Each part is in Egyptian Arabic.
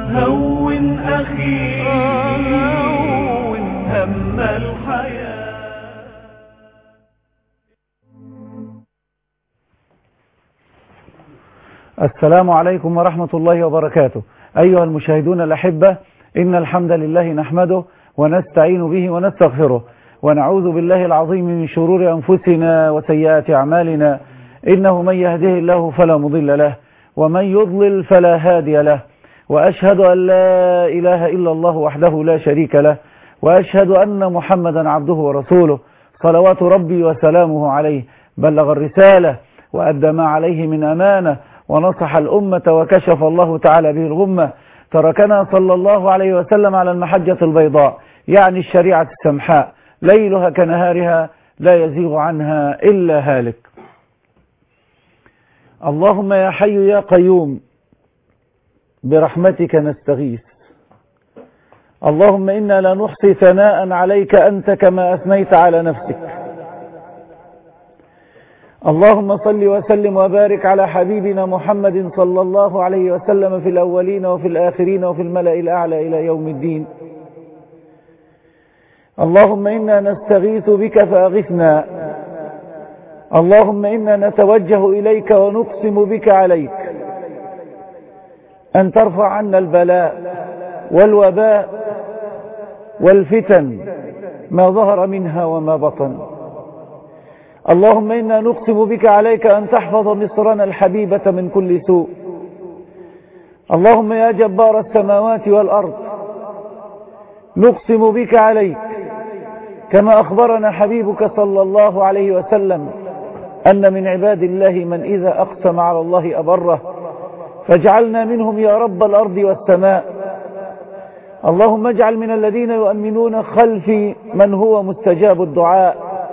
هون أخي هون هم الحياة السلام عليكم ورحمة الله وبركاته أيها المشاهدون الأحبة إن الحمد لله نحمده ونستعين به ونستغفره ونعوذ بالله العظيم من شرور أنفسنا وسيئات أعمالنا إنه من يهده الله فلا مضل له ومن يضلل فلا هادي له وأشهد أن لا إله إلا الله وحده لا شريك له وأشهد أن محمدا عبده ورسوله صلوات ربي وسلامه عليه بلغ الرسالة وأدى ما عليه من أمانة ونصح الأمة وكشف الله تعالى به الغمة تركنا صلى الله عليه وسلم على المحجة البيضاء يعني الشريعة السمحاء ليلها كنهارها لا يزيغ عنها إلا هالك اللهم يا حي يا قيوم برحمتك نستغيث اللهم إنا لا نحصي ثناء عليك أنت كما أثنيت على نفسك اللهم صل وسلم وبارك على حبيبنا محمد صلى الله عليه وسلم في الأولين وفي الآخرين وفي الملأ الأعلى إلى يوم الدين اللهم إنا نستغيث بك فأغثنا اللهم إنا نتوجه إليك ونقسم بك عليك أن ترفع عنا البلاء والوباء والفتن ما ظهر منها وما بطن اللهم إنا نقسم بك عليك أن تحفظ مصرنا الحبيبة من كل سوء اللهم يا جبار السماوات والأرض نقسم بك عليك كما أخبرنا حبيبك صلى الله عليه وسلم أن من عباد الله من إذا أقسم على الله أبره فاجعلنا منهم يا رب الأرض والسماء اللهم اجعل من الذين يؤمنون خلفي من هو مستجاب الدعاء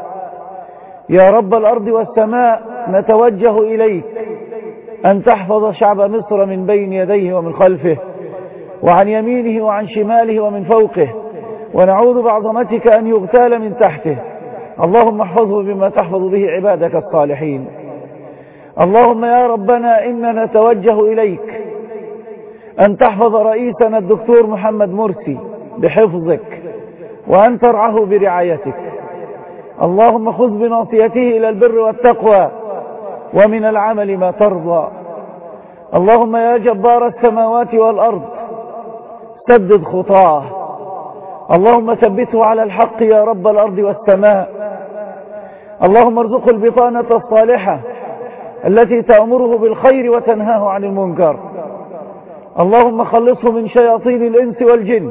يا رب الأرض والسماء نتوجه إليك أن تحفظ شعب مصر من بين يديه ومن خلفه وعن يمينه وعن شماله ومن فوقه ونعوذ بعظمتك أن يغتال من تحته اللهم احفظه بما تحفظ به عبادك الصالحين اللهم يا ربنا إنا نتوجه إليك أن تحفظ رئيسنا الدكتور محمد مرسي بحفظك وأن ترعه برعايتك اللهم خذ بناصيته إلى البر والتقوى ومن العمل ما ترضى اللهم يا جبار السماوات والأرض سدد خطاه اللهم ثبته على الحق يا رب الأرض والسماء اللهم ارزقه البطانة الصالحة التي تأمره بالخير وتنهاه عن المنكر اللهم خلصه من شياطين الإنس والجن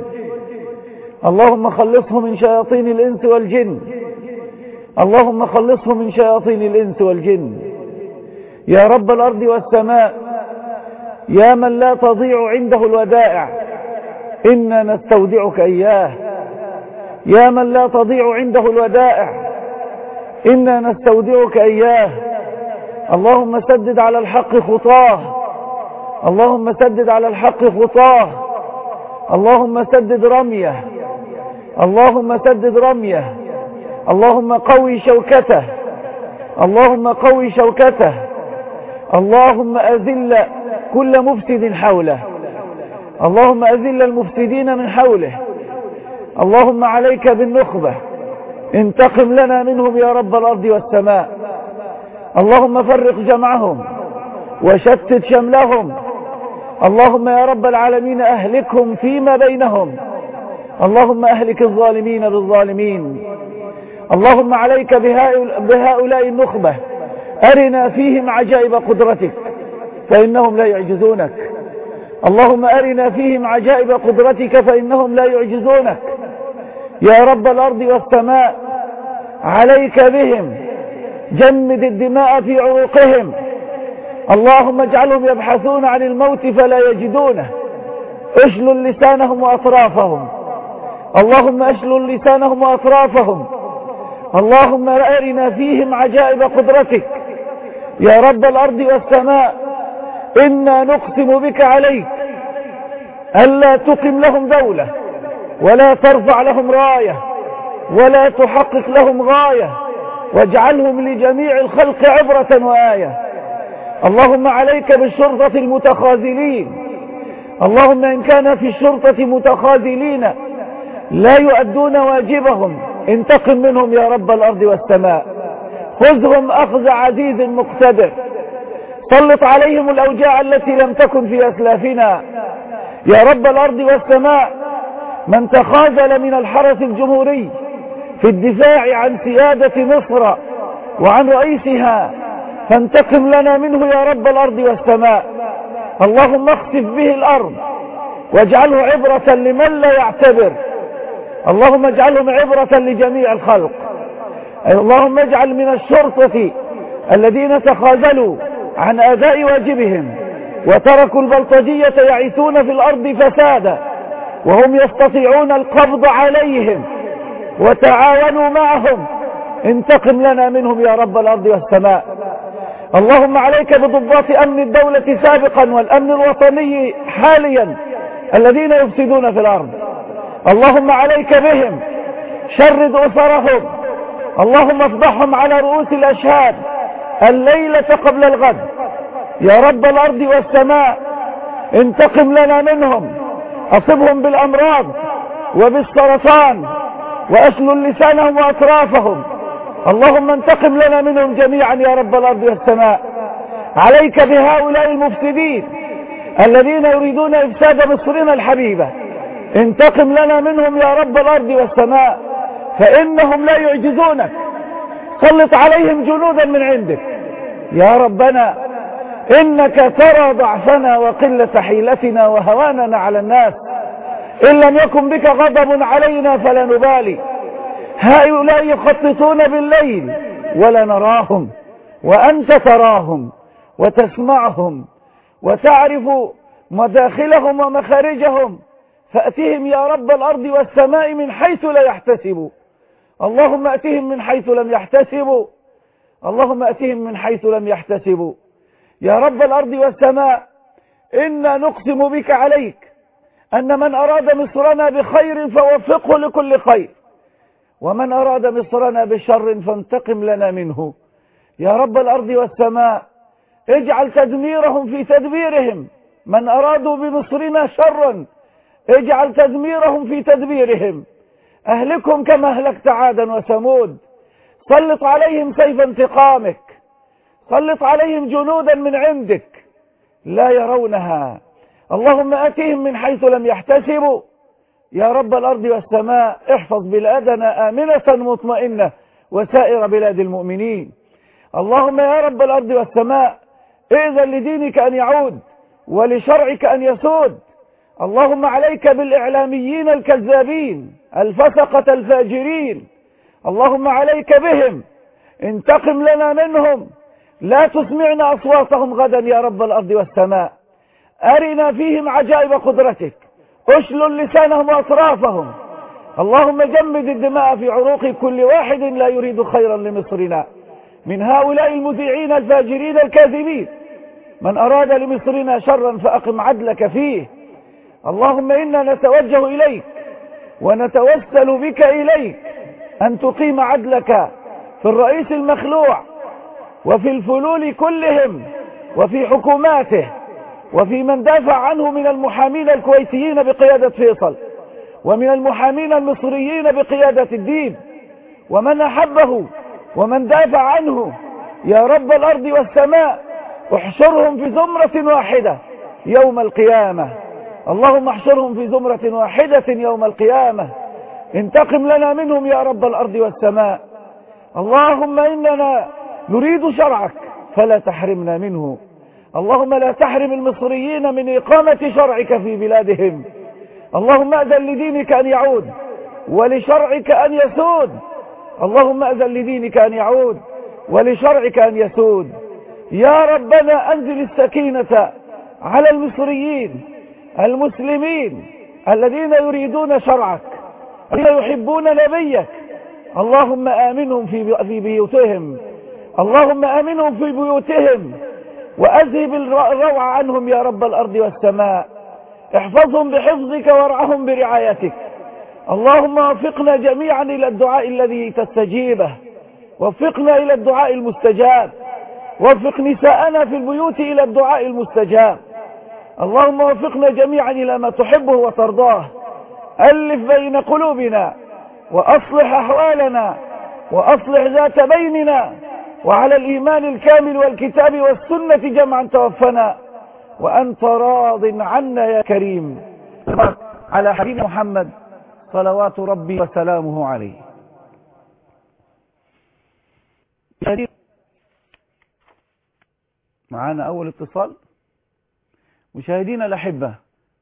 اللهم خلصه من شياطين الإنس والجن اللهم خلصه من شياطين الإنس والجن يا رب الأرض والسماء يا من لا تضيع عنده الودائع إنا نستودعك إياه يا من لا تضيع عنده الودائع إنا نستودعك إياه اللهم سدد على الحق خطاه اللهم سدد على الحق خطاه اللهم سدد رميه اللهم سدد رميه اللهم قوي شوكته اللهم قوي شوكته اللهم أذل كل مفسد حوله اللهم أذل المفسدين من حوله اللهم عليك بالنخبة انتقم لنا منهم يا رب الأرض والسماء اللهم فرق جمعهم وشتت شملهم اللهم يا رب العالمين أهلكهم فيما بينهم اللهم أهلك الظالمين بالظالمين اللهم عليك بهؤلاء النخبة أرنا فيهم عجائب قدرتك فإنهم لا يعجزونك اللهم أرنا فيهم عجائب قدرتك فإنهم لا يعجزونك يا رب الأرض والسماء عليك بهم جمد الدماء في عروقهم اللهم اجعلهم يبحثون عن الموت فلا يجدونه اشلل لسانهم وأطرافهم اللهم اشلل لسانهم وأطرافهم اللهم أرنا فيهم عجائب قدرتك يا رب الأرض والسماء إنا نقسم بك عليك ألا تقم لهم دولة ولا ترفع لهم راية ولا تحقق لهم غاية واجعلهم لجميع الخلق عبرة وآية اللهم عليك بالشرطة المتخاذلين اللهم إن كان في الشرطة متخاذلين لا يؤدون واجبهم انتقم منهم يا رب الأرض والسماء خذهم أخذ عزيز مقتدر سلط عليهم الأوجاع التي لم تكن في أسلافنا يا رب الأرض والسماء من تخاذل من الحرس الجمهوري في الدفاع عن سيادة مصر وعن رئيسها فانتقم لنا منه يا رب الأرض والسماء اللهم اخسف به الأرض واجعله عبرة لمن لا يعتبر اللهم اجعلهم عبرة لجميع الخلق أي اللهم اجعل من الشرطة الذين تخاذلوا عن أداء واجبهم وتركوا البلطجية يعيثون في الأرض فسادا وهم يستطيعون القبض عليهم وتعاونوا معهم انتقم لنا منهم يا رب الأرض والسماء اللهم عليك بضباط أمن الدولة سابقا والأمن الوطني حاليا الذين يفسدون في الأرض اللهم عليك بهم شرد أسرهم اللهم افضحهم على رؤوس الأشهاد الليلة قبل الغد يا رب الأرض والسماء انتقم لنا منهم أصبهم بالأمراض وبالسرطان وأسلل لسانهم وأطرافهم اللهم انتقم لنا منهم جميعا يا رب الأرض والسماء عليك بهؤلاء المفسدين الذين يريدون إفساد مصرنا الحبيبة انتقم لنا منهم يا رب الأرض والسماء فإنهم لا يعجزونك سلط عليهم جنودا من عندك يا ربنا إنك ترى ضعفنا وقلة حيلتنا وهواننا على الناس إن لم يكن بك غضب علينا فلا نبالي هؤلاء يخططون بالليل ولا نراهم وأنت تراهم وتسمعهم وتعرف مداخلهم ومخارجهم فأتهم يا رب الأرض والسماء من حيث لا يحتسبوا اللهم أتهم من حيث لم يحتسبوا اللهم أتهم من حيث لم يحتسبوا يا رب الأرض والسماء إنا نقسم بك عليك أن من أراد مصرنا بخير فوفقه لكل خير ومن أراد مصرنا بشر فانتقم لنا منه يا رب الأرض والسماء اجعل تدميرهم في تدبيرهم من أرادوا بمصرنا شرا اجعل تدميرهم في تدبيرهم أهلكهم كما أهلكت عادا وثمود سلط عليهم سيف انتقامك سلط عليهم جنودا من عندك لا يرونها اللهم أتهم من حيث لم يحتسبوا يا رب الأرض والسماء احفظ بلادنا آمنة مطمئنة وسائر بلاد المؤمنين اللهم يا رب الأرض والسماء ائذن لدينك أن يعود ولشرعك أن يسود اللهم عليك بالإعلاميين الكذابين الفسقة الفاجرين اللهم عليك بهم انتقم لنا منهم لا تسمعنا أصواتهم غدا يا رب الأرض والسماء أرنا فيهم عجائب قدرتك اشلل لسانهم وأطرافهم اللهم جمد الدماء في عروق كل واحد لا يريد خيرا لمصرنا من هؤلاء المذيعين الفاجرين الكاذبين من أراد لمصرنا شرا فأقم عدلك فيه اللهم إنا نتوجه إليك ونتوسل بك إليك أن تقيم عدلك في الرئيس المخلوع وفي الفلول كلهم وفي حكوماته وفي من دافع عنه من المحامين الكويتيين بقيادة فيصل ومن المحامين المصريين بقيادة الدين ومن أحبه ومن دافع عنه يا رب الأرض والسماء احشرهم في زمرة واحدة يوم القيامة اللهم احشرهم في زمرة واحدة يوم القيامة انتقم لنا منهم يا رب الأرض والسماء اللهم إننا نريد شرعك فلا تحرمنا منه اللهم لا تحرم المصريين من إقامة شرعك في بلادهم اللهم أذن لدينك أن يعود ولشرعك أن يسود اللهم أذن لدينك أن يعود ولشرعك أن يسود يا ربنا أنزل السكينة على المصريين المسلمين الذين يريدون شرعك الذين يحبون نبيك اللهم آمنهم في في بيوتهم اللهم آمنهم في بيوتهم وأذهب الروع عنهم يا رب الأرض والسماء احفظهم بحفظك وارعهم برعايتك اللهم وفقنا جميعا إلى الدعاء الذي تستجيبه وفقنا إلى الدعاء المستجاب وفق نساءنا في البيوت إلى الدعاء المستجاب اللهم وفقنا جميعا إلى ما تحبه وترضاه ألف بين قلوبنا وأصلح أحوالنا وأصلح ذات بيننا وعلى الإيمان الكامل والكتاب والسنة جمعا توفنا وأنت راض عنا يا كريم على حبيب محمد صلوات ربي وسلامه عليه معانا أول اتصال مشاهدينا الأحبة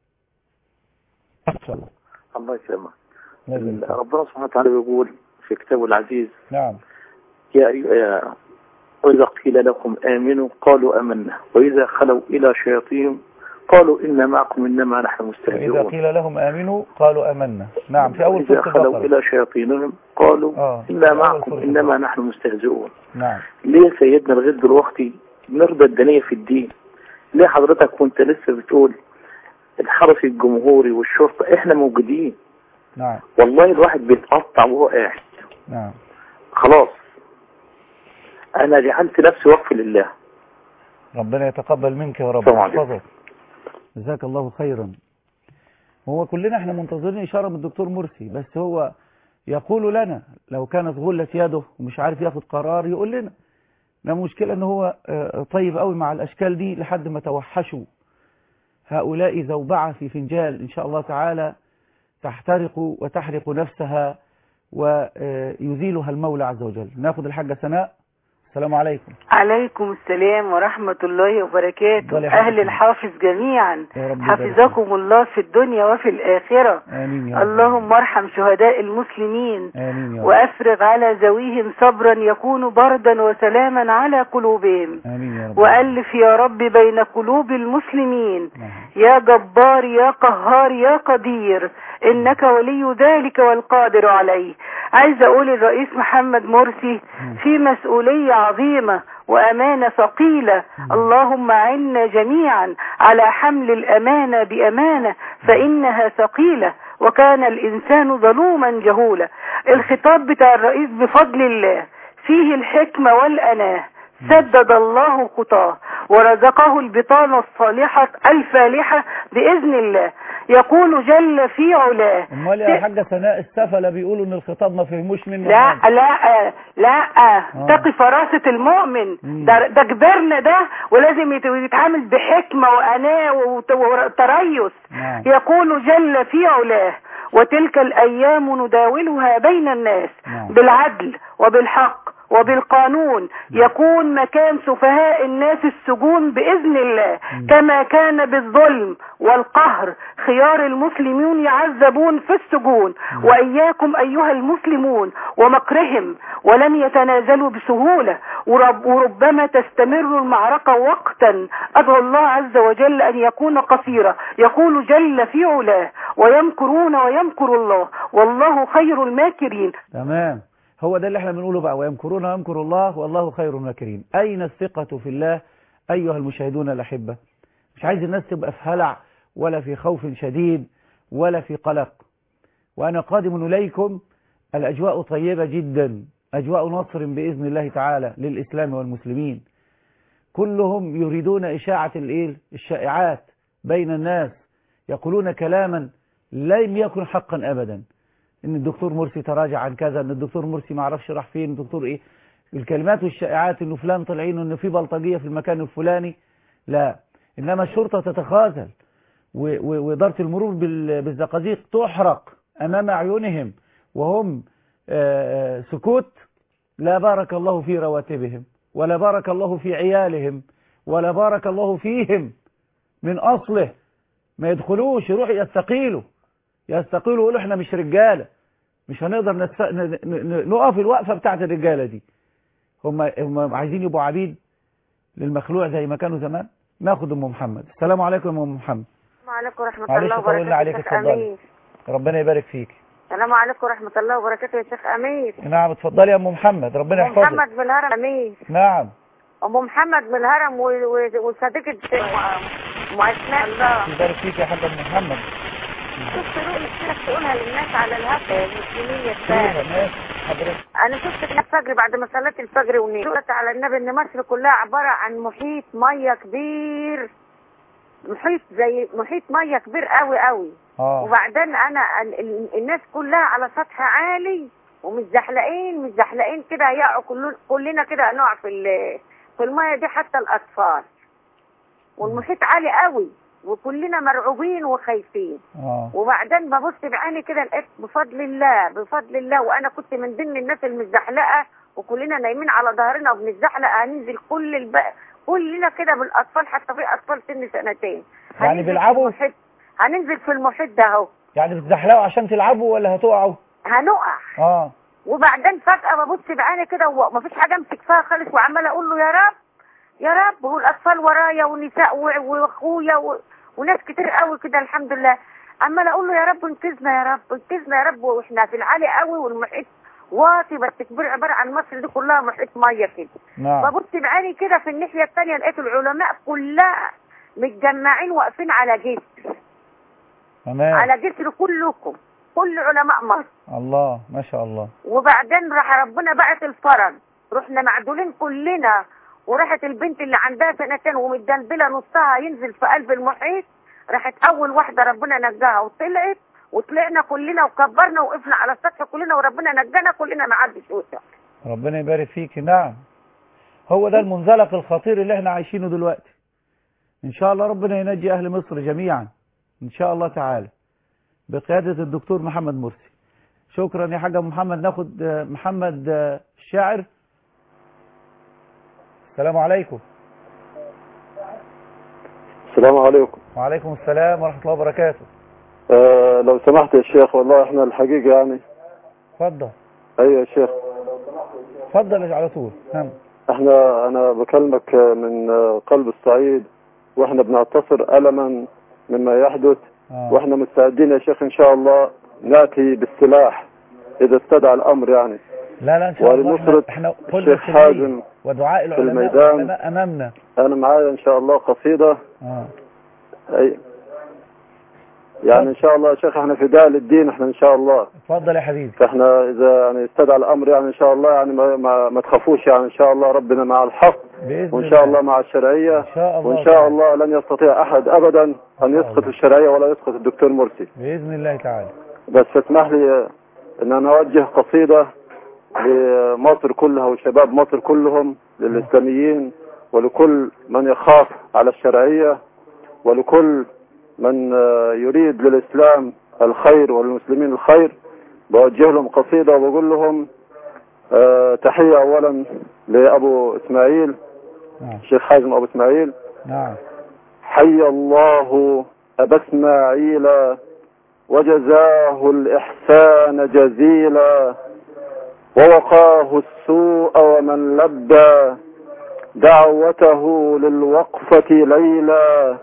إن شاء الله الله يسلمك لازم. ربنا سبحانه وتعالى بيقول في كتابه العزيز نعم يا أيها يا- وإذا قيل لهم آمنوا قالوا آمنا وإذا خلوا إلى شياطين قالوا إن معكم إنما نحن وإذا مستهزئون قيل لهم آمنوا قالوا آمنا نعم في أول وإذا سورة خلوا البقرة إلى شياطينهم قالوا آه، في إنا أول معكم سورة إنما البقرة. نحن مستهزئون نعم ليه سيدنا لغاية دلوقتي نرضى الدنيا في الدين ليه حضرتك وانت لسه بتقول الحرس الجمهوري والشرطة احنا موجودين نعم والله الواحد بيتقطع وهو قاعد نعم خلاص انا جعلت نفسي وقف لله ربنا يتقبل منك يا رب السلام عليكم. ويحفظك جزاك الله خيرا هو كلنا احنا منتظرين إشارة من الدكتور مرسي بس هو يقول لنا لو كانت غلة يده ومش عارف ياخد قرار يقول لنا لا مشكلة ان هو آه، طيب قوي مع الاشكال دي لحد ما توحشوا هؤلاء زوبعة في فنجال ان شاء الله تعالى تحترق وتحرق نفسها ويزيلها المولى عز وجل ناخد الحاجة سناء السلام عليكم عليكم السلام ورحمة الله وبركاته اتفضلي يا أهل حبيبتي. الحافظ جميعا يا رب يبارك حفظكم الله في الدنيا وفي الآخرة آمين يا رب اللهم ارحم شهداء المسلمين آمين يا رب وأفرغ على ذويهم صبرا يكون بردا وسلاما على قلوبهم آمين يا رب وألف يا رب بين قلوب المسلمين نعم. يا جبار يا قهار يا قدير إنك ولي ذلك والقادر عليه عايز أقول الرئيس محمد مرسي في مسؤولية عظيمة وأمانة ثقيلة اللهم عنا جميعا على حمل الأمانة بأمانة فإنها ثقيلة وكان الإنسان ظلوما جهولا الخطاب بتاع الرئيس بفضل الله فيه الحكمة والأناه سدد الله خطاه ورزقه البطانة الصالحة الفالحة بإذن الله يقول جل في علاه امال يا حاجة سناء السفلة بيقولوا ان الخطاب ما فهموش منه لا حاجة. لا لا تقي فراسة المؤمن مم. ده, ده كبرنا ده ولازم يت- يتعامل بحكمة وأناة وت- وتريث نعم. يقول جل في علاه وتلك الأيام نداولها بين الناس نعم. بالعدل وبالحق وبالقانون يكون مكان سفهاء الناس السجون بإذن الله كما كان بالظلم والقهر خيار المسلمون يعذبون في السجون وإياكم أيها المسلمون ومكرهم ولن يتنازلوا بسهولة ورب وربما تستمر المعركة وقتا أدعو الله عز وجل أن يكون قصيرا يقول جل في علاه ويمكرون ويمكر الله والله خير الماكرين تمام هو ده اللي احنا بنقوله بقى ويمكرون ويمكر الله والله خير الماكرين أين الثقة في الله أيها المشاهدون الأحبة مش عايز الناس تبقى في هلع ولا في خوف شديد ولا في قلق وأنا قادم إليكم الأجواء طيبة جدا أجواء نصر بإذن الله تعالى للإسلام والمسلمين كلهم يريدون إشاعة الإيه؟ الشائعات بين الناس يقولون كلاما لم يكن حقا أبدا ان الدكتور مرسي تراجع عن كذا ان الدكتور مرسي ما عرفش راح فين الدكتور ايه الكلمات والشائعات انه فلان طالعين انه في بلطجيه في المكان الفلاني لا انما الشرطه تتخاذل و- و- واداره المرور بال- بالزقازيق تحرق امام اعينهم وهم آه، آه، سكوت لا بارك الله في رواتبهم ولا بارك الله في عيالهم ولا بارك الله فيهم من اصله ما يدخلوش يروحوا يستقيلوا يستقيلوا ويقولوا احنا مش رجاله مش هنقدر نست... ن... ن... نقف الوقفه بتاعت الرجاله دي هم هم عايزين يبقوا عبيد للمخلوع زي ما كانوا زمان ناخد ام محمد السلام عليكم يا ام محمد السلام عليكم ورحمة معلش الله طولنا وبركاته عليك، يا شيخ اتفضلي. أمير ربنا يبارك فيك السلام عليكم ورحمة الله وبركاته يا شيخ أمير نعم اتفضلي يا ام محمد ربنا أم يحفظك محمد من الهرم أمير نعم أم محمد من الهرم و- و- وصديقة م- م أسماء الله يبارك فيك يا حاج ام محمد شفت رؤية كده تقولها للناس على الهفة المسلمين يا فيها شباب ناس حضرتك أنا شفت كده الفجر بعد ما صليت الفجر ونمت قلت على النبي إن مصر كلها عبارة عن محيط مية كبير محيط زي محيط ميه كبير قوي قوي اه وبعدين انا ال- ال- الناس كلها على سطح عالي ومتزحلقين متزحلقين كده يقعوا كلنا كلنا كده نقع في ال- في الميه دي حتى الاطفال والمحيط عالي قوي وكلنا مرعوبين وخايفين اه وبعدين ببص بعيني كده لقيت بفضل الله بفضل الله وانا كنت من ضمن الناس المزحلقه وكلنا نايمين على ظهرنا وبنتزحلق هننزل كل الب... كلنا كده بالاطفال حتى في اطفال سن سنتين يعني هننزل في بيلعبوا؟ المحيط- هننزل في المحيط ده اهو يعني بتزحلقوا عشان تلعبوا ولا هتقعوا هنقع اه وبعدين فجأة ببص بعيني كده ومفيش حاجة امسك فيها خالص وعمالة اقول له يا رب يا رب والاطفال ورايا ونساء و- واخويا و... وناس كتير قوي كده الحمد لله عمالة اقول له يا رب انقذنا يا رب انقذنا يا رب واحنا في العالي قوي والمحيط واطي بس كبير عبارة عن مصر دي كلها محيط مية كده نعم ببص بعيني كده في الناحية التانية لقيت العلماء كلها متجمعين واقفين على جسر تمام على جسر كلكم كل علماء مصر الله ما شاء الله وبعدين راح ربنا بعت الفرج رحنا معدولين كلنا وراحت البنت اللي عندها سنتين ومتدلدله نصها ينزل في قلب المحيط راحت اول واحده ربنا نجاها وطلعت وطلعنا كلنا وكبرنا وقفنا على السطح كلنا وربنا نجانا كلنا ما عدش وسع ربنا يبارك فيك نعم هو ده المنزلق الخطير اللي احنا عايشينه دلوقتي ان شاء الله ربنا ينجي اهل مصر جميعا ان شاء الله تعالى بقيادة الدكتور محمد مرسي شكرا يا حاج أبو محمد ناخد آه، محمد آه، الشاعر السلام عليكم السلام عليكم وعليكم السلام ورحمة الله وبركاته آه لو سمحت يا شيخ والله احنا الحقيقة يعني اتفضل ايوه يا شيخ اتفضل على طول نعم احنا انا بكلمك من آه، قلب الصعيد واحنا بنعتصر ألما مما يحدث آه. واحنا مستعدين يا شيخ ان شاء الله ناتي بالسلاح اذا استدعى الامر يعني لا لا ان شاء الله احنا, ولنصرة احنا قلنا الشيخ السلمية حازم ودعاء العلماء الميدان. والعلماء امامنا انا معايا ان شاء الله قصيدة اه اي يعني ان شاء الله يا شيخ احنا فداء للدين احنا ان شاء الله اتفضل يا حبيبي فاحنا اذا يعني استدعى الامر يعني ان شاء الله يعني ما, ما, ما تخافوش يعني ان شاء الله ربنا مع الحق باذن وان شاء الله مع الشرعية ان شاء الله وان شاء الله لن يستطيع احد ابدا ان الله. يسقط الشرعية ولا يسقط الدكتور مرسي باذن الله تعالى بس اسمح لي ان انا اوجه قصيدة لمصر كلها وشباب مصر كلهم للاسلاميين ولكل من يخاف على الشرعية ولكل من آه، يريد للاسلام الخير وللمسلمين الخير بوجه لهم قصيدة وبقول لهم آه، تحية اولا لابو اسماعيل نعم الشيخ حازم ابو اسماعيل نعم حي الله أبا إسماعيل وجزاه الإحسان جزيلا ووقاه السوء ومن لبى دعوته للوقفة ليلا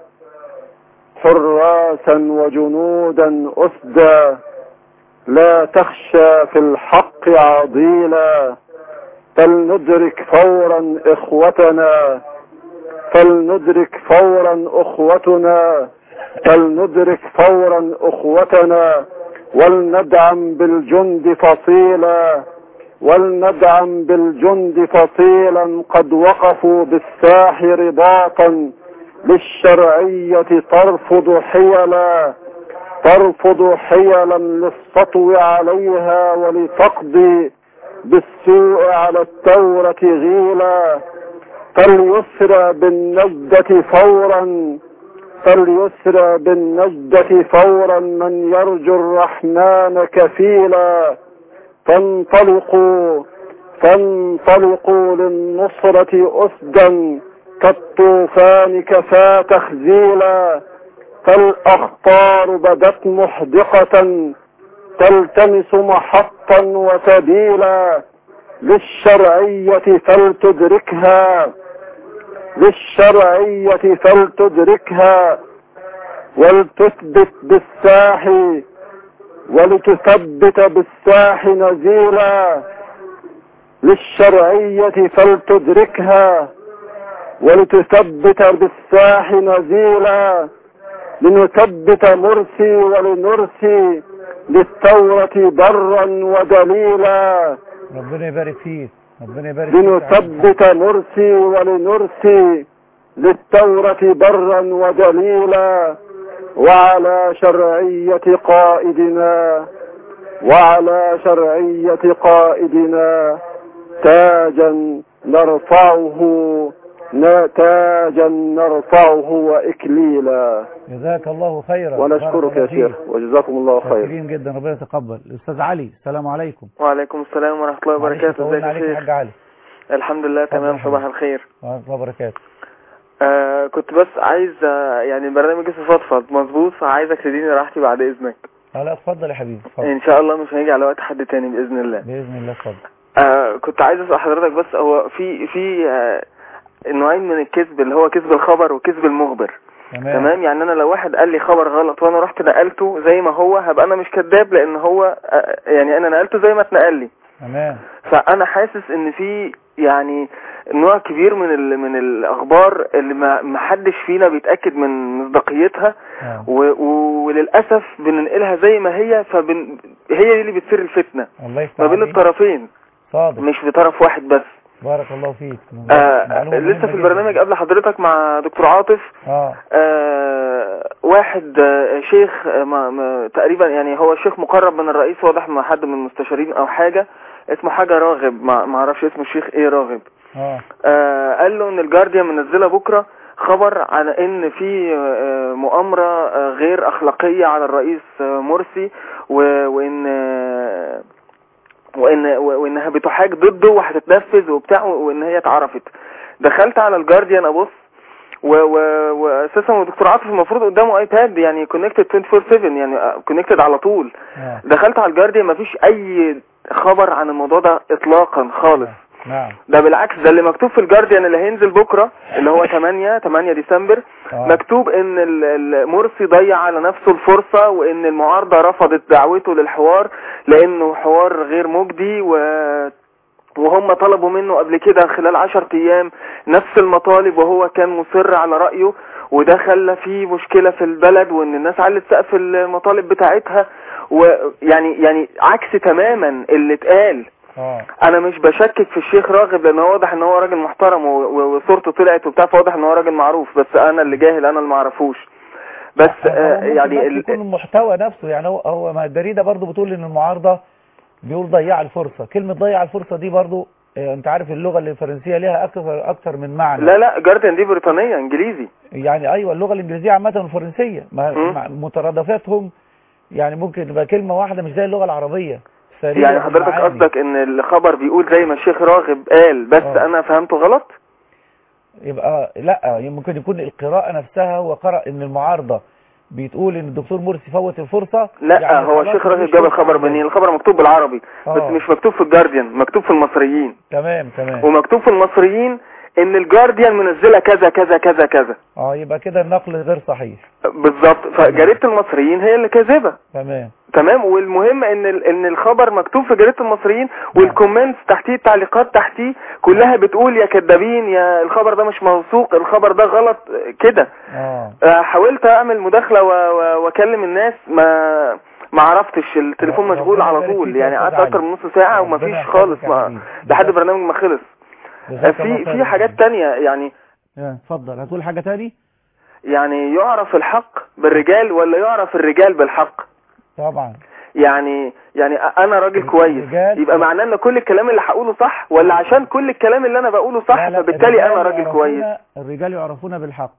حراسا وجنودا أسدا لا تخشى في الحق عضيلا فلندرك فورا إخوتنا فلندرك فورا أخوتنا فلندرك فورا أخوتنا ولندعم بالجند فصيلا ولندعم بالجند فصيلا قد وقفوا بالساح رباطا للشرعية ترفض حيلا ترفض حيلا للسطو عليها ولتقضي بالسوء على الثورة غيلا فليسرى بالنجدة فورا فليسرى بالنجدة فورا من يرجو الرحمن كفيلا فانطلقوا فانطلقوا للنصرة أسدا كالطوفان كفى تخزيلا فالأخطار بدت محدقة تلتمس محطا وسبيلا للشرعية فلتدركها للشرعية فلتدركها ولتثبت بالساح ولتثبت بالساح نزيلا للشرعية فلتدركها ولتثبت بالساح نزيلا لنثبت مرسي ولنرسي للثورة برا ودليلا ربنا يبارك فيك ربنا يبارك فيك يا عم. لنثبت مرسي ولنرسي للثورة برا ودليلا وعلى شرعية قائدنا وعلى شرعية قائدنا تاجا نرفعه ن- تاجا نرفعه وإكليلا جزاك الله خيرا ونشكرك بارك يا الله فيك. شيخ وجزاكم الله خير شاكرين جدا ربنا يتقبل الاستاذ علي السلام عليكم وعليكم السلام ورحمة الله معلش وبركاته ازيك طولنا يا عليك يا شيخ حاج علي الحمد لله تمام اتفضل. صباح الخير ورحمة الله وبركاته آه كنت بس عايز آه يعني برنامج اسمه فضفض مظبوط فعايزك تديني راحتي بعد اذنك اه لا اتفضل يا حبيبي اتفضل ان شاء الله مش هيجي على وقت حد تاني باذن الله باذن الله اتفضل آه كنت عايز اسال حضرتك بس هو في في آه نوعين من الكذب اللي هو كذب الخبر وكذب المخبر تمام تمام يعني انا لو واحد قال لي خبر غلط وانا رحت نقلته زي ما هو هبقى انا مش كذاب لان هو آه يعني انا نقلته زي ما اتنقل لي تمام فانا حاسس ان في يعني نوع كبير من ال... من الاخبار اللي ما ما حدش فينا بيتاكد من مصداقيتها آه. و... و... وللاسف بننقلها زي ما هي فبن... هي دي اللي بتثير الفتنه الله يفتح ما بين عليك. الطرفين صادق مش بطرف واحد بس بارك الله فيك آه معلومة لسه مهمة في البرنامج جداً. قبل حضرتك مع دكتور عاطف اه آه واحد آه شيخ آه ما ما تقريبا يعني هو شيخ مقرب من الرئيس واضح مع حد من المستشارين او حاجة اسمه حاجة راغب ما ما اعرفش اسم الشيخ ايه راغب اه آه قال له ان الجارديان منزله بكره خبر عن ان في آه، مؤامره آه، غير اخلاقيه على الرئيس آه، مرسي و- وان آه، وان وانها بتحاج ضده وهتتنفذ وبتاع وان هي اتعرفت دخلت على الجارديان ابص و و واساسا الدكتور عاطف المفروض قدامه ايباد يعني كونكتد 24 7 يعني كونكتد على طول اه دخلت على الجارديان مفيش اي خبر عن الموضوع ده اطلاقا خالص نعم ده بالعكس ده اللي مكتوب في الجارديان اللي هينزل بكرة اللي هو 8 8 ديسمبر آه. مكتوب ان ال- ال- مرسي ضيع على نفسه الفرصة وان المعارضة رفضت دعوته للحوار لانه حوار غير مجدي و وهم طلبوا منه قبل كده خلال عشر ايام نفس المطالب وهو كان مصر على رأيه وده خلى في مشكلة في البلد وان الناس علت سقف المطالب بتاعتها ويعني يعني عكس تماما اللي اتقال اه انا مش بشكك في الشيخ راغب لان هو واضح ان هو راجل محترم و- و- وصورته طلعت وبتاع فواضح ان هو راجل معروف بس انا اللي جاهل انا اللي معرفوش بس هو آه ممكن يعني بس ال- يكون المحتوى نفسه يعني هو هو ما الجريده برضو بتقول ان المعارضه بيقول ضيع الفرصه كلمه ضيع الفرصه دي برضو آه، انت عارف اللغه الفرنسيه ليها اكثر اكثر من معنى لا لا جاردن دي بريطانية انجليزي يعني ايوه اللغه الانجليزيه عامه والفرنسيه ما مم. مع- مترادفاتهم يعني ممكن تبقى كلمه واحده مش زي اللغه العربيه سريعة يعني حضرتك المعاني. قصدك ان الخبر بيقول زي ما الشيخ راغب قال بس آه. انا فهمته غلط يبقى لا ممكن يكون القراءه نفسها هو قرأ ان المعارضه بتقول ان الدكتور مرسي فوت الفرصه لا يعني هو خلاص الشيخ مفيش راغب جاب فرصة الخبر عندنا. منين الخبر مكتوب بالعربي بس آه. مش مكتوب في الجارديان مكتوب في المصريين تمام تمام ومكتوب في المصريين ان الجارديان منزله كذا كذا كذا كذا اه يبقى كده النقل غير صحيح بالظبط فجريده المصريين هي اللي كاذبه تمام تمام والمهم ان ال- ان الخبر مكتوب في جريده المصريين والكومنتس تحتيه التعليقات تحتيه كلها بتقول يا كدابين يا الخبر ده مش موثوق الخبر ده غلط كده اه آه، حاولت اعمل مداخله و- و- واكلم الناس ما ما عرفتش التليفون ربنا مشغول على يبارك طول فيك يا يعني أستاذ قعدت اكتر علي. من نص ساعه ربنا ومفيش يحفظك خالص يا ما حبيبي. لحد البرنامج ما خلص آه، جزاك الله في خير في يا حاجات حبيبي. تانية يعني آه، اتفضل هتقول حاجه تاني يعني يعرف الحق بالرجال ولا يعرف الرجال بالحق طبعا يعني يعني انا راجل كويس الرجال- يبقى معناه ان كل الكلام اللي هقوله صح ولا عشان كل الكلام اللي انا بقوله صح لا لا، فبالتالي انا الرجال راجل يعرفون- كويس الرجال يعرفون بالحق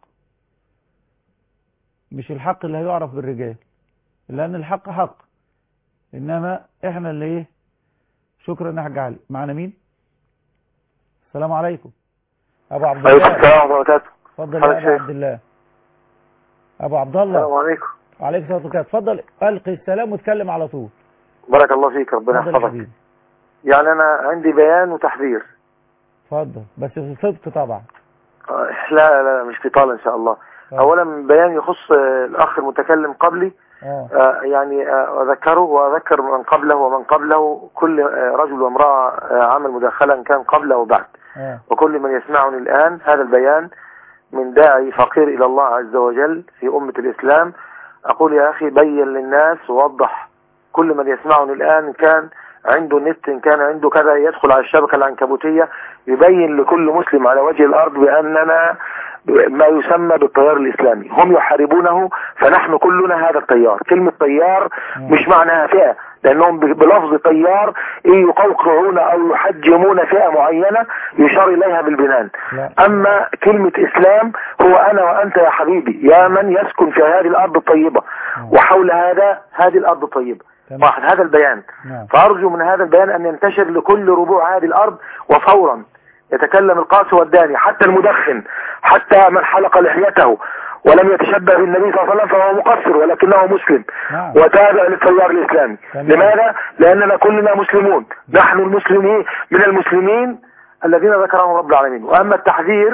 مش الحق اللي هيعرف بالرجال لان الحق حق انما احنا اللي ايه شكرا يا حاج علي معنا مين السلام عليكم ابو عبد عليكم الله السلام ورحمة الله وبركاته اتفضل حاضر يا ابو شيخ. عبد الله ابو عبد الله السلام عليكم وعليكم السلام ورحمه الله اتفضل القي السلام واتكلم على طول بارك الله فيك ربنا اتفضل يا يحفظك حبيبي يعني أنا عندي بيان وتحذير اتفضل بس في صدق طبعا آه، لا لا مش في طال إن شاء الله آه. أولا بيان يخص آه، الأخ المتكلم قبلي اه آه، يعني آه، أذكره وأذكر من قبله ومن قبله كل آه، رجل وامرأة آه، عمل مداخلة إن كان قبل أو بعد اه وكل من يسمعني الآن هذا البيان من داعي فقير إلى الله عز وجل في أمة الإسلام أقول يا أخي بين للناس ووضح كل من يسمعني الآن إن كان عنده نت إن كان عنده كذا يدخل على الشبكة العنكبوتية يبين لكل مسلم على وجه الأرض بأننا ما يسمى بالتيار الإسلامي هم يحاربونه فنحن كلنا هذا التيار كلمة تيار مش معناها فئة لأنهم ب- بلفظ تيار إيه يقوقعون أو يحجمون فئة معينة يشار إليها بالبنان لا. أما كلمة إسلام هو أنا وأنت يا حبيبي يا من يسكن في هذه الأرض الطيبة وحول هذا هذه الأرض الطيبة تمام. واحد هذا البيان نعم. فأرجو من هذا البيان أن ينتشر لكل ربوع هذه الأرض وفورا يتكلم القاس والداني حتى المدخن حتى من حلق لحيته ولم يتشبه بالنبي صلى الله عليه وسلم فهو مقصر ولكنه مسلم نعم. وتابع للتيار الإسلامي تمام. لماذا؟ لأننا كلنا مسلمون نحن المسلمين من المسلمين الذين ذكرهم رب العالمين وأما التحذير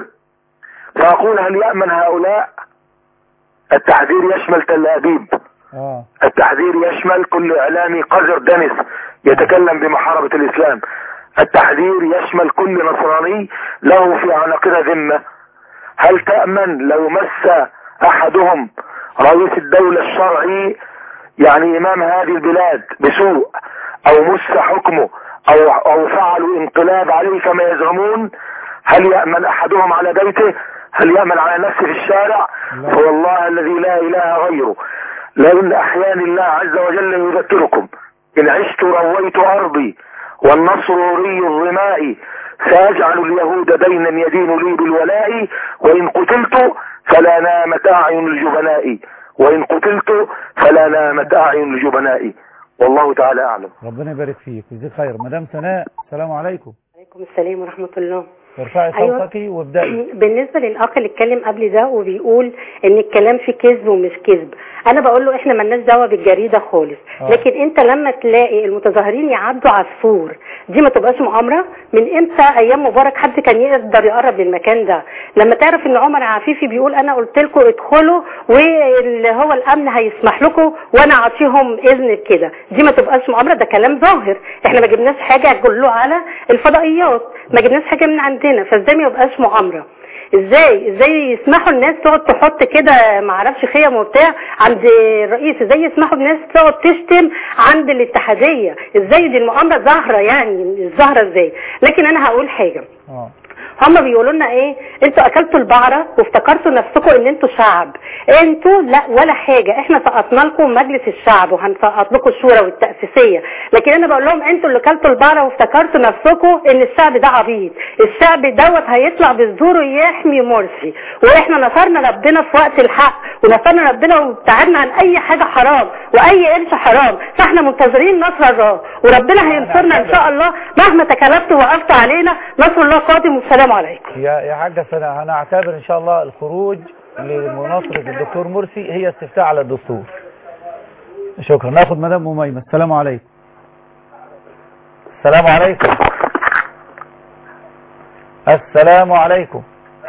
فأقول هل يأمن هؤلاء التحذير يشمل تل أبيب اه التحذير يشمل كل اعلامي قذر دنس يتكلم بمحاربة الاسلام التحذير يشمل كل نصراني له في عناقنا ذمة هل تأمن لو مس احدهم رئيس الدولة الشرعي يعني امام هذه البلاد بسوء او مس حكمه او, أو فعلوا انقلاب عليه كما يزعمون هل يأمن احدهم على بيته هل يأمن على نفسه في الشارع لا. فوالله الذي لا اله غيره لئن احياني الله عز وجل يذكركم ان عشت رويت ارضي والنصر ري الظماء ساجعل اليهود دينا يدين لي بالولاء وان قتلت فلا نامت اعين الجبناء وان قتلت فلا نامت اعين الجبناء والله تعالى اعلم ربنا يبارك فيك ويجزيك خير مدام سناء السلام عليكم عليكم السلام ورحمة الله ارفعي أيوة. صوتك وابدأي بالنسبة للأخ اللي اتكلم قبل ده وبيقول إن الكلام فيه كذب ومش كذب أنا بقول له إحنا ملناش دعوة بالجريدة خالص آه. لكن أنت لما تلاقي المتظاهرين يعدوا عصفور دي ما تبقاش مؤامرة من إمتى أيام مبارك حد كان يقدر يقرب للمكان ده لما تعرف إن عمر عفيفي بيقول أنا قلت لكم ادخلوا واللي هو الأمن هيسمح لكم وأنا أعطيهم إذن بكده دي ما تبقاش مؤامرة ده كلام ظاهر إحنا ما جبناش حاجة كله على الفضائيات ما جبناش حاجة من عندنا فازاي ما يبقاش مؤامرة ازاي ازاي يسمحوا الناس تقعد تحط كده ما اعرفش خيم وبتاع عند الرئيس ازاي يسمحوا الناس تقعد تشتم عند الاتحاديه ازاي دي المؤامره ظاهره يعني ظاهره ازاي لكن انا هقول حاجه اه هم بيقولوا لنا ايه انتوا اكلتوا البعرة وافتكرتوا نفسكم ان انتوا شعب انتوا لا ولا حاجة احنا سقطنا لكم مجلس الشعب وهنسقط لكم الشورى والتأسيسية لكن انا بقول لهم انتوا اللي اكلتوا البعرة وافتكرتوا نفسكم ان الشعب ده عبيط الشعب دوت هيطلع بالزور ويحمي مرسي واحنا نصرنا ربنا في وقت الحق ونصرنا ربنا وابتعدنا عن اي حاجة حرام واي قرش حرام فاحنا منتظرين نصر الله وربنا هينصرنا ان شاء الله مهما تكلفتوا وقفتوا علينا نصر الله قادم والسلام عليكم يا يا حاجة سنة هنعتبر ان شاء الله الخروج لمناصرة الدكتور مرسي هي استفتاء على الدستور شكرا ناخد مدام مميمة السلام عليكم السلام عليكم السلام عليكم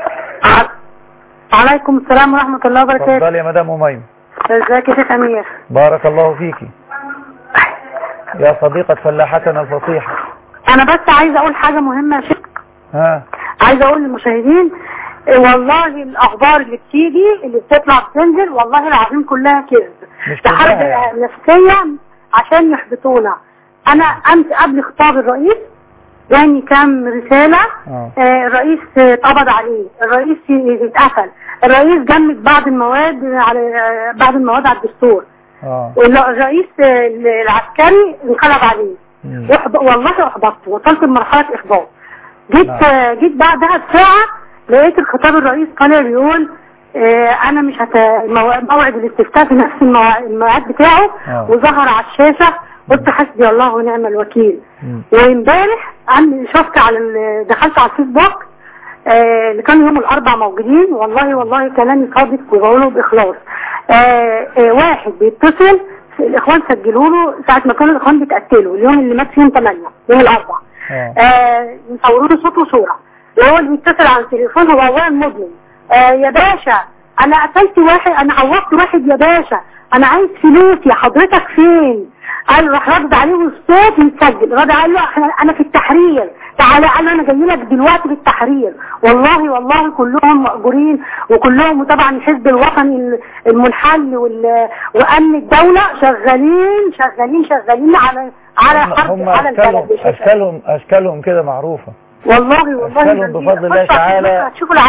عليكم السلام ورحمة الله وبركاته اتفضل يا مدام مميمة ازيك يا شيخ امير بارك الله فيكي يا صديقة فلاحتنا الفصيحة انا بس عايزة اقول حاجة مهمة يا شيخ ها عايزة اقول للمشاهدين إيه والله الاخبار اللي بتيجي اللي بتطلع بتنزل والله العظيم كلها كذب مش ده كلها حرب يعني. نفسية عشان يحبطونا انا امس قبل خطاب الرئيس جاني كام رسالة اه آه، الرئيس آه، اتقبض عليه الرئيس ي- اتقفل الرئيس جمد بعض المواد على آه، بعض المواد على الدستور اه والرئيس آه، العسكري انقلب عليه مم. وحب... والله احبطت وصلت لمرحله احباط جيت نعم. آه، جيت بعدها بساعه لقيت الخطاب الرئيس طالع بيقول آه، انا مش هت... مو- موعد الاستفتاء في نفس الموع- الميعاد بتاعه آه. وظهر على الشاشه قلت حسبي الله ونعم الوكيل مم. وامبارح عندي شفت على ال- دخلت على الفيسبوك آه، اللي كانوا يوم الاربع موجودين والله والله كلامي صادق وبقوله باخلاص آه، آه، واحد بيتصل الاخوان سجلوا له ساعه ما كانوا الاخوان بيتقتلوا اليوم اللي مات فيهم ثمانيه يوم الاربع اه آه، يصوروا له صوت وصوره هو اللي بيتصل على التليفون هو اولا مدمن آه، يا باشا انا قتلت واحد انا عوضت واحد يا باشا انا عايز فلوس يا حضرتك فين قال راح رد عليه الصوت متسجل رد قال له إحنا- انا في التحرير تعالى قال له انا جاي لك دلوقتي في التحرير والله والله كلهم مأجورين وكلهم وطبعا الحزب الوطني المنحل وال- وامن الدوله شغالين شغالين شغالين على على حرب هم على اشكالهم البلد يا شيخ. اشكالهم اشكالهم كده معروفة والله والله أشكالهم بفضل الله خش على تعالى. الفيسبوك هتشوفوا العجب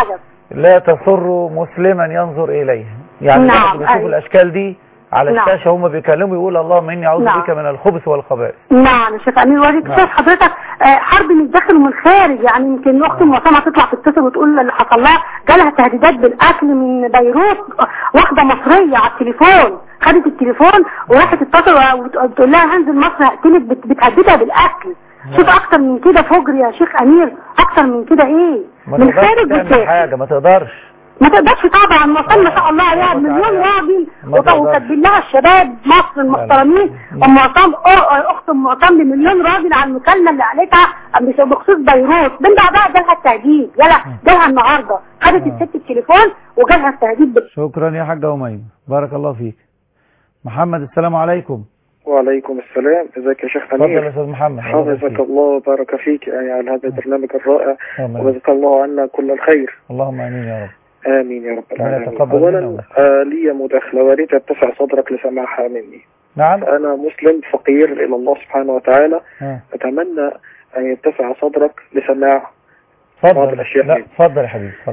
لا تسر مسلما ينظر إليه يعني نعم، الواحد بيشوف أيوة. الأشكال دي على نعم. الشاشة هم بيكلموا يقول اللهم إني أعوذ نعم. بك من الخبث والخبائث نعم يا شيخ امير وريك نعم. شايف حضرتك آه، حرب من الداخل ومن الخارج يعني يمكن اختي معصمه تطلع تتصل وتقول اللي حصل لها جالها تهديدات بالاكل من بيروت واحده مصريه على التليفون خدت التليفون وراحت تتصل وتقول لها هنزل مصر هقتلك بت- بتهددها بالاكل شوف اكتر من كده فجر يا شيخ امير اكتر من كده ايه ما من تقدرش خارج تعمل والداخل حاجة ما تقدرش ما تقدرش طبعا وصل ما شاء الله عليها ما مليون تعالى. راجل ما وط- تقدرش. وكاتبين لها الشباب مصر المحترمين ام معصم أو- اخت ام معصم بمليون راجل على المكالمه اللي قالتها بس- بخصوص بيروت من بعدها جالها التهديد جالها جالها النهارده خدت الست التليفون وجالها التهديد بال- شكرا يا حاجة أميمة بارك الله فيك محمد السلام عليكم وعليكم السلام ازيك يا شيخ اتفضل يا امير أستاذ محمد الله يبارك حفظك فيك. الله وبارك فيك يعني على هذا البرنامج الرائع اللهم آمين. وجزاك الله عنا كل الخير اللهم آمين يا رب امين يا رب ربنا العالمين يتقبل منا اولا ومنك. آه لي مداخله وريت اتسع صدرك لسماعها مني نعم انا مسلم فقير الى الله سبحانه وتعالى ها. اتمنى ان يتسع صدرك لسماع بعض اتفضل الأشياء لا مني. اتفضل يا حبيبي اتفضل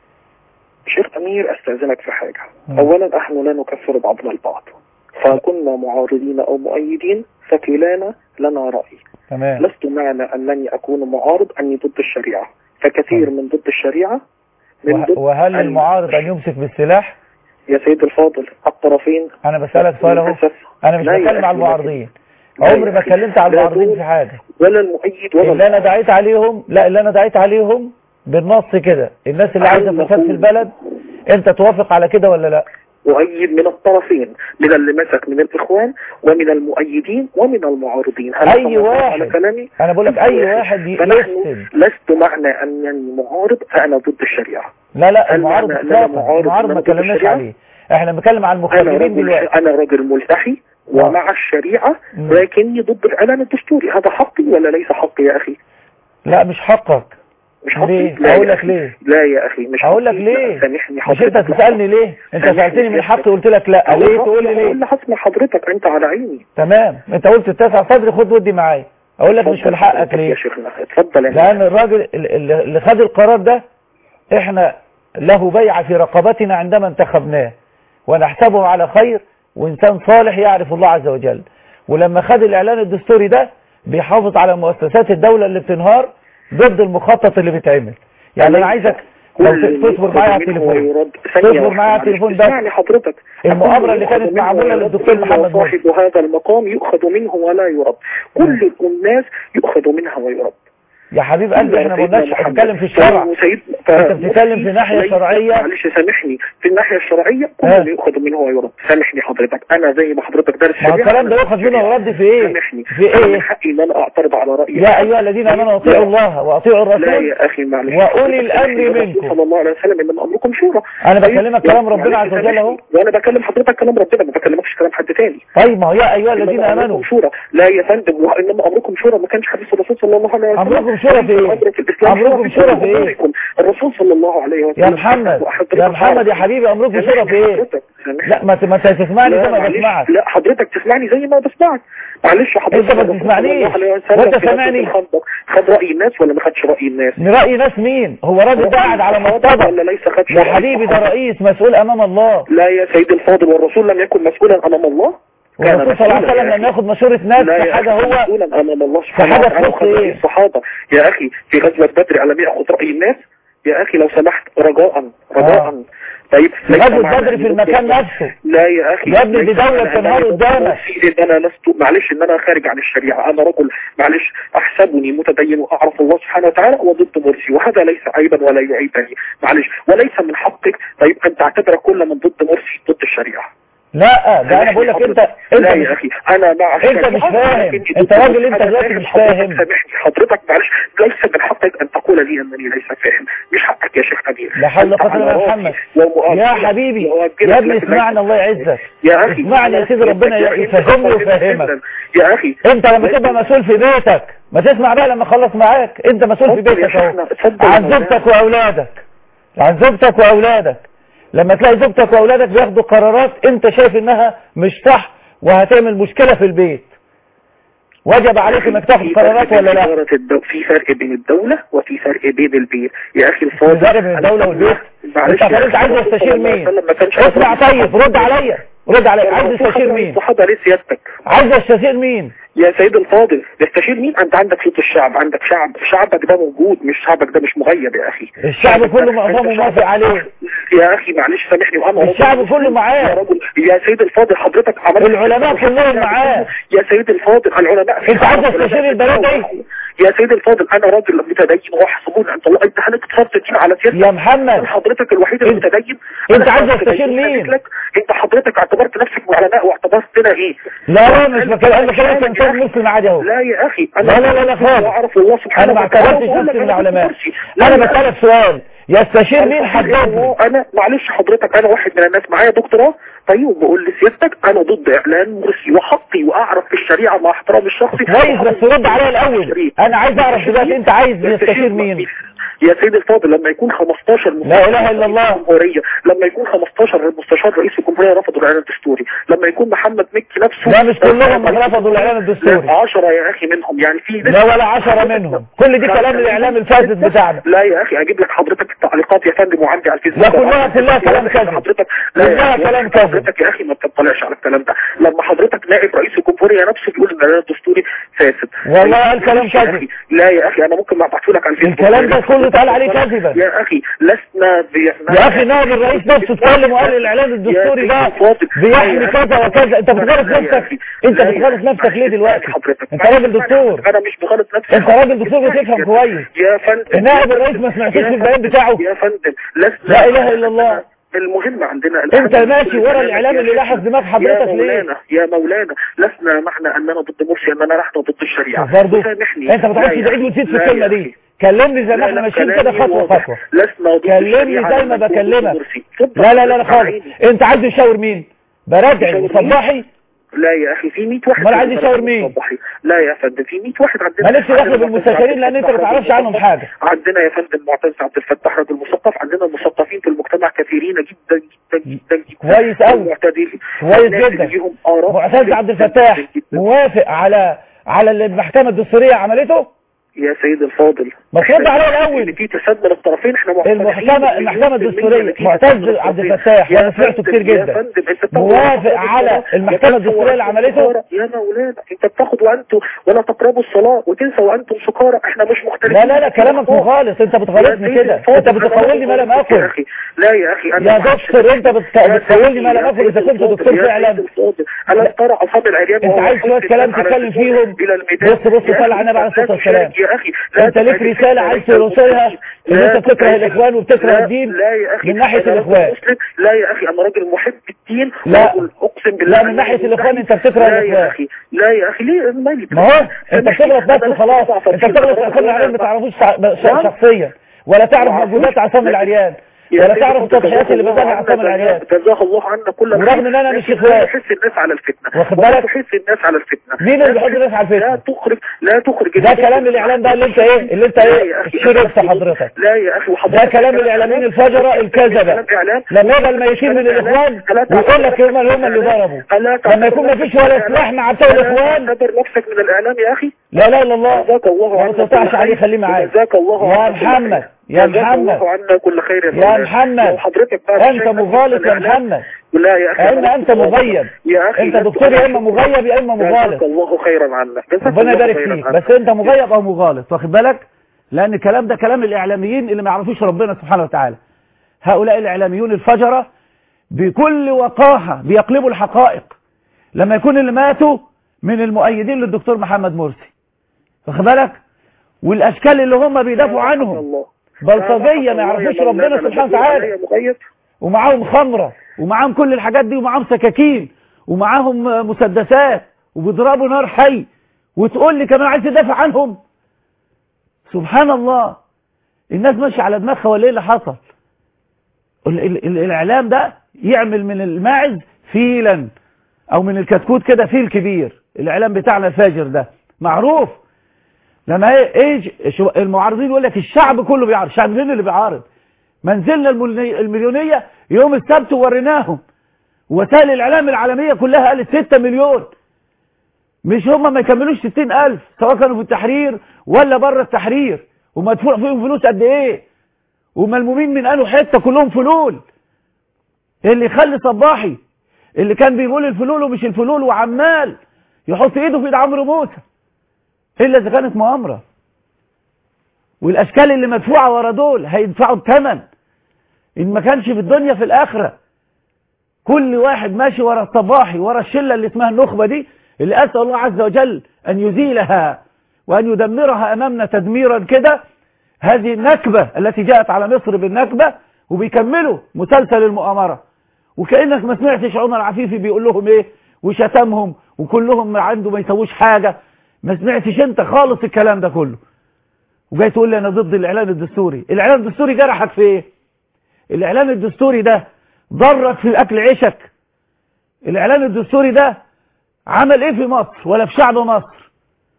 شيخ امير استاذنك في حاجه مم. اولا نحن لا نكفر بعضنا البعض فكنا معارضين او مؤيدين فكلانا لنا راي تمام لست معنى أنني أكون معارض أني ضد الشريعة فكثير من ضد الشريعة من وه- ضد وهل أن- المعارض أن يمسك بالسلاح يا سيد الفاضل الطرفين أنا بسألك سؤال أهو للأسف أنا مش لا يا بتكلم على أخي، المعارضين لا يا عمري ما أخي. اتكلمت على لا المعارضين دول في حاجة ولا المؤيد ولا اللي أنا المعارض. دعيت عليهم لا اللي أنا دعيت عليهم بالنص كده الناس اللي عايزة أنا فساد في أقول- البلد أنت توافق على كده ولا لا أؤيد من الطرفين من اللي مسك من الإخوان ومن المؤيدين ومن المعارضين هل أي سمعت واحد. على كلامي أنا بقول لك أي واحد ي- فنحن يسلم لست معنى أنني معارض فأنا ضد الشريعة لا لا هل المعارض معنى أن أنا اطلاقا معارض المعارض إن ما أنا ضد اتكلمناش الشريعة؟ عليه احنا بنتكلم عن أنا المخالفين رجل دلوقتي أنا رجل ملتحي ومع الشريعة مم. لكني ضد الإعلان الدستوري هذا حقي ولا ليس حقي يا أخي لا مش حقك مش حقي ليه؟ لا أقول يا لك أخي. ليه؟ لا يا أخي مش اقول لك حقي. ليه لا، سامحني مش حضرتك انت تسالني ليه انت سامحني سالتني من يا حقي أخي. قلت لك لا أقول ليه حقي، تقول لي أقول ليه اللي حسمي حضرتك أنت على عيني تمام انت قلت اتسع صدري خد ودي معايا اقول لك مش اتفضل من حقك حضرتك ليه يا شيخنا اتفضل يا لان الراجل اللي اللي خد القرار ده احنا له بيعة في رقبتنا عندما انتخبناه ونحسبه على خير وانسان صالح يعرف الله عز وجل ولما خد الاعلان الدستوري ده بيحافظ على مؤسسات الدولة اللي بتنهار ضد المخطط اللي بيتعمل يعني انا عايزك لو ت- تصبر معايا على التليفون تصبر معايا على التليفون بس اسمعني حضرتك المؤامرة اللي يؤخذ كانت منه معمولة ويرد. للدكتور إلا محمد مرسي. صاحب هذا المقام يؤخذ منه ولا يرد كل الناس يؤخذ منها ويرد يا حبيب قلبي احنا ما سيدنا قلناش محمد. نتكلم في الشرع وسيد- انت بتتكلم في ناحية ليس- شرعية معلش سامحني في الناحية الشرعية كل ها. اللي يؤخذ منه ويرد سامحني حضرتك انا زي ما حضرتك دارس ما هو شريعة، الكلام ده أنا يؤخذ دارس منه شريعة. ويرد في ايه سامحني في أنا ايه من حقي ان انا اعترض على رأيي يا ايها الذين امنوا اطيعوا الله واطيعوا لا الرسول يا اخي معلش وأولي الأمر الرسول منكم. صلى الله عليه وسلم انما امركم شورى انا طيب، بكلمك يا- كلام ربنا معلش عز وجل اهو سامحني. وانا بكلم حضرتك كلام ربنا ما بكلمكش كلام حد تاني طيب ما هو يا ايها الذين إنما امنوا أمركم شورى لا يا فندم وانما امركم شورى ما كانش حديث الرسول صلى الله عليه وسلم أمركم شورى في إيه؟ الأمر في الإسلام أمركم شورى في إيه؟ أمركم. الرسول صلى الله عليه وسلم يا محمد وحضرتك يا محمد يا حبيبي امركم شورى في ايه حضرتك. سامحني. لا ما ت- ما ت- تسمعني لا زي ما معلش. بسمعك لا حضرتك تسمعني زي ما بسمعك معلش حضرتك أنت ما الرسول بتسمعنيش. صلى الله عليه وسلم وأنت في غزوة سامعني. الخندق خد رأي الناس ولا ما خدش رأي الناس رأي ناس مين هو راجل ده قاعد على الصحابة مصطبة ولا ليس خدش يا رأي حبيبي ده الصحابة؟ رئيس مسؤول امام الله لا يا سيد الفاضل والرسول لم يكن مسؤولا امام الله كان والرسول صلى الله عليه مسؤولا وسلم يا لما ياخد مشورة ناس لا في يا حاجة أخي، هو مسؤولا امام الله سبحانه حاجة وتعالى تخص وخد رأي إيه؟ الصحابه يا اخي في غزوه بدر الم ياخذ راي الناس يا اخي لو سمحت رجاء رجاء آه. طيب في ليس غزوة معنى بدر أن في المكان يطلق- نفسه لا يا اخي يا ابني دي ليس دولة معنى بتنهار أنني قدامك. في ان انا لست معلش ان انا خارج عن الشريعه انا رجل معلش احسبني متدين واعرف الله سبحانه وتعالى وضد مرسي وهذا ليس عيبا ولا يعيبني معلش وليس من حقك طيب ان تعتبر كل من ضد مرسي ضد الشريعه لا ده انا بقول لك انت انت لا مش- يا اخي انا مع انت الشريعة، مش فاهم. لكني انت ضد راجل، انت أنا دلوقتي فاهم مش حضرتك، فاهم. سامحني حضرتك معلش ليس من حقك ان تقول لي انني ليس فاهم مش حقك يا شيخ امير لا حول ولا أنت قوة على الا بالله يا راسي محمد ومؤجلك- يا حبيبي وأؤجلك يا ابني لكن اسمعني ليس- الله يعزك يا اخي اسمعني يا سيدي ربنا يا أخي، أنت يفهمني فاهم ويفهمك جداً. يا اخي انت لما تبقى مسؤول في بيتك ما تسمع بقى لما اخلص معاك انت مسؤول في اتفضل يا بيتك اهو شيخنا، اتفضل يا عن مولانا. زوجتك واولادك عن زوجتك واولادك لما تلاقي زوجتك واولادك بياخدوا قرارات انت شايف انها مش صح وهتعمل مشكلة في البيت وجب عليك انك تاخد في فرق قرارات بين ولا لا إدارة الدو... في فرق بين الدولة وفي فرق بين البيت يا اخي الفاضل فرق بين الدولة والبيت معلش انت يا انت عايز أخي، الرسول تستشير صلى الله عليه مين وسلم ما كانش اسمع أفضل طيب رد عليا رد عليا عايز الرسول تستشير حضر مين الصحابة ليه سيادتك عايز تستشير مين يا سيد الفاضل تستشير مين انت عندك صوت الشعب عندك شعب شعبك ده موجود مش شعبك ده مش مغيب يا اخي الشعب كله أنت معظمه شعبك- موافق عليه يا اخي معلش سامحني وانا راجل الشعب مسلم. كله معاه. يا رجل يا سيد الفاضل حضرتك عملت العلماء كلهم معاه. يا سيد الفاضل العلماء انت عايز تستشير البلد دي يا سيد الفاضل انا راجل متدين وحسبون انت الله انت هنكتفرت دين على سيادتك يا محمد حضرتك الوحيد المتدين انت أنا عايز كنت تستشير متدين مين؟ وخليك لك. انت حضرتك اعتبرت نفسك علماء واعتبرتنا ايه لا لا مش بكلم انا بكلمك انسان مسلم عادي اهو لا يا اخي انا لا لا لا لا خالص اعرف الله سبحانه انا ما وتعالى اعتبرتش وأقول لك نفسي من أنا العلماء كنت مرسي. انا لا، بسألك سؤال يستشير مين حدد لي انا معلش حضرتك انا واحد من الناس معايا دكتوراه طيب وبقول لسيادتك انا ضد اعلان مرسي وحقي واعرف في الشريعه مع احترامي الشخصي كويس بس رد عليا الاول انا عايز اعرف دلوقتي انت عايز يستشير مين يا سيدي الفاضل لما يكون 15 لا إله إلا الله. الجمهورية لما يكون 15 مستشار رئيس الجمهورية رفضوا الإعلان الدستوري لما يكون محمد مكي نفسه لا مش كلهم رفضوا الاعلان الدستوري 10 يا أخي منهم يعني في لا ولا عشرة منهم كل دي كلام الاعلام الفاسد بتاعنا لا يا اخي اجيب لك حضرتك التعليقات يا فندم وعندي على الفيسبوك لا كلها كلها كلام كذب حضرتك لا يا كلها أخي، كلام كذب حضرتك يا اخي ما بتطلعش على الكلام ده لما حضرتك نائب رئيس الجمهورية نفسه بيقول ان الاعلان الدستوري فاسد والله قال كلام يا كذب أخي، لا يا اخي انا ممكن ابعته لك على الفيسبوك الكلام ده كله اتقال عليه كذبا يا اخي لسنا بي... يا اخي نائب الرئيس نفسه اتكلم وقال الاعلان الدستوري ده بيحمي كذا وكذا انت بتغلط نفسك انت بتغلط نفسك ليه دلوقتي انت راجل دكتور انا مش بغلط نفسي انت راجل دكتور بتفهم كويس يا فندم نائب الرئيس ما سمعتوش في البيان بتاعه يا فندم لسنا لا اله الا الله المهم عندنا انت ماشي ورا الاعلام اللي لاحظ دماغ حضرتك يا ليه مولانا يا مولانا لسنا معنى اننا ضد مرسي اننا نحن ضد الشريعه برضه سامحني انت ما تقعدش لا يا تعيد أخي. وتزيد في لا يا الكلمه أخي. دي كلمني زي ما لا، احنا لا، ماشيين كلامي كده خطوه واضح. خطوه لسنا ضد كلمني الشريعة، زي ما لسنا ضد بكلمك مرسي. اتفضل. لا لا لا لا خالص عيني. انت عايز تشاور مين برادعي يشاور مين؟ وصباحي لا يا اخي في 100 واحد امال عايز يشاور مين؟ صباحي. لا يا فندم في 100 واحد عندنا مالكش دخل بالمستشارين لان انت ما تعرفش عنهم حاجه عندنا يا فندم معتز عبد الفتاح رجل مثقف عندنا المثقفين في المجتمع كثيرين جدا جدا جدا جدا كويس قوي. معتدلين كويس الناس جدا. اللي ليهم آراء معتز عبد الفتاح جداً. موافق على على اللي المحكمه الدستوريه عملته يا سيد الفاضل ما ترد عليا الاول اللي فيه تسد من الطرفين احنا معترفين المحكمة المحكمة بالمليون في الدستورية المية اللي فيه معتز تسد من عبد الطرفين. الفتاح يا وانا سمعته فندم، كتير يا جدا فندم انت بتاخد موافق وأنت على تقرأ. المحكمة يا الدستورية اللي فندم، عملته يا مولانا انت بتاخد وانتم ولا تقربوا الصلاة وتنسى وانتم سكارى احنا مش مختلفين لا لا لا كلامك مخالف انت بتغلطني يا كده سيدي انت الفاضل، بتقولني ما أنا لم يا اكن أخي لا يا أخي أنا يا معلش. دكتور انت بت- يا بتقولني ما سيدي، لم يا اكن اذا سيدي كنت الفاضل، دكتور يا فعلا سيدي الفاضل. ألا ترى أصحاب العريان انت وهو عايز شوية يحث كلام الناس على تتكلم الدخول فيهم إلى الميدان. بص بص يا صلى أخي، على النبي عليه لا الصلاة والسلام تشارك يا أخي لا انت ليك تشارك رسالة في عايز التاريخ. توصلها ان لا انت بتكره تشارك. الاخوان وبتكره لا- الدين لا يا أخي من ناحية أنا راجل الاخوان مسلم. لا يا أخي أنا راجل محب الدين لا. ورجل أقسم بالله لا، من أنه ناحية مستحيل. الإخوان أنت بتكره لا الإخوان. يا أخي لا يا أخي ليه مالي ما هو انت سامحني. بتغلط بس أنا خلاص لست ضعف انت فيه. بتغلط في أنا اخوان العريان ما راجل- تعرفوش ش- نعم. شخصيا ولا تعرف ما موجودات أعرفوش. عصام العريان يا ولا سيدي تعرف الفاضل، التضحيات اللي جزاه بذلها الله عصام عنا العريان جزاه الله عنا كل ورغم خير. إن أنا مش لكن إخوان. لا تحس الناس على الفتنة واخد ولا بالك؟ تحس الناس على الفتنة مين اللي بيحط الناس على الفتنة؟ لا تخرج لا تخرج ده كلام الاعلام ده اللي انت ايه اللي انت لا ايه يا أخي، شربت حضرتك لا يا اخي وحضرتك ده كلام الاعلاميين الفجرة الكذبة كلام إعلام. لما يبقى الميتين من الاخوان ويقول لك هم اللي هم اللي ضربوا ألا لما يكون ما فيش ولا سلاح مع بتوع ألا الاخوان تعتبر نفسك من الاعلام يا اخي لا لا الا الله جزاك الله ما عنا تقطعش كل عليه خير. خليه معايا جزاك الله يا عنا كل محمد خير. يا جزاك محمد الله عنا كل خير يا يا مولانا. محمد لو حضرتك بقى انت شايف مغالط يا الإعلام- محمد لا يا اخي يا اما انت مغيب يا اخي انت دكتور يا اما مغيب يا اما جزاك مغالط الله خيرا عنا جزاك ربنا الله يبارك خيرا فيك عنا. بس انت مغيب او مغالط واخد بالك لان الكلام ده كلام الاعلاميين اللي ما يعرفوش ربنا سبحانه وتعالى هؤلاء الاعلاميون الفجرة بكل وقاحة بيقلبوا الحقائق لما يكون اللي ماتوا من المؤيدين للدكتور محمد مرسي واخد بالك والاشكال اللي هم بيدافعوا عنهم الله بلطجية ما يعرفوش ربنا سبحانه وتعالى مغيب ومعاهم خمرة ومعاهم كل الحاجات دي ومعاهم سكاكين ومعاهم مسدسات وبيضربوا نار حي وتقول لي كمان عايز تدافع عنهم سبحان الله الناس ماشية على دماغها ولا ايه اللي حصل ال ال ال الاعلام ده يعمل من الماعز فيلا او من الكتكوت كده فيل كبير الاعلام بتاعنا الفاجر ده معروف لما ايه ايه شو- المعارضين يقول لك الشعب كله بيعارض الشعب مين اللي بيعارض منزلنا الملي- المليونية يوم السبت ووريناهم وسائل الاعلام العالمية كلها قالت 6 مليون مش هم ما يكملوش 60000 سواء كانوا في التحرير ولا بره التحرير ومدفوع فيهم فلوس قد ايه وملمومين من قالوا حته كلهم فلول اللي يخلي صباحي اللي كان بيقول الفلول ومش الفلول وعمال يحط ايده في ايد عمرو موسى الا اذا كانت مؤامره والاشكال اللي مدفوعه ورا دول هيدفعوا الثمن ان ما كانش في الدنيا في الاخره كل واحد ماشي ورا الصباحي ورا الشله اللي اسمها النخبه دي اللي اسال الله عز وجل ان يزيلها وان يدمرها امامنا تدميرا كده هذه النكبه التي جاءت على مصر بالنكبه وبيكملوا مسلسل المؤامره وكانك ما سمعتش عمر عفيفي بيقول لهم ايه وشتمهم وكلهم عنده ما يسووش حاجه ما سمعتش انت خالص الكلام ده كله وجاي تقول لي انا ضد الاعلان الدستوري الاعلان الدستوري جرحك في ايه الاعلان الدستوري ده ضرك في اكل عيشك الاعلان الدستوري ده عمل ايه في مصر ولا في شعب مصر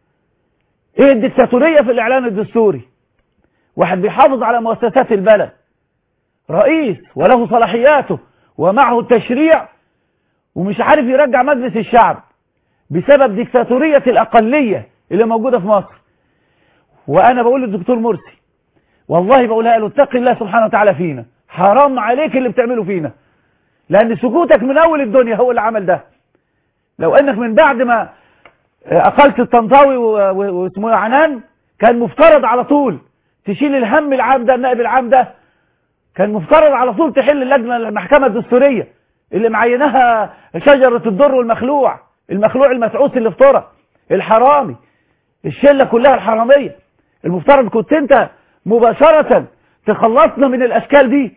ايه الدكتاتورية في الاعلان الدستوري واحد بيحافظ على مؤسسات البلد رئيس وله صلاحياته ومعه التشريع ومش عارف يرجع مجلس الشعب بسبب ديكتاتورية الأقلية اللي موجودة في مصر وأنا بقول للدكتور مرسي والله بقولها له اتق الله سبحانه وتعالى فينا حرام عليك اللي بتعمله فينا لأن سكوتك من أول الدنيا هو اللي عمل ده لو أنك من بعد ما أقلت الطنطاوي واسمه عنان كان مفترض على طول تشيل الهم العام ده النائب العام ده كان مفترض على طول تحل اللجنة المحكمة الدستورية اللي معينها شجرة الضر والمخلوع المخلوع المسعوس اللي افترى الحرامي الشلة كلها الحرامية المفترض كنت انت مباشرة تخلصنا من الاشكال دي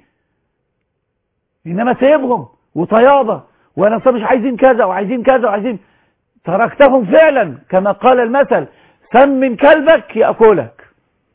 انما سيبهم وطيابة وانا مش عايزين كذا وعايزين كذا وعايزين تركتهم فعلا كما قال المثل سمن كلبك يأكلك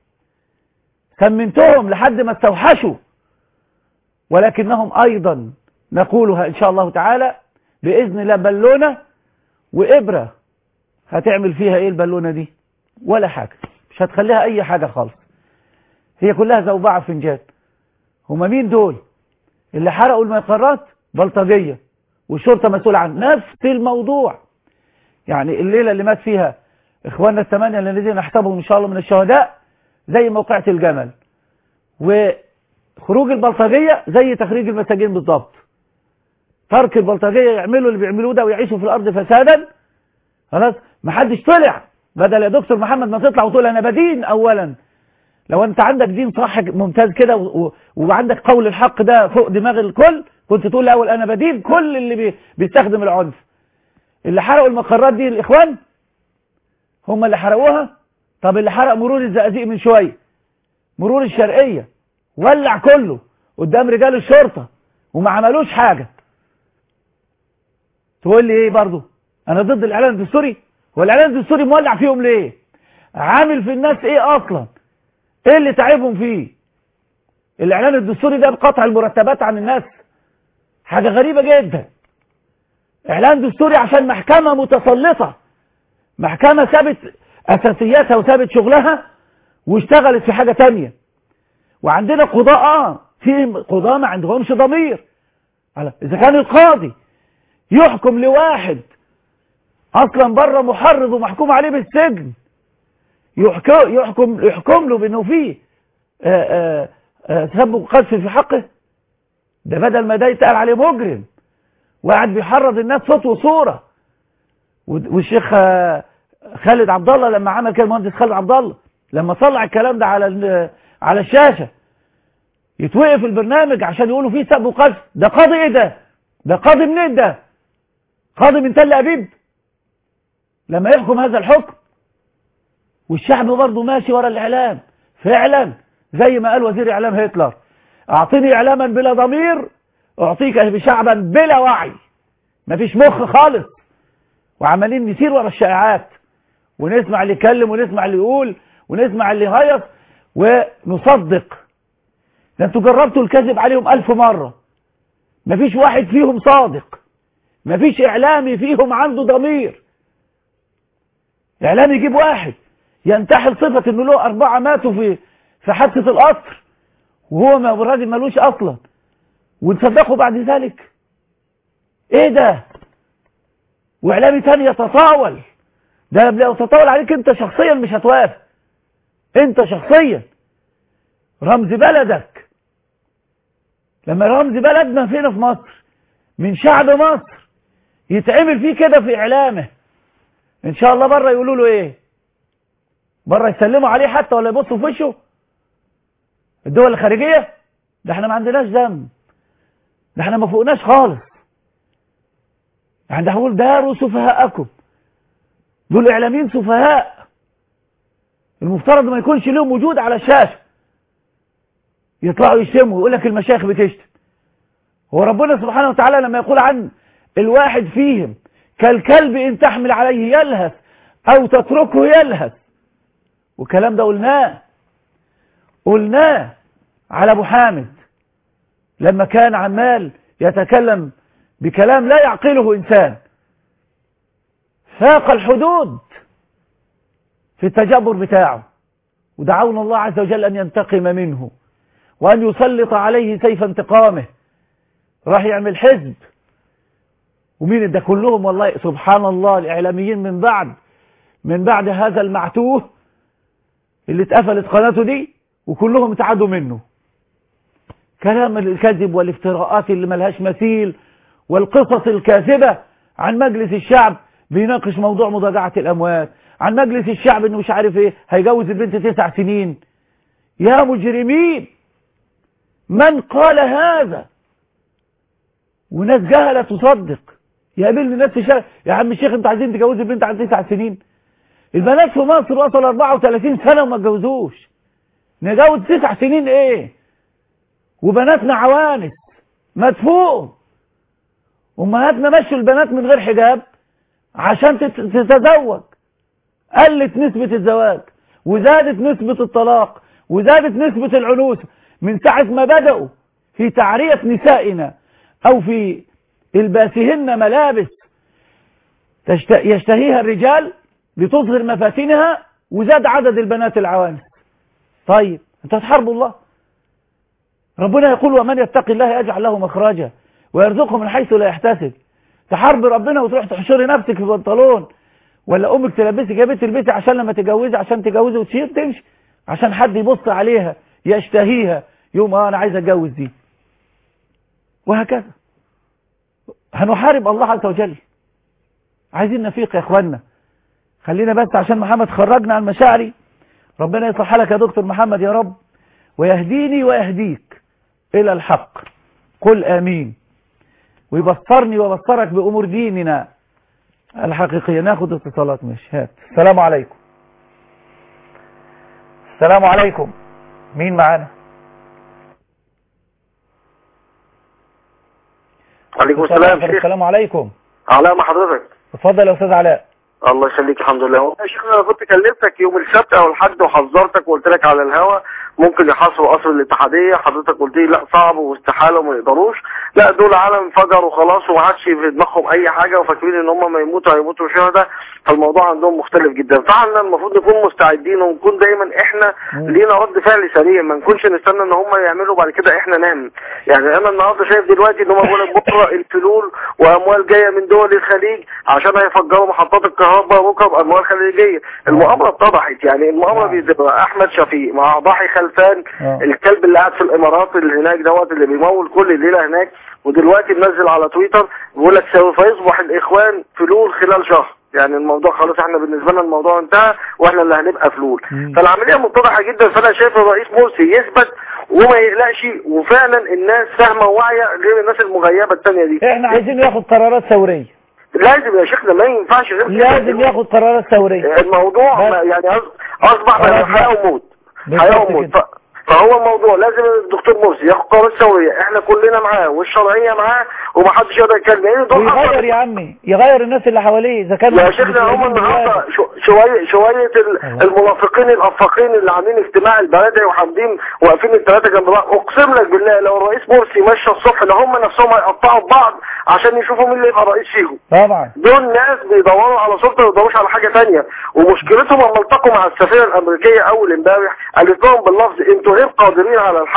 سمنتهم لحد ما استوحشوا ولكنهم ايضا نقولها ان شاء الله تعالى باذن الله بالونه وابره هتعمل فيها ايه البالونه دي ولا حاجه مش هتخليها اي حاجه خالص هي كلها زوبعه فنجان هما مين دول اللي حرقوا المقرات بلطجيه والشرطه مسؤوله عن نفس الموضوع يعني الليله اللي مات فيها اخواننا الثمانيه الذين نحسبهم ان شاء الله من الشهداء زي موقعة الجمل وخروج البلطجية زي تخريج المساجين بالضبط ترك البلطجية يعملوا اللي بيعملوه ده ويعيشوا في الأرض فسادا خلاص محدش طلع بدل يا دكتور محمد ما تطلع وتقول أنا بدين أولا لو أنت عندك دين صح ممتاز كده وعندك قول الحق ده فوق دماغ الكل كنت تقول الأول أنا بدين كل اللي بي بيستخدم العنف اللي حرقوا المقرات دي الإخوان هم اللي حرقوها طب اللي حرق مرور الزقازيق من شوية مرور الشرقية ولع كله قدام رجال الشرطة وما عملوش حاجة تقول لي ايه برضو انا ضد الاعلان الدستوري هو الاعلان الدستوري مولع فيهم ليه عامل في الناس ايه اصلا ايه اللي تعبهم فيه الاعلان الدستوري ده بقطع المرتبات عن الناس حاجة غريبة جدا اعلان دستوري عشان محكمة متسلطة محكمة سابت اساسياتها وسابت شغلها واشتغلت في حاجة تانية وعندنا قضاء اه في قضاء ما عندهمش ضمير اذا كان القاضي يحكم لواحد اصلا بره محرض ومحكوم عليه بالسجن يحكم يحكم يحكم له بانه فيه تسبب قذف في حقه ده بدل ما ده يتقال عليه مجرم وقاعد بيحرض الناس صوت وصوره والشيخ خالد عبد الله لما عمل كده المهندس خالد عبد الله لما طلع الكلام ده على على الشاشه يتوقف البرنامج عشان يقولوا فيه سب وقذف ده قاضي ايه ده ده قاضي منين ده قاضي من تل ابيب لما يحكم هذا الحكم والشعب برضه ماشي ورا الاعلام فعلا زي ما قال وزير اعلام هتلر اعطيني اعلاما بلا ضمير اعطيك بشعبا بلا وعي مفيش مخ خالص وعمالين نسير ورا الشائعات ونسمع اللي يتكلم ونسمع اللي يقول ونسمع اللي يهيص ونصدق ده انتوا جربتوا الكذب عليهم ألف مرة مفيش واحد فيهم صادق مفيش إعلامي فيهم عنده ضمير إعلامي يجيب واحد ينتحل صفة إنه له أربعة ماتوا في في حادثة القطر وهو ما الراجل ملوش أصلا ونصدقه بعد ذلك إيه ده وإعلامي تاني يتطاول ده لو تطول عليك انت شخصيا مش هتوافق انت شخصيا رمز بلدك لما رمز بلدنا فينا في مصر من شعب مصر يتعمل فيه كده في اعلامه ان شاء الله بره يقولوا له ايه بره يسلموا عليه حتى ولا يبصوا في وشه الدول الخارجية ده احنا ما عندناش ذنب ده احنا ما فوقناش خالص يعني ده هقول داروا سفهاءكم دول اعلاميين سفهاء المفترض ما يكونش لهم وجود على الشاشة يطلعوا يشتموا ويقول لك المشايخ بتشتم هو ربنا سبحانه وتعالى لما يقول عن الواحد فيهم كالكلب ان تحمل عليه يلهث او تتركه يلهث والكلام ده قلناه قلناه على ابو حامد لما كان عمال يتكلم بكلام لا يعقله انسان فاق الحدود في التجبر بتاعه ودعونا الله عز وجل ان ينتقم منه وان يسلط عليه سيف انتقامه راح يعمل حزب ومين ده كلهم والله سبحان الله الاعلاميين من بعد من بعد هذا المعتوه اللي اتقفلت قناته دي وكلهم اتعدوا منه كلام الكذب والافتراءات اللي ملهاش مثيل والقصص الكاذبة عن مجلس الشعب بيناقش موضوع مضاجعة الأموات عن مجلس الشعب انه مش عارف ايه هيجوز البنت تسع سنين يا مجرمين من قال هذا وناس جهلة تصدق يقابلني ناس في شارع يا عم الشيخ انتوا عايزين تجوزوا البنت عن تسع سنين البنات في مصر وصلوا 34 سنة وما اتجوزوش نجوز تسع سنين ايه وبناتنا عوانس مدفوق امهاتنا مشوا البنات من غير حجاب عشان تتزوج قلت نسبة الزواج وزادت نسبة الطلاق وزادت نسبة العنوسة من ساعة ما بدأوا في تعرية نسائنا او في الباسهن ملابس يشتهيها الرجال لتظهر مفاتنها وزاد عدد البنات العوانس طيب انت تحارب الله ربنا يقول ومن يتقي الله يجعل له مخرجا ويرزقه من حيث لا يحتسب تحارب ربنا وتروح تحشري نفسك في بنطلون ولا امك تلبسك يا بنت البيت عشان لما تجوزي عشان تجوزي وتشيل تمشي عشان حد يبص عليها يشتهيها يوم اه انا عايز اتجوز دي وهكذا هنحارب الله عز وجل عايزين نفيق يا اخوانا خلينا بس عشان محمد خرجنا عن مشاعري ربنا يصلح لك يا دكتور محمد يا رب ويهديني ويهديك الى الحق قل امين ويبصرني وبصرك بامور ديننا الحقيقية ناخد اتصالات مش هات السلام عليكم السلام عليكم مين معانا عليكم السلام شيخ السلام عليكم علاء مع حضرتك اتفضل يا استاذ علاء الله يخليك الحمد لله والله يا شيخ انا كنت كلمتك يوم السبت او الحد وحذرتك وقلت لك على الهوا ممكن يحاصروا قصر الاتحاديه حضرتك قلت لي لا صعب واستحاله وما يقدروش لا دول عالم انفجر وخلاص وما عادش في دماغهم اي حاجه وفاكرين ان هم ما يموتوا هيموتوا شهداء فالموضوع عندهم مختلف جدا فعلا المفروض نكون مستعدين ونكون دايما احنا لينا رد فعل سريع ما نكونش نستنى ان هم يعملوا بعد كده احنا نعمل يعني انا النهارده شايف دلوقتي ان هم بيقول لك بكره الفلول واموال جايه من دول الخليج عشان هيفجروا محطات الكهرباء بكره باموال خليجيه المؤامره اتضحت يعني المؤامره بيدبر احمد شفيق مع ضاحي خلفان الكلب اللي قاعد في الامارات اللي هناك دوت اللي بيمول كل ليله هناك ودلوقتي منزل على تويتر بيقول لك سوف يصبح الاخوان فلول خلال شهر يعني الموضوع خلاص احنا بالنسبه لنا الموضوع انتهى واحنا اللي هنبقى فلول فالعمليه متضحه جدا فانا شايف الرئيس مرسي يثبت وما يقلقش وفعلا الناس فاهمه وواعيه غير الناس المغيبه الثانيه دي احنا عايزين ياخد قرارات ثوريه لازم يا شيخنا ما ينفعش غير كده. لازم ياخد قرارات ثوريه الموضوع ما- يعني أص- اصبح بقى حياه وموت حياه وموت ف- فهو الموضوع لازم الدكتور مرسي ياخد قرارات ثوريه احنا كلنا معاه والشرعيه معاه ومحدش يقدر يتكلم لان دول ويغير يا عمي يغير الناس اللي حواليه اذا كان يا شيخنا هم النهارده شو- شويه شويه ال- المنافقين الافاقين اللي عاملين اجتماع البلدي وحامدين واقفين الثلاثه جنب بعض اقسم لك بالله لو الرئيس مرسي مشى الصبح ده هم نفسهم هيقطعوا في بعض عشان يشوفوا مين اللي يبقى رئيس فيهم طبعا دول ناس بيدوروا على سلطه ما بيدوروش على حاجه ثانيه ومشكلتهم لما التقوا مع السفيره الامريكيه اول امبارح قالت لهم باللفظ انتوا غير قادرين على الحشد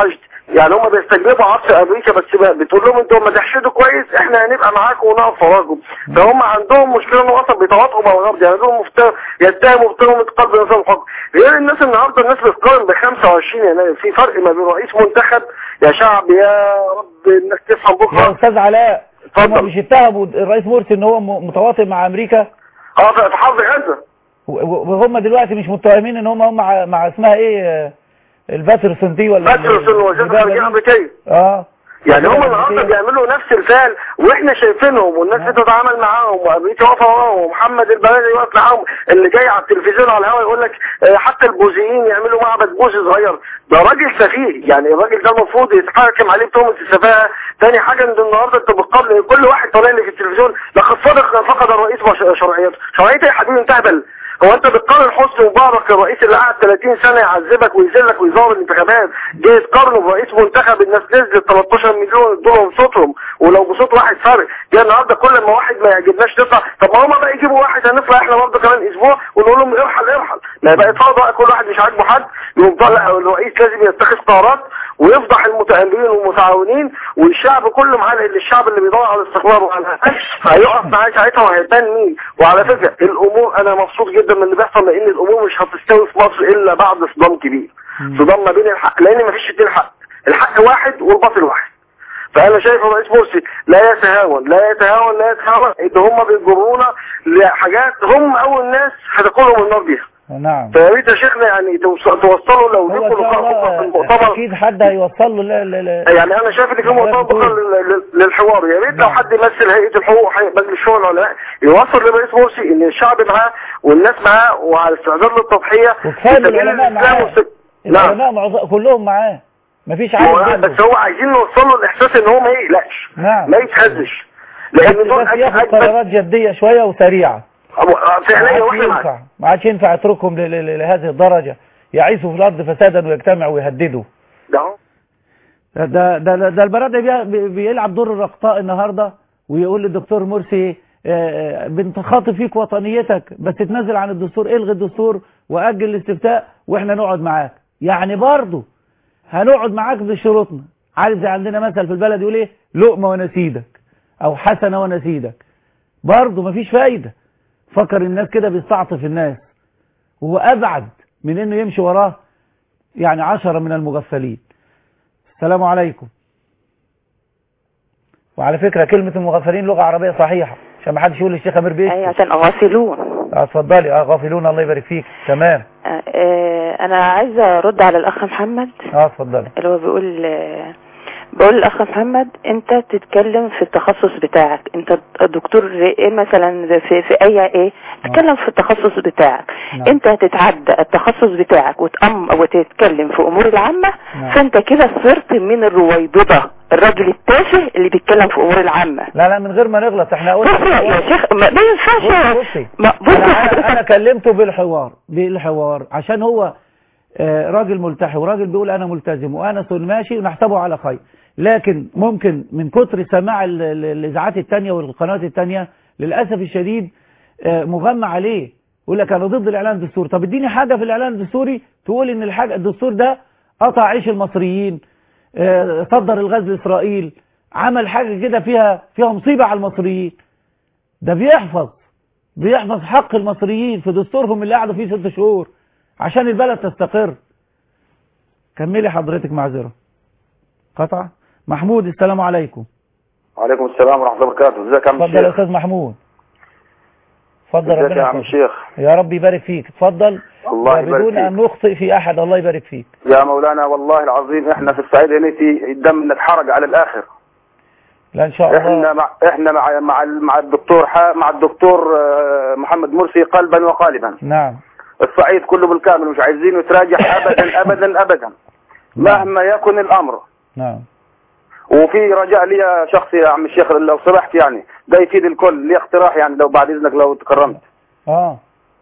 يعني هم بيستجلبوا عطف امريكا بس ب- بتقول لهم انتوا لما تحشدوا كويس احنا هنبقى معاكم ونقف وراكم فهم عندهم مشكله انه اصلا بيتواطئوا مع الغرب يعني دول مفتر يتهموا بتهمه قلب نظام الحكم غير الناس النهارده الناس بتقارن ب 25 يناير في فرق ما بين رئيس منتخب يا شعب يا رب الناس تفهم يا بكره استاذ علاء هم مش اتهموا الرئيس مرسي ان هو م- متواطئ مع امريكا اه في حرب غزه و- و- وهم دلوقتي مش متهمين ان هم هم مع, مع اسمها ايه آه، الباترسون دي ولا باترسون وزير الخارجيه الامريكيه اه يعني هم النهارده بيعملوا نفس الفعل واحنا شايفينهم والناس بتتعامل معاهم وامريكا واقفه وراهم ومحمد البلدي واقف معاهم اللي جاي على التلفزيون على الهواء يقول لك آه، حتى البوذيين يعملوا معبد بوذي صغير ده راجل سفيه يعني الراجل ده المفروض يتحاكم عليه بتهمه السفاهه تاني حاجه ان النهارده انت بتقابل كل واحد طالع لي في التلفزيون لقد صدق فقد الرئيس مش- شرعيته شرعيته يا حبيبي انت اهبل هو انت بتقارن حسني مبارك الرئيس اللي قعد 30 سنه يعذبك ويذلك ويزور الانتخابات جاي تقارنه برئيس منتخب الناس نزلت 13 مليون ادولهم صوتهم ولو بصوت واحد فرق جاي النهارده كل ما واحد ما يعجبناش نطلع طب ما هم بقى يجيبوا واحد هنطلع احنا برضه كمان اسبوع ونقول لهم ارحل ارحل ما يبقى يتفاوض بقى كل واحد مش عاجبه حد يقوم طالع الرئيس لازم يتخذ قرارات ويفضح المتآمرين والمتعاونين والشعب كله معاه لان الشعب اللي بيدور على الاستقرار وعلى الهدف هيقف معاه ساعتها وهيبان مين وعلى فكره الامور انا مبسوط جدا من اللي بيحصل لان الامور مش هتستوي في مصر الا بعد صدام كبير صدام ما بين الحق لان مفيش اتنين حق الحق واحد والباطل واحد فانا شايف الرئيس مرسي لا يتهاون لا يتهاون لا يتهاون ان هم بيجرونا لحاجات هم اول ناس هتاكلهم النار بيها نعم فيا ريت يا شيخنا يعني توص- توصلوا لو هو لكم إن شاء لقاء بكره في الله المؤتمر اكيد حد هيوصل له لا لا لا يعني انا شايف ان في مؤتمر بكره لل- لل- للحوار يا ريت لو حد يمثل هيئه الحقوق وهيئه مجلس الشورى العلماء يوصل لرئيس مرسي ان الشعب معاه والناس معاه وعلى استعداد للتضحيه وكفايه في سبيل العلماء الإسلام معاه والس- نعم العلماء معظم كلهم معاه مفيش هو- عالم بس هو عايزين نوصل له الاحساس ان هو ما يقلقش نعم ما يتهزش بس لان دول بس ياخد أجمل- قرارات جدية شوية وسريعة أبو- ما فعليا عادش واحنا معاك ينفع ما عادش ينفع يتركهم ل- ل- لهذه الدرجة يعيثوا في الأرض فسادا ويجتمعوا ويهددوا ده هو. ده ده ده, ده البراد بي- بي- بيلعب دور الرقطاء النهارده ويقول للدكتور مرسي آه، آه، بنتخاطب فيك وطنيتك بس تنزل عن الدستور الغي الدستور واجل الاستفتاء واحنا نقعد معاك يعني برضه هنقعد معاك بشروطنا عارف زي عندنا مثل في البلد يقول ايه لقمه ونسيدك او حسنه ونسيدك برضه مفيش فايده فكر الناس كده بيستعطف الناس وهو ابعد من انه يمشي وراه يعني عشرة من المغفلين السلام عليكم وعلى فكرة كلمة المغفلين لغة عربية صحيحة عشان ما حدش يقول للشيخ أمير بيه ايوه عشان غافلون اه اتفضلي اه غافلون الله يبارك فيك تمام آه، آه، انا عايزه ارد على الاخ محمد اه اتفضلي اللي هو بيقول آه، بقول للاخ محمد انت تتكلم في التخصص بتاعك انت دكتور ايه مثلا في في اي ايه تتكلم في التخصص بتاعك نعم. انت هتتعدى التخصص بتاعك وتأم وتتكلم في امور العامه نعم. فانت كده صرت من الرويبضه الراجل التافه اللي بيتكلم في امور العامه لا لا من غير ما نغلط احنا قلنا بص يا شيخ ما ما ينفعش بصي ما- بص انا, أنا كلمته بالحوار بالحوار عشان هو آه، راجل ملتحي وراجل بيقول انا ملتزم وانا سن ماشي ونحسبه على خير لكن ممكن من كتر سماع ال- ال- الاذاعات التانية والقنوات التانية للاسف الشديد آه، مغمى عليه يقول لك انا ضد الاعلان الدستوري طب اديني حاجه في الاعلان الدستوري تقول ان الحاجه الدستور ده قطع عيش المصريين آه، صدر الغاز لاسرائيل عمل حاجه كده فيها فيها مصيبه على المصريين ده بيحفظ بيحفظ حق المصريين في دستورهم اللي قعدوا فيه ست شهور عشان البلد تستقر كملي حضرتك معذرة قطع محمود السلام عليكم وعليكم السلام ورحمة الله وبركاته ازيك يا عم اتفضل يا الشيخ استاذ محمود اتفضل ازيك ربنا يا عم يحفظك. الشيخ يا رب يبارك فيك اتفضل الله يبارك بدون فيك. ان نخطئ في احد الله يبارك فيك يا مولانا والله العظيم احنا في الصعيد هنيتي الدم نتحرق على الاخر لا ان شاء الله احنا مع احنا مع مع مع الدكتور ح- مع الدكتور آه، محمد مرسي قلبا وقالبا نعم الصعيد كله بالكامل مش عايزينه يتراجع ابدا ابدا ابدا مهما يكن الامر نعم وفي رجاء لي شخصي يا عم الشيخ لو سمحت يعني ده يفيد الكل لي اقتراح يعني لو بعد اذنك لو تكرمت اه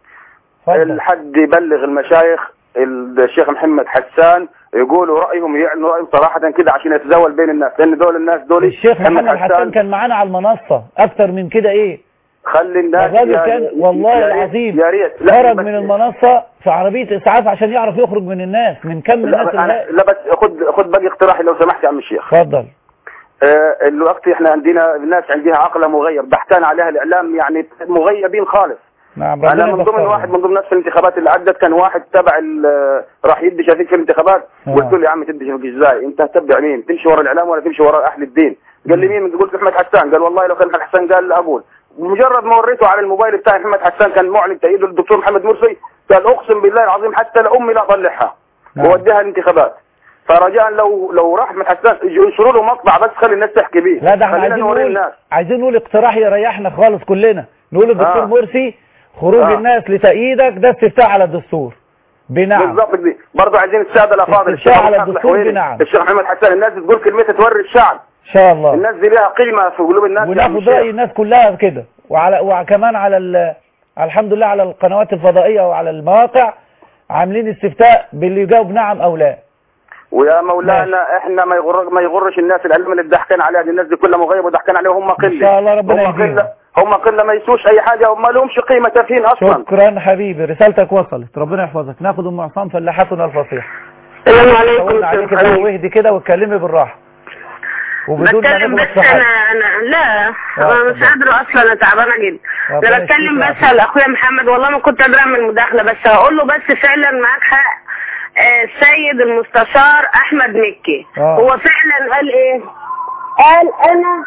الحد يبلغ المشايخ الشيخ محمد حسان يقولوا رايهم يعلنوا رايهم صراحه كده عشان يتزاول بين الناس لان دول الناس دول الشيخ محمد حسان كان معانا على المنصة اكتر من كده ايه خلي الناس الراجل يا- كان يا- والله يا ريت- العظيم يا ريت لا خرج بس- من المنصة في عربية إسعاف عشان يعرف يخرج من الناس من كم الناس لا, أنا اللي لا بس خد خد باقي اقتراحي لو سمحت يا عم الشيخ اتفضل آه، الوقت احنا عندنا الناس عندها عقل مغير بحثان عليها الاعلام يعني مغيبين خالص نعم انا ربنا من ضمن يبصرهم. واحد من ضمن الناس في الانتخابات اللي عدت كان واحد تبع ال- راح يدي شريك في الانتخابات آه. قلت له يا عم تدي شريك ازاي انت هتتبع مين تمشي ورا الاعلام ولا تمشي ورا اهل الدين قال لي مين قلت له احمد حسان قال والله لو كان احمد حسان قال اقول مجرد ما وريته على الموبايل بتاعي محمد حسان كان معلن تأييده للدكتور محمد مرسي قال اقسم بالله العظيم حتى لامي لا اطلعها نعم. ووديها الانتخابات فرجاء لو لو راح احمد حسان يجوا ينشروا له مقطع بس خلي الناس تحكي بيه لا ده احنا خلينا عايزين نوري نقول الناس عايزين نقول اقتراح يريحنا خالص كلنا نقول الدكتور آه. مرسي خروج آه. الناس لتأييدك ده استفتاء على الدستور بنعم بالضبط دي برضه عايزين الساده الافاضل استفتاء على محمد الدستور الحويني، بنعم. الشيخ محمد حسان الناس تقول كلمتها توري الشعب ان شاء الله الناس دي لها قيمه في قلوب الناس يا عم وناخد الشيخ. رأي الناس كلها كده وعلى وكمان على ال... الحمد لله على القنوات الفضائية وعلى المواقع عاملين استفتاء باللي يجاوب نعم او لا ويا مولانا احنا ما يغر ما يغرش الناس العلم اللي ضحكان عليها دي الناس دي كلها مغيبه وضحكان عليهم هم قله ان شاء الله ربنا هم يهديهم قله هم قله ما يسوش اي حاجه هم ما لهمش قيمه تافهين اصلا شكرا حبيبي رسالتك وصلت ربنا يحفظك ناخد ام عصام فلاحتنا الفصيحة السلام عليكم طولنا عليك شيخ بقى حبيبي. واهدي كده واتكلمي بالراحة وبدون ما بتكلم نغلط بس في حد انا انا لا آه، انا مش قادره اصلا انا تعبانه جدا ربنا انا بتكلم يشفيك بس على اخويا محمد والله ما كنت قادره اعمل مداخله بس هقول له بس فعلا معاك حق آه، السيد المستشار احمد مكي آه. هو فعلا قال ايه قال انا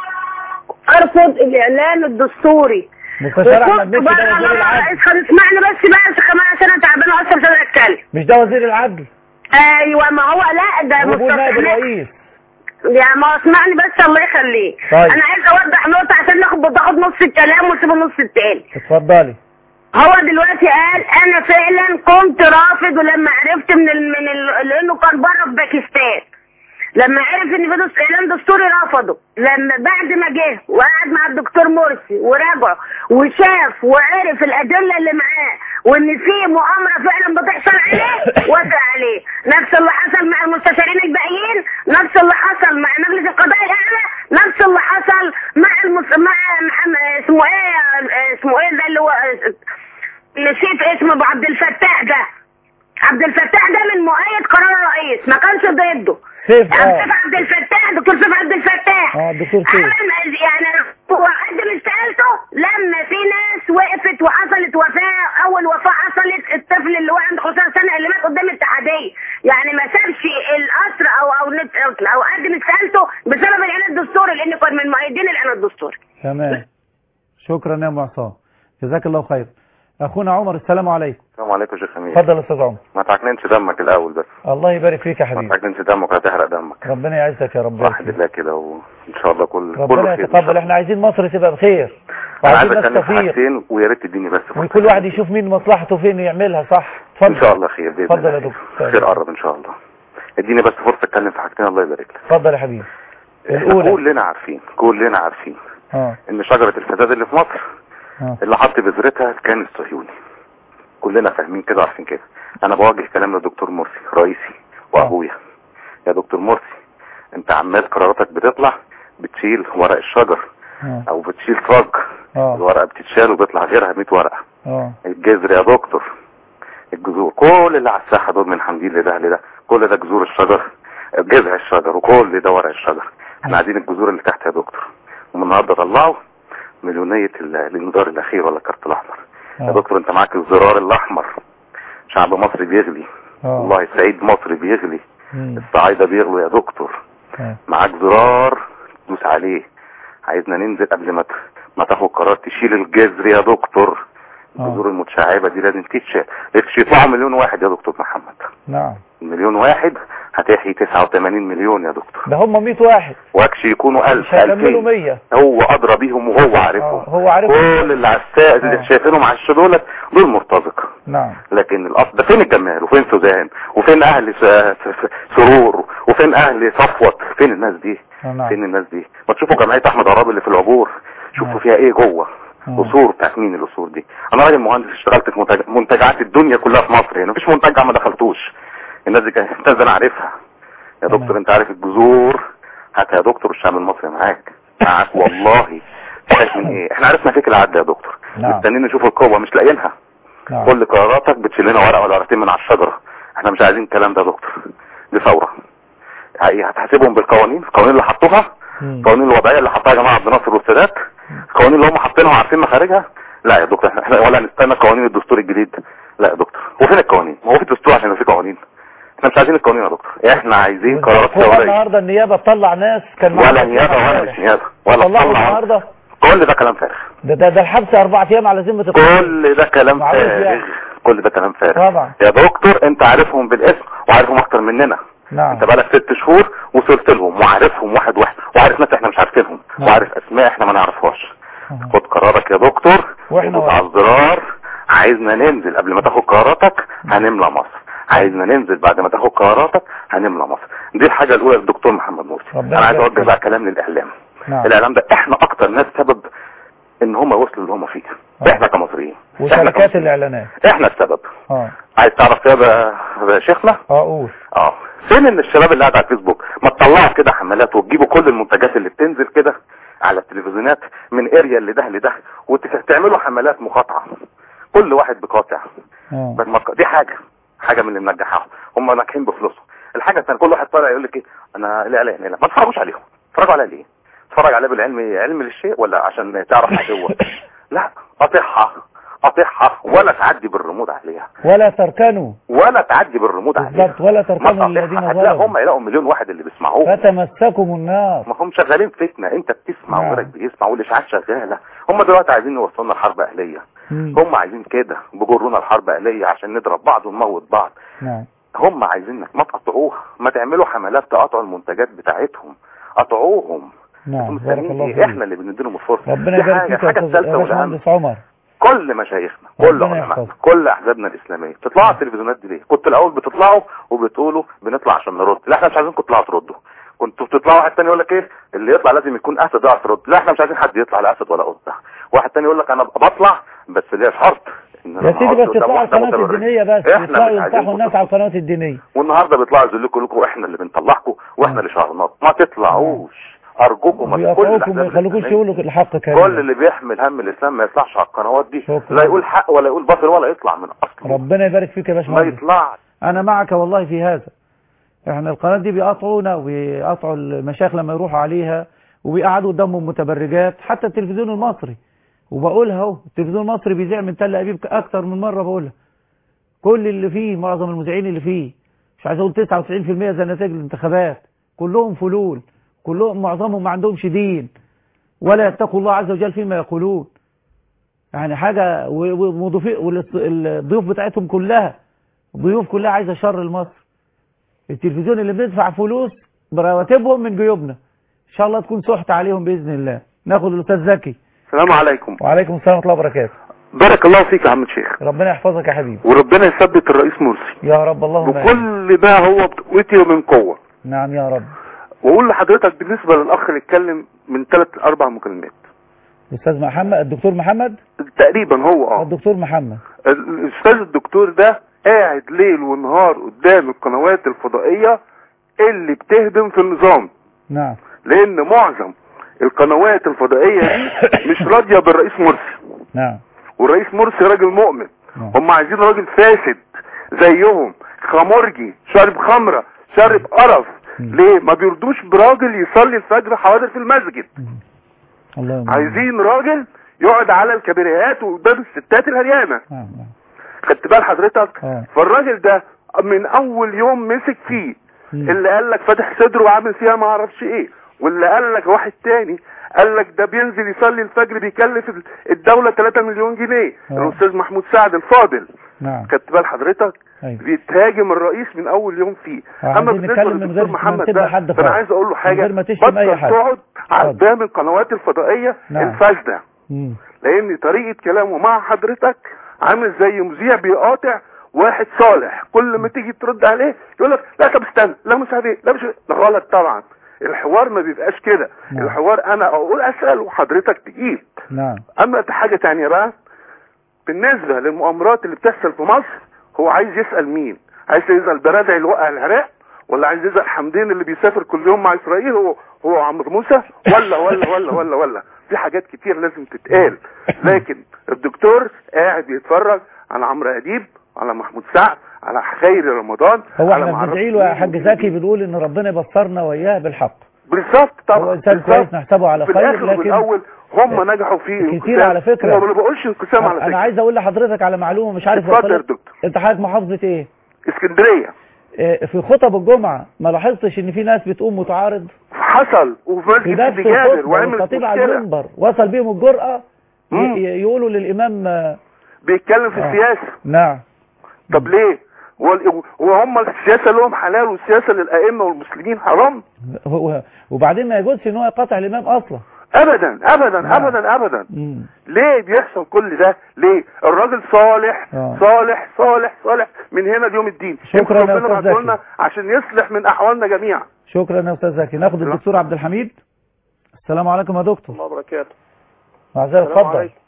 ارفض الاعلان الدستوري مستشار احمد وكنت مكي ده بره وزير بره العدل رئيس خالص اسمعني بس بقى كمان عشان انا تعبانه اصلا مش قادره اتكلم مش ده وزير العدل ايوه ما هو لا ده وبقول نائب مستشار الرئيس يعني ما اسمعني بس الله يخليك طيب. انا عايز اوضح نقطه عشان ناخد باخد نص الكلام واسيب النص التاني اتفضلي هو دلوقتي قال انا فعلا كنت رافض ولما عرفت من ال... من ال... لانه كان بره في باكستان لما عرف ان في دس- اعلان دستوري رفضه لما بعد ما جه وقعد مع الدكتور مرسي وراجع وشاف وعرف الادله اللي معاه وان في مؤامره فعلا بتحصل عليه وافق عليه نفس اللي حصل مع المستشارين الباقيين نفس اللي حصل مع مجلس القضاء الاعلى نفس اللي حصل مع المس... مع محمد اسمه ايه اسمه ايه ده اللي هو نسيت اسمه ابو عبد الفتاح ده عبد الفتاح ده من مؤيد قرار الرئيس ما كانش ضده سيف عبد اه عبد الفتاح دكتور سيف عبد الفتاح اه دكتور سيف عمل يعني هو قدم استقالته لما في ناس وقفت وحصلت وفاه اول وفاه حصلت الطفل اللي هو عنده 15 سنه اللي مات قدام الاتحاديه يعني ما سابش القصر او او نت او قدم استقالته بسبب الاعلان الدستوري لان كان من مؤيدين الاعلان الدستوري تمام شكرا يا ام عصام جزاك الله خير اخونا عمر السلام عليكم السلام عليكم يا شيخ امير اتفضل يا استاذ عمر ما تعكننش دمك الاول بس الله يبارك فيك يا ما حبيبي تعكننش دمك ولا تحرق دمك ربنا يعزك يا رب واحد الله كده وان شاء الله كل ربنا كله خير إن شاء يتقبل الله. احنا عايزين مصر تبقى بخير انا وعايزين عايز ناس اتكلم في تفيق حاجتين ويا ريت تديني بس فرصة. وكل واحد يشوف مين مصلحته فين يعملها صح اتفضل ان شاء الله خير باذن اتفضل يا الله دكتور خير قرب ان شاء الله اديني بس فرصه اتكلم في حاجتين الله يبارك لك اتفضل يا حبيبي احنا الاولى كلنا عارفين كلنا عارفين اه ان شجره الفساد اللي في مصر اه اللي حط بذرتها كان الصهيوني كلنا فاهمين كده وعارفين كده انا بوجه كلام للدكتور مرسي رئيسي وابويا يا دكتور مرسي انت عمال قراراتك بتطلع بتشيل ورق الشجر اه او بتشيل صاج اه الورقه بتتشال وبيطلع غيرها 100 ورقه اه الجذر يا دكتور الجذور كل اللي على الساحه دول من حمدين لده لده كل ده جذور الشجر جذع الشجر وكل ده ورق الشجر احنا عايزين الجذور اللي تحت يا دكتور ومن النهارده طلعوا مليونيه ال- الانذار الاخير ولا الكارت الاحمر يا اه دكتور انت معاك الزرار الاحمر شعب مصر بيغلي اه والله سعيد مصر بيغلي مم. الصعايده بيغلوا يا دكتور اه معاك زرار دوس عليه عايزنا ننزل قبل ما ت- ما تاخد قرار تشيل الجذر يا دكتور الجذور المتشعبه دي لازم تتشال يكفي يطلعوا مليون واحد يا دكتور محمد نعم مليون واحد هتحيي 89 مليون يا دكتور ده هم 100 واحد واكشي يكونوا 1000 مش هيكملوا 2000 100 هو ادرى بيهم وهو عارفهم اه هو عارف كل اللي على الساق اللي شايفينهم على الش دولت دول مرتزقه نعم لكن الاصل ده فين الجمال وفين سوزان وفين اهل س- س- س- سرور وفين اهل صفوت فين الناس دي آه، نعم فين الناس دي ما تشوفوا جمعيه احمد عرابي اللي في العبور شوفوا فيها ايه جوه قصور بتاعت مين القصور دي انا راجل مهندس اشتغلت في منتج- منتجعات الدنيا كلها في مصر هنا مفيش منتجع ما دخلتوش الناس دي كانت الناس دي انا عارفها يا دكتور انت عارف الجذور هات يا دكتور الشعب المصري معاك معاك والله خايف من ايه احنا عرفنا فكرة عدى يا دكتور نعم. مستنيين نشوف القوة مش لاقيينها نعم. كل قراراتك بتشيل لنا ورقة ولا ورقتين من على الشجرة احنا مش عايزين الكلام ده يا دكتور دي ثورة هي- هتحاسبهم بالقوانين القوانين اللي حطوها القوانين الوضعية اللي حطها جماعة عبد الناصر والسادات القوانين اللي هم حاطينها وعارفين مخارجها لا يا دكتور احنا احنا ولا نستنى قوانين الدستور الجديد لا يا دكتور وفين القوانين ما هو في دستور عشان يبقى في قوانين احنا مش عايزين القوانين يا دكتور احنا عايزين قرارات هو ثورية النهارده النيابه تطلع ناس كان معاهم ولا نيابة ولا مش نيابة ولا طلعوا تطلع النهارده كل ده كلام فارغ ده ده, ده الحبس اربع ايام على ذمه القانون كل ده كلام معروف فارغ يعني. كل ده كلام فارغ طبعا يا دكتور انت عارفهم بالاسم وعارفهم اكتر مننا نعم انت بقالك ست شهور وصلت لهم وعارفهم واحد واحد وعارف ناس احنا مش عارفينهم نعم. وعارف اسماء احنا ما نعرفهاش خد قرارك يا دكتور واحنا ودوس على الزرار عايزنا ننزل قبل ما تاخد قراراتك هنملى مصر عايزنا ننزل بعد ما تاخد قراراتك هنملى مصر دي الحاجة الاولى للدكتور محمد مرسي ربنا انا عايز يبارك اوجه بقى كلام للاعلام نعم الاعلام ده احنا اكتر ناس سبب ان هم وصلوا اللي هم فيه احنا كمصريين احنا وشركات كمصريين. الاعلانات احنا السبب اه عايز تعرف يا ب- يا شيخنا اه قول اه فين ان الشباب اللي قاعد على الفيسبوك ما تطلعوا كده حملات وتجيبوا كل المنتجات اللي بتنزل كده على التلفزيونات من اريا لده لده وتعملوا حملات مقاطعه كل واحد بقاطع اه بس ما- دي حاجه حاجه من اللي منجحاهم هم ناجحين بفلوسهم الحاجه الثانيه كل واحد طالع يقول لك ايه انا الاعلان لا ما تتفرجوش عليهم اتفرجوا على ليه تتفرج عليه بالعلم علم للشيء ولا عشان تعرف عدوه لا قاطعها قاطعها ولا تعدي بالرمود عليها ولا تركنوا ولا تعدي بالرمود عليها بالظبط ولا ما تركنوا تقاطعها. الذين هتلاقي ظلموا هم يلاقوا مليون واحد اللي بيسمعوه فتمسكم النار ما هم شغالين فتنة انت بتسمع نعم. وغيرك بيسمع والاشاعات شغالة هم دلوقتي عايزين يوصلنا لحرب اهلية مم. هم عايزين كده بيجرونا الحرب اهلية عشان نضرب بعض ونموت بعض نعم هم عايزينك ما تقطعوها ما تعملوا حملات تقاطعوا المنتجات بتاعتهم قطعوهم نعم بارك مستنيين الله ايه فيك احنا اللي بنديلهم الفرصة ربنا دي يبارك حاجة فيك يا الحاجة أستاذ- الثالثة يا والاهم باشمهندس عمر كل مشايخنا كل ربنا علمائنا يحفظك. كل احزابنا الاسلاميه تطلعوا على التلفزيونات دي ليه كنت الاول بتطلعوا وبتقولوا بنطلع عشان نرد لا احنا مش عايزينكم تطلعوا تردوا كنتوا بتطلعوا واحد تاني يقول لك ايه اللي يطلع لازم يكون اسد يعرف يرد لا احنا مش عايزين حد يطلع لا اسد ولا قطه واحد تاني يقول لك انا أبقى بطلع بس ليا شرط ان أنا يا سيدي أقعد بس قدام يطلعوا واحدة القناة متبرجة. الدينية بس احنا يطلعوا مش ينصحوا عايزينكم الناس على القنوات الدينية والنهارده بيطلعوا يذلكوا لكم احنا اللي بنطلعكم واحنا اللي شهرناط ما تطلعوش ارجوكم ما كل بيقطعوكم الأحزاب ما يخلوكوش الإسلامية. يقولوا الحق كل كامل اللي بيحمل هم الاسلام ما يطلعش على القنوات دي شكرا. لا يقول حق ولا يقول باطل ولا يطلع من اصله ربنا يبارك فيك يا ما باشمهندس يطلعش انا معك والله في هذا احنا القناة دي بيقطعونا وبيقطعوا المشايخ لما يروحوا عليها وبيقعدوا قدامهم متبرجات حتى التلفزيون المصري وبقولها اهو التلفزيون المصري بيذيع من تل ابيب اكتر من مرة بقولها كل اللي فيه معظم المذيعين اللي فيه مش عايز اقول 99% زي نتائج الانتخابات كلهم فلول كلهم معظمهم ما عندهمش دين ولا يتقوا الله عز وجل فيما يقولون يعني حاجة و- و- وضيوف- والضيوف بتاعتهم كلها الضيوف كلها عايزة شر لمصر التلفزيون اللي بندفع فلوس برواتبهم من جيوبنا ان شاء الله تكون سحت عليهم باذن الله ناخد الاستاذ زكي السلام عليكم وعليكم السلام ورحمه الله وبركاته بارك الله فيك يا عم الشيخ ربنا يحفظك يا حبيبي وربنا يثبت الرئيس مرسي يا رب اللهم آمين. وكل ده هو بقوتي ومن قوة نعم يا رب واقول لحضرتك بالنسبة للاخ اللي اتكلم من ثلاث اربع مكالمات الاستاذ محمد الدكتور محمد تقريبا هو اه الدكتور محمد الاستاذ الدكتور ده قاعد ليل ونهار قدام القنوات الفضائية اللي بتهدم في النظام نعم لان معظم القنوات الفضائية دي مش راضية بالرئيس مرسي نعم والرئيس مرسي راجل مؤمن نعم. هم عايزين راجل فاسد زيهم خمرجي شارب خمرة شارب قرف ليه ما بيرضوش براجل يصلي الفجر حاضر في المسجد الله يمين. عايزين راجل يقعد على الكبريات وقدام الستات الهريانة نعم نعم خدت بال حضرتك آه. فالراجل ده من اول يوم مسك فيه اللي قال لك فاتح صدره وعامل فيها ما اعرفش ايه واللي قال لك واحد تاني قال لك ده بينزل يصلي الفجر بيكلف الدولة 3 مليون جنيه آه. الاستاذ محمود سعد الفاضل نعم خدت بال حضرتك أيوة. بيتهاجم الرئيس من اول يوم فيه آه، اما عايزين بالنسبه نتكلم من للدكتور غير ما محمد نتبع ده حد فانا خالص. عايز اقول له من حاجه غير ما تشتم أي بطل حد. تقعد اتفضل. قدام القنوات الفضائيه نعم. الفاسده مم. لان طريقه كلامه مع حضرتك عامل زي مذيع بيقاطع واحد صالح كل ما تيجي ترد عليه يقول لك لا طب استنى لا مش عارف ايه لا مش ده غلط طبعا الحوار ما بيبقاش كده نعم. الحوار انا اقول اسال وحضرتك تجيب نعم اما حاجه تانية بقى بالنسبه للمؤامرات اللي بتحصل في مصر هو عايز يسال مين عايز يسال برادعي اللي وقع العراق ولا عايز يسال حمدين اللي بيسافر كل يوم مع اسرائيل هو هو عمرو موسى ولا ولا ولا ولا ولا في حاجات كتير لازم تتقال لكن الدكتور قاعد يتفرج على عمرو اديب على محمود سعد على خير رمضان هو على احنا معرفة بندعي له يا مين حاج ومين زكي بنقول ان ربنا يبصرنا وإياه بالحق بالظبط طبعا هو انسان بالظبط. كويس نحسبه على في خير الاخر وفي لكن الاول هم نجحوا في كتير انقسام. على فكرة هو ما بقولش انقسام على انا فكره عايز اقول لحضرتك على معلومه مش عارف اتفضل يا وصلت. دكتور. انت حضرتك محافظه ايه اسكندريه آه، في خطب الجمعه ما لاحظتش ان في ناس بتقوم متعارض حصل وفي في مسجد نفس سيدي جابر الخطبه وعمل والخطيب على مشكله المنبر وصل بيهم الجرأه ي- مم. ي- يقولوا للامام آه، بيتكلم في آه. السياسه نعم طب ليه هو وهم السياسه لهم حلال والسياسه للائمه والمسلمين حرام هو- وبعدين ما يجوزش ان هو يقاطع الامام اصلا ابدا ابدا نعم. ابدا ابدا مم. ليه بيحصل كل ده ليه الراجل صالح آه. صالح صالح صالح من هنا ليوم الدين شكرا يا يمكن ربنا أستاذ بعته لنا عشان يصلح من احوالنا جميعا شكرا يا استاذ زكي ناخد الدكتور عبد الحميد السلام عليكم يا دكتور الله وبركاته معذره السلام اتفضل عليكم.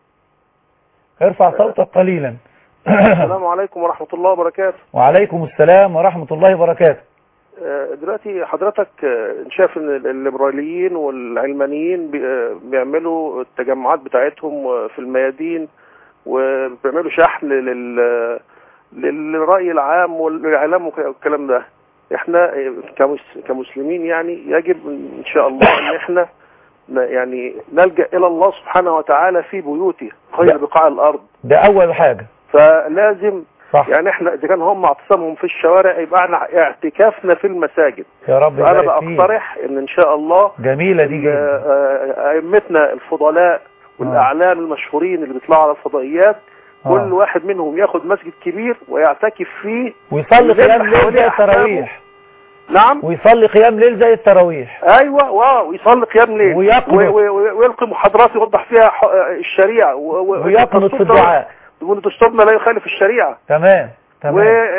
ارفع صوتك قليلا السلام عليكم ورحمة الله وبركاته وعليكم السلام ورحمه الله وبركاته آه، دلوقتي حضرتك آه، شايف ان الليبراليين والعلمانيين بي- آه، بيعملوا التجمعات بتاعتهم آه، في الميادين وبيعملوا شحن لل للرأي العام والإعلام وك- والكلام ده احنا آه، كمس- كمسلمين يعني يجب ان شاء الله ان احنا ن- يعني نلجأ الى الله سبحانه وتعالى في بيوته خير بقاع الارض ده اول حاجه فلازم صح. يعني احنا اذا كان هم اعتصامهم في الشوارع يبقى احنا اعتكافنا في المساجد يا رب فانا يبارك فيك بقترح ان ان شاء الله جميله دي جدا آه، آه، ائمتنا الفضلاء والاعلام المشهورين اللي بيطلعوا على الفضائيات آه. كل واحد منهم ياخد مسجد كبير ويعتكف فيه ويصلي ويلم قيام ليل حواليه زي أحبابه. التراويح نعم ويصلي قيام ليل زي التراويح ايوه واو ويصلي قيام ليل ويقنط. و- و- و- ويلقي محاضرات يوضح فيها ح- الشريعه و- و- ويقنط في والدستور ده- الدعاء ودستورنا لا يخالف الشريعه تمام تمام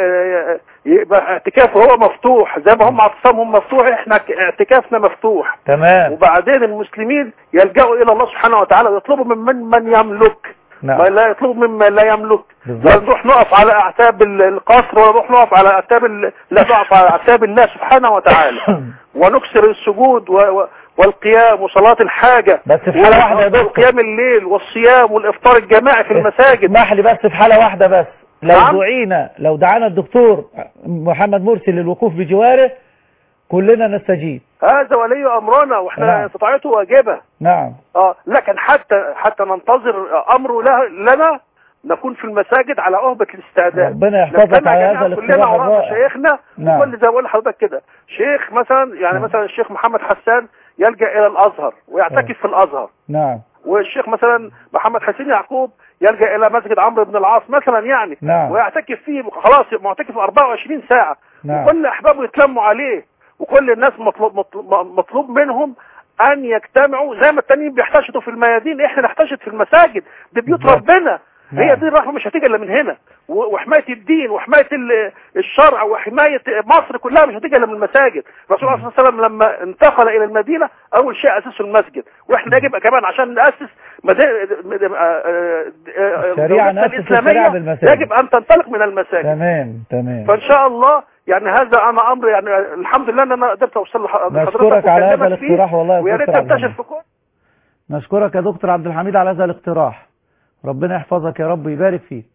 ويبقى اعتكافه هو مفتوح زي ما هم اعتصامهم مفتوح احنا اعتكافنا مفتوح تمام وبعدين المسلمين يلجأوا الى الله سبحانه وتعالى ويطلبوا من من, من يملك نعم. ما لا يطلبوا ممن لا يملك لا بالظبط نروح نقف على اعتاب ال- القصر ولا نروح نقف على اعتاب ال... لا نقف على اعتاب الله سبحانه وتعالى ونكسر السجود و... و... والقيام وصلاة الحاجة بس في حالة واحدة يا دكتور. وقيام الليل والصيام والافطار الجماعي في المساجد اسمح لي بس في حالة واحدة بس لو نعم. دعينا لو دعانا الدكتور محمد مرسي للوقوف بجواره كلنا نستجيب هذا ولي امرنا واحنا نعم. استطاعته واجبه نعم اه لكن حتى حتى ننتظر امره له لنا نكون في المساجد على أهبة الاستعداد ربنا يحفظك نجتمع على جميعاً هذا كلنا الاقتراح وراء الرائع. مشايخنا نعم. وكل زي ما بقول لحضرتك كده شيخ مثلا يعني مثلا الشيخ محمد حسان يلجأ إلى الأزهر ويعتكف في الأزهر نعم والشيخ مثلا محمد حسين يعقوب يلجأ إلى مسجد عمرو بن العاص مثلا يعني نعم. ويعتكف فيه خلاص يبقى معتكف 24 ساعة نعم. وكل أحبابه يتلموا عليه وكل الناس مطلوب, مطلوب, مطلوب منهم أن يجتمعوا زي ما التانيين بيحتشدوا في الميادين إحنا نحتشد في المساجد دي بيوت بالظبط. ربنا نعم. هي دي الرحمة مش هتيجي إلا من هنا و- وحماية الدين وحماية ال- الشرع وحماية مصر كلها مش هتيجي إلا من المساجد الرسول صلى الله عليه وسلم لما انتقل إلى المدينة أول شيء أسسه المسجد وإحنا يجب كمان عشان نأسس مدا- مد- آه، آه، آه، الشريعة دولتنا نأسس الشريعة بالمساجد. يجب أن تنطلق من المساجد تمام تمام فان شاء الله يعني هذا انا امر يعني الحمد لله ان انا قدرت اوصل لحضرتك نشكرك على هذا وأكلمك فيه، الاقتراح والله يا ويا ريت دكتور عبد تنتشر الحميد. في كل نشكرك يا دكتور عبد الحميد على هذا الاقتراح ربنا يحفظك يا رب ويبارك فيك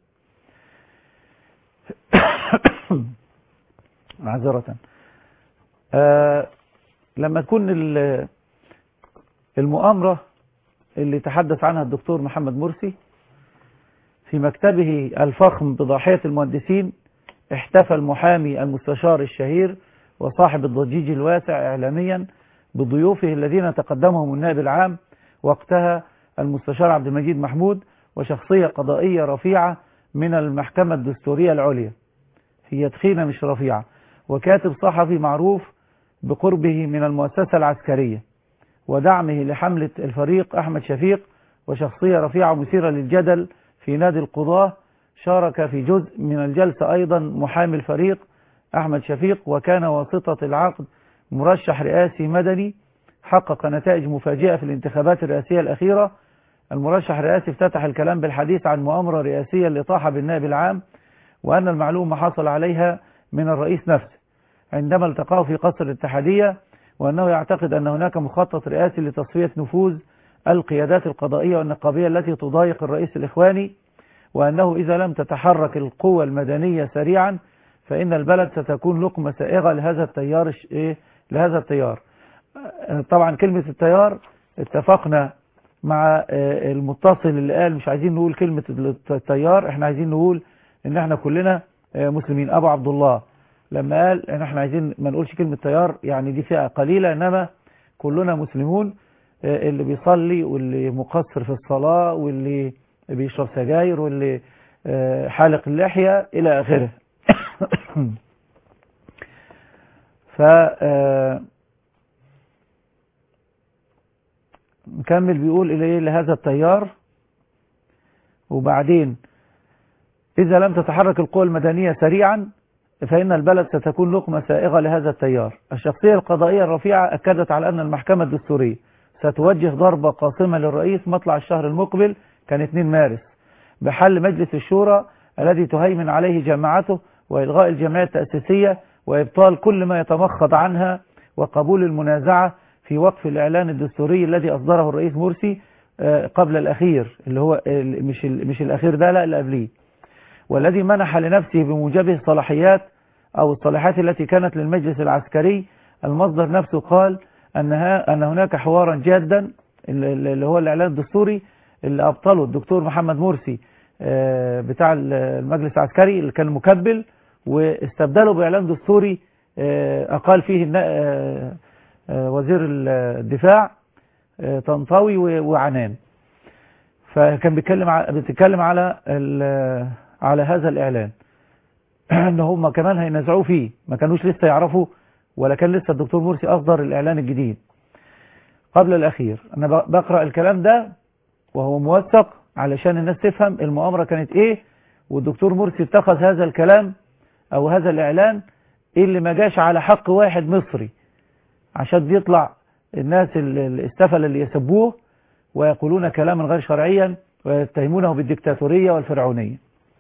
معذرة آه لما تكون ال- المؤامرة اللي تحدث عنها الدكتور محمد مرسي في مكتبه الفخم بضاحية المهندسين احتفى المحامي المستشار الشهير وصاحب الضجيج الواسع إعلاميا بضيوفه الذين تقدمهم النائب العام وقتها المستشار عبد المجيد محمود وشخصية قضائية رفيعة من المحكمة الدستورية العليا هي تخينة مش رفيعة وكاتب صحفي معروف بقربه من المؤسسة العسكرية ودعمه لحملة الفريق أحمد شفيق وشخصية رفيعة مثيرة للجدل في نادي القضاة شارك في جزء من الجلسة أيضا محامي الفريق أحمد شفيق وكان واسطة العقد مرشح رئاسي مدني حقق نتائج مفاجئة في الانتخابات الرئاسية الأخيرة المرشح الرئاسي افتتح الكلام بالحديث عن مؤامرة رئاسية لطاحة بالنائب العام وأن المعلومة حصل عليها من الرئيس نفسه عندما التقاه في قصر الاتحادية وأنه يعتقد أن هناك مخطط رئاسي لتصفية نفوذ القيادات القضائية والنقابية التي تضايق الرئيس الإخواني وأنه إذا لم تتحرك القوى المدنية سريعا فإن البلد ستكون لقمة سائغة لهذا التيار إيه لهذا التيار طبعا كلمة التيار اتفقنا مع المتصل اللي قال مش عايزين نقول كلمة التيار احنا عايزين نقول ان احنا كلنا مسلمين ابو عبد الله لما قال ان احنا عايزين ما نقولش كلمة تيار يعني دي فئة قليلة انما كلنا مسلمون اللي بيصلي واللي مقصر في الصلاة واللي بيشرب سجاير واللي حالق اللحية الى اخره ف نكمل بيقول إليه لهذا التيار وبعدين إذا لم تتحرك القوى المدنية سريعا فإن البلد ستكون لقمة سائغة لهذا التيار الشخصية القضائية الرفيعة أكدت على أن المحكمة الدستورية ستوجه ضربة قاصمة للرئيس مطلع الشهر المقبل كان 2 مارس بحل مجلس الشورى الذي تهيمن عليه جماعته وإلغاء الجمعية التأسيسية وإبطال كل ما يتمخض عنها وقبول المنازعة في وقف الإعلان الدستوري الذي أصدره الرئيس مرسي قبل الأخير اللي هو مش مش الأخير ده لا اللي قبليه والذي منح لنفسه بموجبه صلاحيات أو الصلاحيات التي كانت للمجلس العسكري المصدر نفسه قال أنها أن هناك حوارا جادا اللي هو الإعلان الدستوري اللي أبطله الدكتور محمد مرسي بتاع المجلس العسكري اللي كان مكبل واستبدله بإعلان دستوري أقال فيه وزير الدفاع طنطاوي وعنان فكان بيتكلم بيتكلم على على هذا الاعلان ان هم كمان هينازعوه فيه ما كانوش لسه يعرفوا ولا كان لسه الدكتور مرسي اصدر الاعلان الجديد قبل الاخير انا بقرا الكلام ده وهو موثق علشان الناس تفهم المؤامره كانت ايه والدكتور مرسي اتخذ هذا الكلام او هذا الاعلان ايه اللي ما جاش على حق واحد مصري عشان بيطلع الناس الاستفل اللي يسبوه ويقولون كلاما غير شرعيا ويتهمونه بالدكتاتورية والفرعونية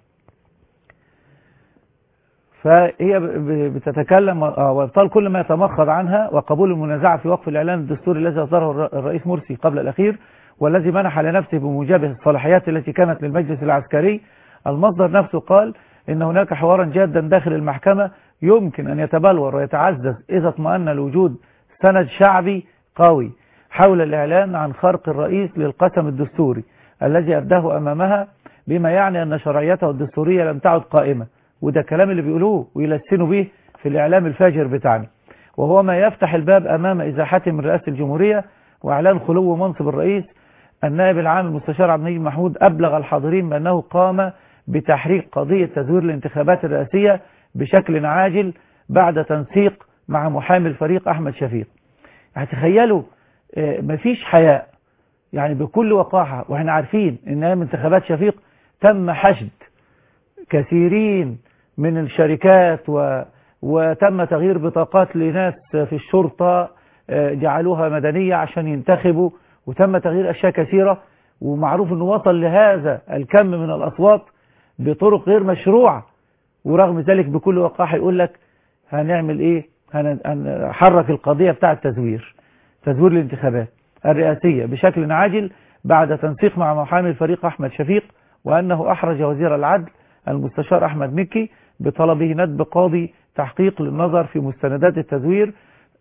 فهي بتتكلم وابطال كل ما يتمخض عنها وقبول المنازعة في وقف الإعلان الدستوري الذي أصدره الرئيس مرسي قبل الأخير والذي منح لنفسه بموجبه الصلاحيات التي كانت للمجلس العسكري المصدر نفسه قال إن هناك حوارا جادا داخل المحكمة يمكن أن يتبلور ويتعزز إذا اطمأن لوجود سند شعبي قوي حول الإعلان عن خرق الرئيس للقسم الدستوري الذي أبداه أمامها بما يعني أن شرعيته الدستورية لم تعد قائمة وده الكلام اللي بيقولوه ويلسنوا به في الإعلام الفاجر بتاعنا وهو ما يفتح الباب أمام إزاحته من رئاسة الجمهورية وإعلان خلو منصب الرئيس النائب العام المستشار عبد النجيب محمود أبلغ الحاضرين بأنه قام بتحريك قضية تزوير الانتخابات الرئاسية بشكل عاجل بعد تنسيق مع محامي الفريق أحمد شفيق هتخيلوا مفيش حياء يعني بكل وقاحة واحنا عارفين ان ايام انتخابات شفيق تم حشد كثيرين من الشركات و... وتم تغيير بطاقات لناس في الشرطة جعلوها مدنية عشان ينتخبوا وتم تغيير أشياء كثيرة ومعروف أنه وصل لهذا الكم من الأصوات بطرق غير مشروعة ورغم ذلك بكل وقاحة يقول لك هنعمل إيه هنحرك القضية بتاع التزوير تزوير الانتخابات الرئاسية بشكل عاجل بعد تنسيق مع محامي الفريق أحمد شفيق وأنه أحرج وزير العدل المستشار أحمد مكي بطلبه ندب قاضي تحقيق للنظر في مستندات التزوير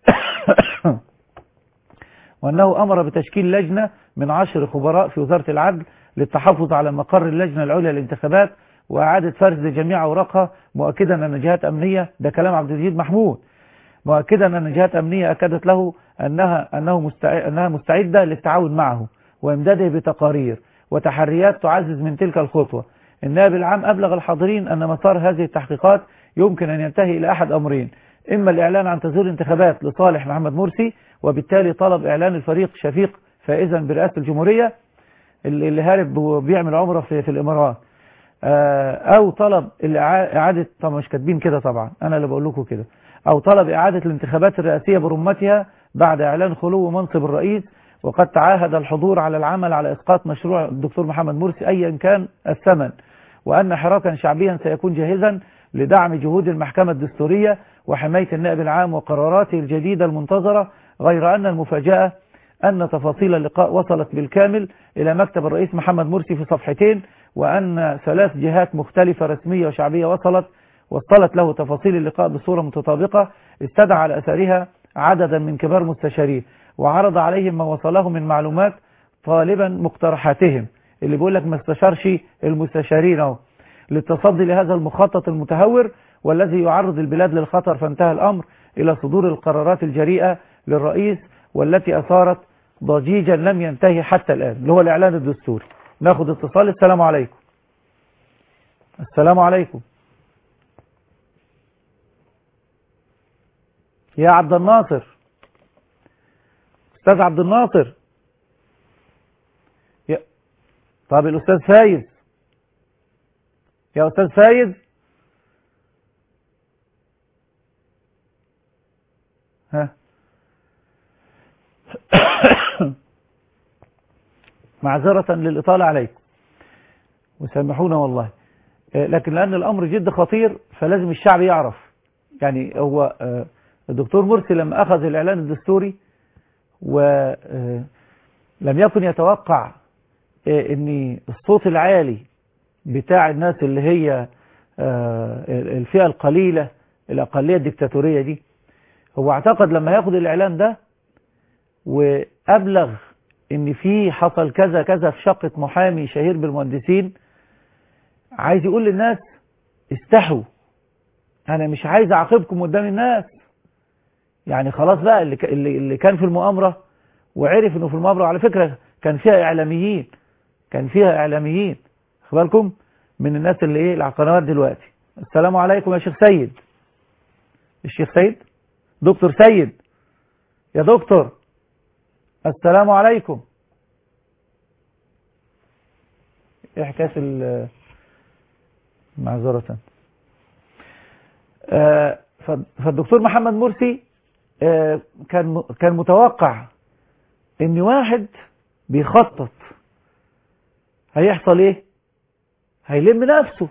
وأنه أمر بتشكيل لجنة من عشر خبراء في وزارة العدل للتحفظ على مقر اللجنة العليا للانتخابات وإعادة فرز جميع أوراقها مؤكدا أن جهات أمنية ده كلام عبد المجيد محمود مؤكدا أن جهات أمنية أكدت له أنها, أنه مستعد أنها مستعدة للتعاون معه وإمداده بتقارير وتحريات تعزز من تلك الخطوة النائب العام أبلغ الحاضرين أن مسار هذه التحقيقات يمكن أن ينتهي إلى أحد أمرين إما الإعلان عن تزوير الانتخابات لصالح محمد مرسي وبالتالي طلب إعلان الفريق شفيق فائزا برئاسة الجمهورية اللي هارب وبيعمل عمره في, في الإمارات أو طلب إعادة طبعا مش كاتبين كده طبعا أنا اللي بقول لكم كده أو طلب إعادة الانتخابات الرئاسية برمتها بعد إعلان خلو منصب الرئيس وقد تعاهد الحضور على العمل على إسقاط مشروع الدكتور محمد مرسي أيا كان الثمن وأن حراكا شعبيا سيكون جاهزا لدعم جهود المحكمة الدستورية وحماية النائب العام وقراراته الجديدة المنتظرة غير أن المفاجأة أن تفاصيل اللقاء وصلت بالكامل إلى مكتب الرئيس محمد مرسي في صفحتين وأن ثلاث جهات مختلفة رسمية وشعبية وصلت وصلت له تفاصيل اللقاء بصورة متطابقة استدعى على أثرها عددا من كبار مستشاريه وعرض عليهم ما وصله من معلومات طالبا مقترحاتهم اللي بيقول لك ما استشارش المستشارين اهو للتصدي لهذا المخطط المتهور والذي يعرض البلاد للخطر فانتهى الأمر إلى صدور القرارات الجريئة للرئيس والتي أثارت ضجيجا لم ينتهي حتى الآن اللي هو الإعلان الدستوري ناخد اتصال السلام عليكم السلام عليكم يا عبد الناصر أستاذ عبد الناصر يا طب الأستاذ فايز يا أستاذ فايز ها معذرة للإطالة عليكم وسامحونا والله لكن لأن الأمر جد خطير فلازم الشعب يعرف يعني هو الدكتور مرسي لما أخذ الإعلان الدستوري ولم يكن يتوقع ان الصوت العالي بتاع الناس اللي هي الفئة القليلة الأقلية الدكتاتورية دي هو اعتقد لما ياخد الإعلان ده وأبلغ ان في حصل كذا كذا في شقة محامي شهير بالمهندسين عايز يقول للناس استحوا انا مش عايز اعاقبكم قدام الناس يعني خلاص بقى اللي, اللي كان في المؤامرة وعرف انه في المؤامرة وعلى فكرة كان فيها اعلاميين كان فيها اعلاميين بالكم من الناس اللي ايه على القنوات دلوقتي السلام عليكم يا شيخ سيد الشيخ سيد دكتور سيد يا دكتور السلام عليكم ايه حكايه معذرة آه فالدكتور محمد مرسي آه كان كان متوقع ان واحد بيخطط هيحصل ايه هيلم نفسه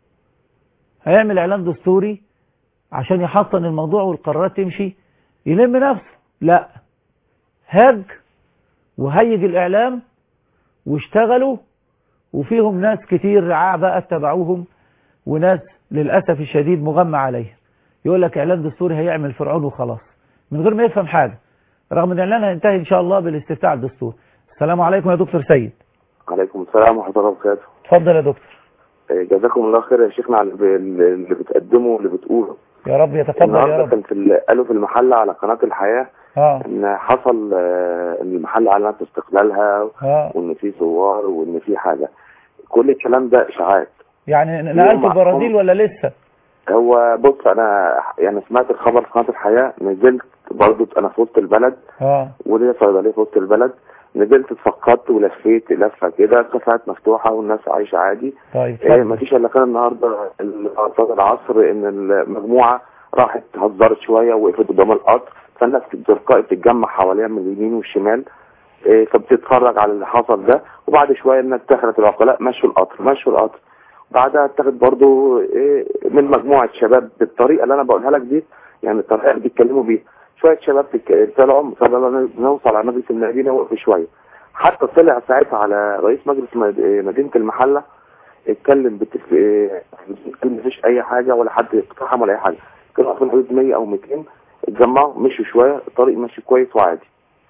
هيعمل اعلان دستوري عشان يحصن الموضوع والقرارات تمشي يلم نفسه لا هاج وهيج الاعلام واشتغلوا وفيهم ناس كتير رعاع بقى اتبعوهم وناس للأسف الشديد مغمى عليها يقول لك اعلان دستوري هيعمل فرعون وخلاص من غير ما يفهم حاجة رغم ان الاعلان هينتهي ان شاء الله بالاستفتاء على الدستور السلام عليكم يا دكتور سيد عليكم السلام ورحمة الله وبركاته اتفضل يا دكتور جزاكم الله خير يا شيخنا على اللي بتقدمه واللي بتقوله يا رب يتقبل يا رب كان في قالوا في المحلة على قناة الحياة اه ان حصل ان المحلة اعلنت استقلالها اه وان في ثوار وان في حاجة كل الكلام ده اشاعات يعني نقلت البرازيل ولا لسه هو بص انا يعني سمعت الخبر في قناه الحياه نزلت برضو انا في وسط البلد اه وليا صيدليه في وسط البلد نزلت اتفقدت ولفيت لفه كده كافيهات مفتوحه والناس عايشه عادي طيب إيه مفيش الا كان النهارده صلاه العصر ان المجموعه راحت هزرت شويه وقفت قدام القطر فالناس تلقائي بتتجمع حواليها من اليمين والشمال إيه فبتتفرج على اللي حصل ده وبعد شويه الناس دخلت العقلاء مشوا القطر مشوا القطر بعدها اتخذ برضو إيه من مجموعة شباب بالطريقة اللي انا بقولها لك دي يعني الطريقة اللي بيتكلموا بيها شوية شباب طلعوا طلعوا نوصل على مجلس المدينة وقفوا شوية حتى طلع ساعتها على رئيس مجلس مدينة المحلة اتكلم بتف... إيه مفيش اي حاجة ولا حد اقتحم ولا اي حاجة كانوا في حدود 100 او 200 اتجمعوا مشوا شوية الطريق ماشي كويس وعادي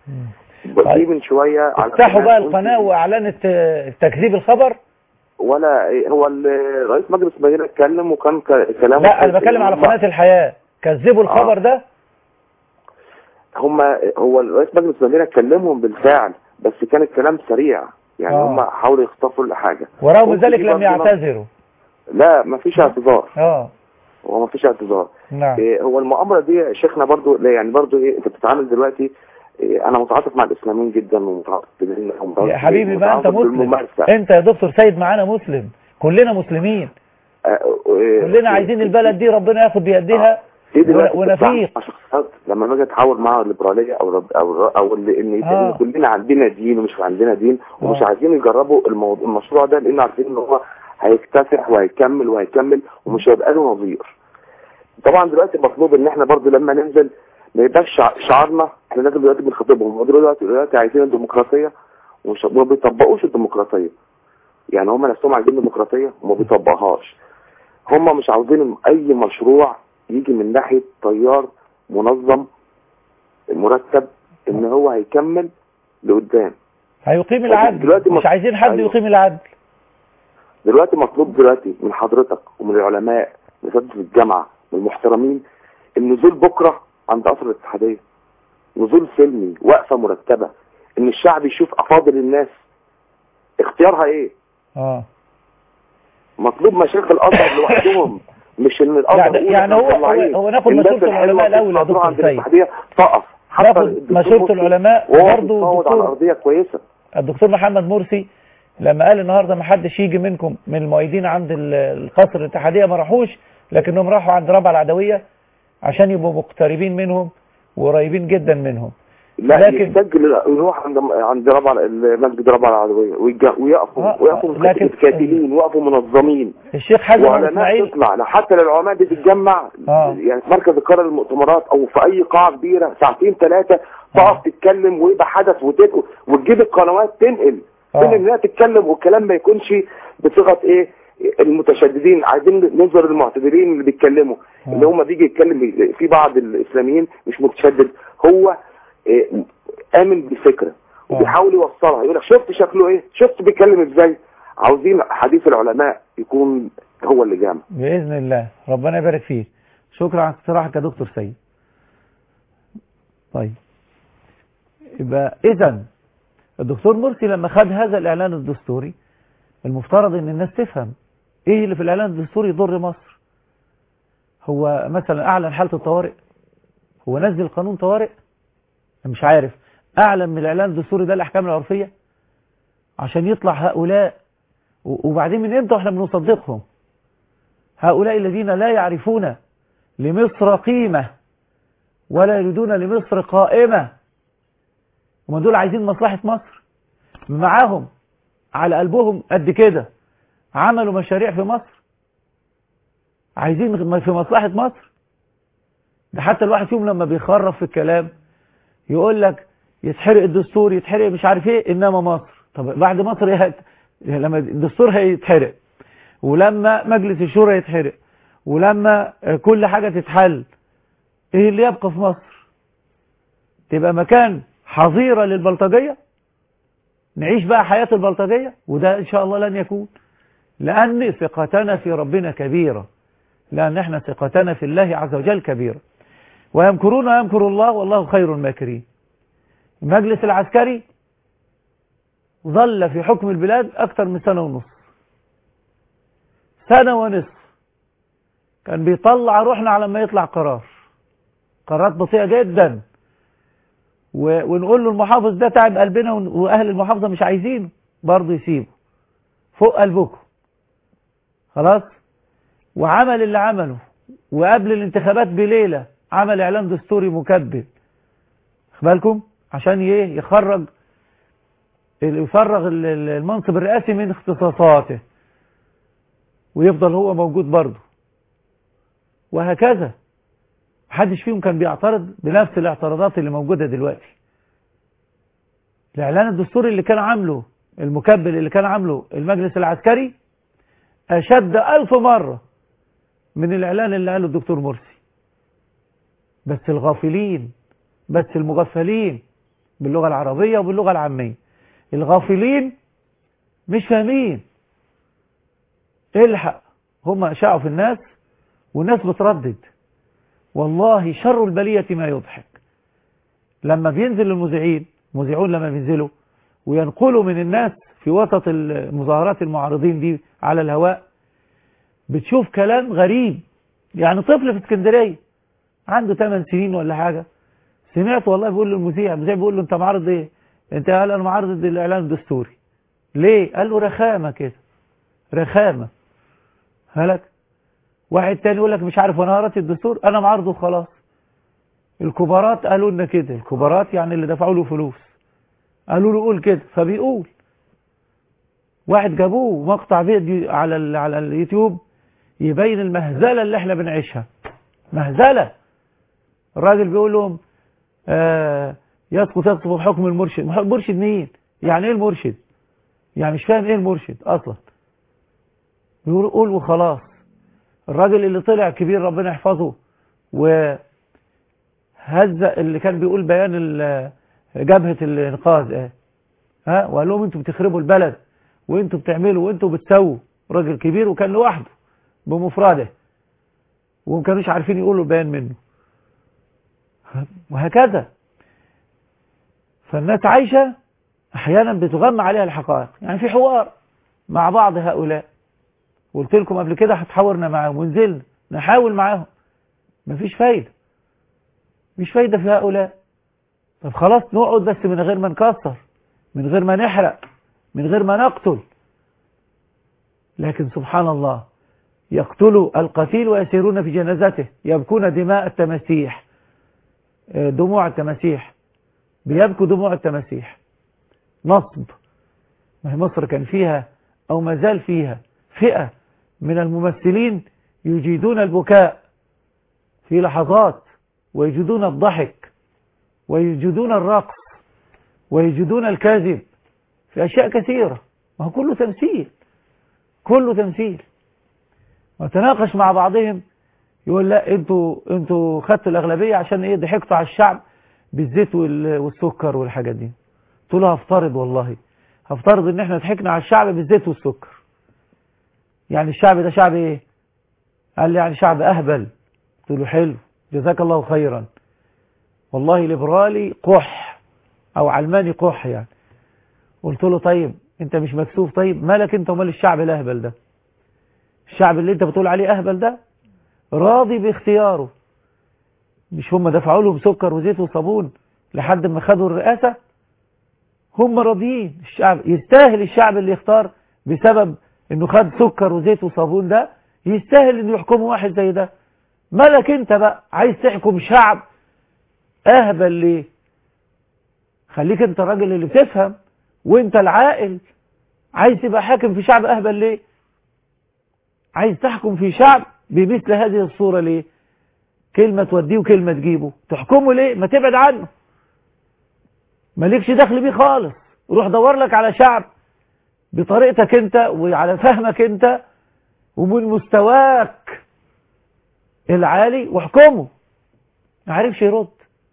دي من شوية افتحوا بقى القناة واعلنت تكذيب الخبر ولا هو رئيس مجلس المدينه اتكلم وكان كلامه لا انا بتكلم على قناه الحياه كذبوا الخبر آه. ده هم هو رئيس مجلس المدينه كلمهم بالفعل بس كان الكلام سريع يعني آه. هم حاولوا يخطفوا الحاجه ورغم ذلك لم يعتذروا لا ما فيش اعتذار اه هو ما فيش اعتذار نعم إيه هو المؤامره دي شيخنا برضو يعني برضو ايه انت بتتعامل دلوقتي إيه انا متعاطف مع الاسلاميين جدا ومتعاطف بالله يا حبيبي بقى انت مسلم انت يا دكتور سيد معانا مسلم كلنا مسلمين آه إيه كلنا عايزين البلد دي ربنا ياخد بيديها آه. ونفيق لما باجي اتحاور مع الليبراليه او رب او او اللي ان آه. كلنا عندنا دين ومش عندنا دين ومش عايزين يجربوا الموضوع المشروع ده لان عارفين ان هو هيكتسح وهيكمل وهيكمل ومش هيبقى له نظير طبعا دلوقتي مطلوب ان احنا برضو لما ننزل ما يبقاش شع- شعارنا احنا لازم دلوقتي بنخاطبهم هم دلوقتي دلوقتي عايزين الديمقراطيه ومش- وما بيطبقوش الديمقراطيه يعني هم نفسهم عايزين ديمقراطيه وما بيطبقهاش هم مش عاوزين اي مشروع يجي من ناحيه تيار منظم مرتب ان هو هيكمل لقدام هيقيم العدل دلوقتي مش مط- عايزين حد أيوة. يقيم العدل دلوقتي مطلوب دلوقتي من حضرتك ومن العلماء من اساتذه الجامعه من المحترمين النزول بكره عند قصر الاتحاديه نزول سلمي وقفه مرتبه ان الشعب يشوف افاضل الناس اختيارها ايه اه مطلوب مشايخ الازهر لوحدهم مش ان الازهر يعني- يقول يعني إحنا هو- مطلعين. هو- هو ناخد الناس مشورة الحلوة العلماء الأول يا تطلع دكتور عند سيد. الاتحاديه تقف حتى ناخد الدكتور مشورة مرسي العلماء وهو وبرضه بيتفاوض على الدكتور ارضيه كويسه الدكتور محمد مرسي لما قال النهارده ما حدش يجي منكم من المؤيدين عند ال- القصر الاتحاديه ما راحوش لكنهم راحوا عند رابعه العدويه عشان يبقوا مقتربين منهم وقريبين جدا منهم لا لكن- يسجل يروح عند عند ربع المسجد ربع العدوية ويجا- ويقفوا آه، ويقفوا لكن- كاتبين ويقفوا منظمين الشيخ حازم أبو وعلماء اسماعيل تطلع لو حتى لو العلماء دي تتجمع آه. يعني في مركز القاره للمؤتمرات او في اي قاعه كبيره ساعتين ثلاثه تقف تتكلم ويبقى حدث وتت- وتجيب القنوات تنقل آه. تنقل انها تتكلم والكلام ما يكونش بصيغه ايه المتشددين عايزين نظهر المعتدلين اللي بيتكلموا اللي هم بيجي يتكلم في بعض الاسلاميين مش متشدد هو إيه، امن بفكره وبيحاول يوصلها يقول لك شفت شكله ايه شفت بيتكلم ازاي عاوزين حديث العلماء يكون هو اللي جامع باذن الله ربنا يبارك فيك شكرا على اقتراحك يا دكتور سيد طيب يبقى اذا الدكتور مرسي لما خد هذا الاعلان الدستوري المفترض ان الناس تفهم ايه اللي في الاعلان الدستوري يضر مصر هو مثلا اعلن حاله الطوارئ هو نزل قانون طوارئ مش عارف اعلن من الاعلان الدستوري ده الاحكام العرفيه عشان يطلع هؤلاء و- وبعدين من امتى واحنا بنصدقهم هؤلاء الذين لا يعرفون لمصر قيمة ولا يريدون لمصر قائمة هم دول عايزين مصلحة مصر معاهم على قلبهم قد كده عملوا مشاريع في مصر عايزين في مصلحة مصر ده حتى الواحد فيهم لما بيخرف في الكلام يقول لك يتحرق الدستور يتحرق مش عارف ايه انما مصر طب بعد مصر ايه هت- لما الدستور هيتحرق ولما مجلس الشورى يتحرق ولما كل حاجة تتحل ايه اللي يبقى في مصر تبقى مكان حظيرة للبلطجية نعيش بقى حياة البلطجية وده ان شاء الله لن يكون لان ثقتنا في ربنا كبيرة لان احنا ثقتنا في الله عز وجل كبيرة ويمكرون ويمكر الله والله خير الماكرين المجلس العسكري ظل في حكم البلاد اكثر من سنة ونص سنة ونصف كان بيطلع روحنا على ما يطلع قرار قرارات بطيئة جدا و... ونقول له المحافظ ده تعب قلبنا ون- واهل المحافظة مش عايزينه برضه يسيبه فوق قلبكم خلاص وعمل اللي عمله وقبل الانتخابات بليلة عمل اعلان دستوري مكبل خد بالكم عشان ايه يخرج يفرغ ال- ال- المنصب الرئاسي من اختصاصاته ويفضل هو موجود برضه وهكذا محدش فيهم كان بيعترض بنفس الاعتراضات اللي موجودة دلوقتي الاعلان الدستوري اللي كان عامله المكبل اللي كان عامله المجلس العسكري اشد الف مرة من الاعلان اللي قاله الدكتور مرسي بس الغافلين بس المغفلين باللغة العربية وباللغة العامية الغافلين مش فاهمين الحق هم اشاعوا في الناس والناس بتردد والله شر البلية ما يضحك لما بينزل المذيعين مذيعون لما بينزلوا وينقلوا من الناس في وسط المظاهرات المعارضين دي على الهواء بتشوف كلام غريب يعني طفل في اسكندرية عنده 8 سنين ولا حاجة سمعت والله بيقول له المذيع المذيع بيقول له انت معارض ايه انت قال انا معارض الاعلان الدستوري ليه قال له رخامة كده رخامة هلك واحد تاني يقول لك مش عارف وانا قرأت الدستور انا معارضه خلاص الكبارات قالوا لنا كده الكبارات يعني اللي دفعوا له فلوس قالوا له قول كده فبيقول واحد جابوه مقطع فيديو على ال- على اليوتيوب يبين المهزلة اللي احنا بنعيشها مهزلة الراجل بيقول لهم آه يسقط يسقط بحكم المرشد مرشد مين يعني ايه المرشد يعني مش فاهم ايه المرشد اصلا بيقول قول وخلاص الراجل اللي طلع كبير ربنا يحفظه و هز اللي كان بيقول بيان ال- جبهة الانقاذ اه ها وقال لهم انتوا بتخربوا البلد وانتوا بتعملوا وانتوا بتسووا راجل كبير وكان لوحده بمفرده وما كانوش عارفين يقولوا البيان منه وهكذا فالناس عايشة احيانا بتغمى عليها الحقائق يعني في حوار مع بعض هؤلاء قلت لكم قبل كده هتحاورنا معاهم ونزلنا نحاول معاهم مفيش فايدة مش فايدة في هؤلاء طب خلاص نقعد بس من غير ما نكسر من غير ما نحرق من غير ما نقتل لكن سبحان الله يقتلوا القتيل ويسيرون في جنازته يبكون دماء التماسيح آه، دموع التماسيح بيبكوا دموع التماسيح نصب ما هي مصر كان فيها أو ما زال فيها فئة من الممثلين يجيدون البكاء في لحظات ويجدون الضحك ويجدون الرقص ويجدون الكذب في أشياء كثيرة ما هو كله تمثيل كله تمثيل وتناقش مع بعضهم يقول لا انتوا انتوا خدتوا الأغلبية عشان ايه ضحكتوا على الشعب بالزيت وال- والسكر والحاجات دي قلت له هفترض والله هفترض ان احنا ضحكنا على الشعب بالزيت والسكر يعني الشعب ده شعب ايه قال لي يعني شعب اهبل قلت له حلو جزاك الله خيرا والله ليبرالي قح او علماني قح يعني قلت له طيب انت مش مكسوف طيب مالك انت ومال الشعب الاهبل ده الشعب اللي انت بتقول عليه اهبل ده راضي باختياره مش هم دفعوا لهم سكر وزيت وصابون لحد ما خدوا الرئاسة هم راضيين الشعب يستاهل الشعب اللي يختار بسبب انه خد سكر وزيت وصابون ده يستاهل انه يحكمه واحد زي ده مالك انت بقى عايز تحكم شعب اهبل ليه خليك انت الراجل اللي بتفهم وانت العاقل عايز تبقى حاكم في شعب اهبل ليه عايز تحكم في شعب بمثل هذه الصورة ليه كلمة توديه وكلمة تجيبه تحكمه ليه ما تبعد عنه مالكش دخل بيه خالص روح دور لك على شعب بطريقتك انت وعلى فهمك انت ومن مستواك العالي واحكمه ما عرفش يرد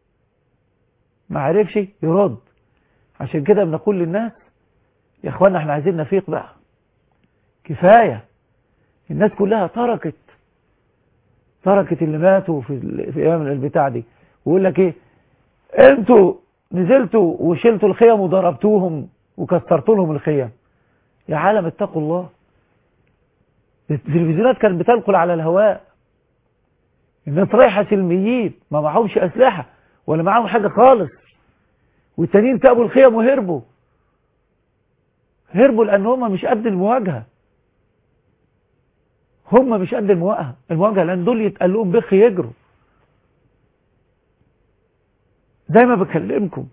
ما عرفش يرد عشان كده بنقول للناس يا اخوانا احنا عايزين نفيق بقى كفاية الناس كلها تركت تركت اللي ماتوا في ال- في ايام البتاع دي ويقول لك ايه انتوا نزلتوا وشلتوا الخيم وضربتوهم وكسرتوا لهم الخيم يا عالم اتقوا الله التلفزيونات كانت بتنقل على الهواء الناس رايحة سلميين ما معهمش أسلحة ولا معاهم حاجة خالص والتانيين سابوا الخيم وهربوا هربوا لأن هم مش قد المواجهة هم مش قد المواجهة المواجهة لأن دول يتقال لهم بخ يجروا زي ما بكلمكم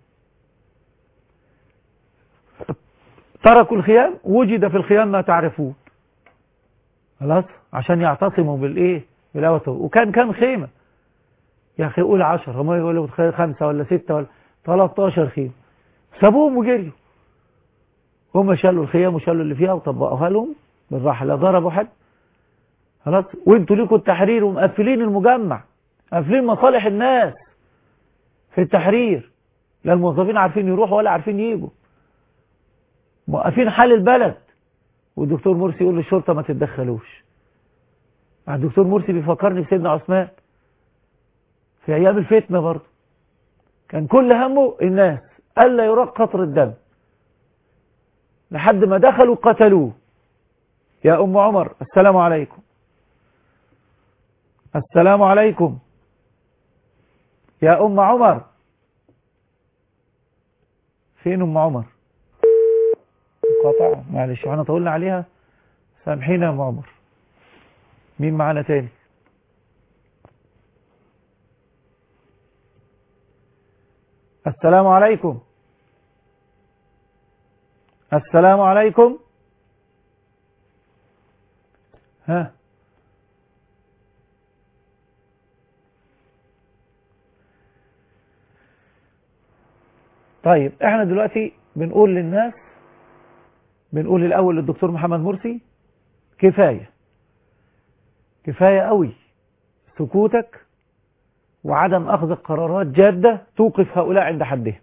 تركوا الخيام وجد في الخيام ما تعرفون خلاص عشان يعتصموا بالايه بالاوتو وكان كان خيمة يا اخي قول 10 هم يقولوا خمسة ولا ستة ولا 13 خيمة سابوهم وجريوا هم شالوا الخيام وشالوا اللي فيها وطبقوها لهم بالراحة لا ضربوا حد خلاص وانتوا ليكوا التحرير ومقفلين المجمع قافلين مصالح الناس في التحرير لا الموظفين عارفين يروحوا ولا عارفين يجوا موقفين حال البلد والدكتور مرسي يقول للشرطة ما تتدخلوش الدكتور مرسي بيفكرني بسيدنا عثمان في ايام الفتنة برضه كان كل همه الناس الا يراق قطر الدم لحد ما دخلوا قتلوه يا ام عمر السلام عليكم السلام عليكم يا ام عمر فين ام عمر قطع معلش احنا طولنا عليها سامحينا يا ام عمر مين معانا تاني السلام عليكم السلام عليكم ها طيب احنا دلوقتي بنقول للناس بنقول الاول للدكتور محمد مرسي كفاية كفاية قوي سكوتك وعدم اخذ قرارات جادة توقف هؤلاء عند حدهم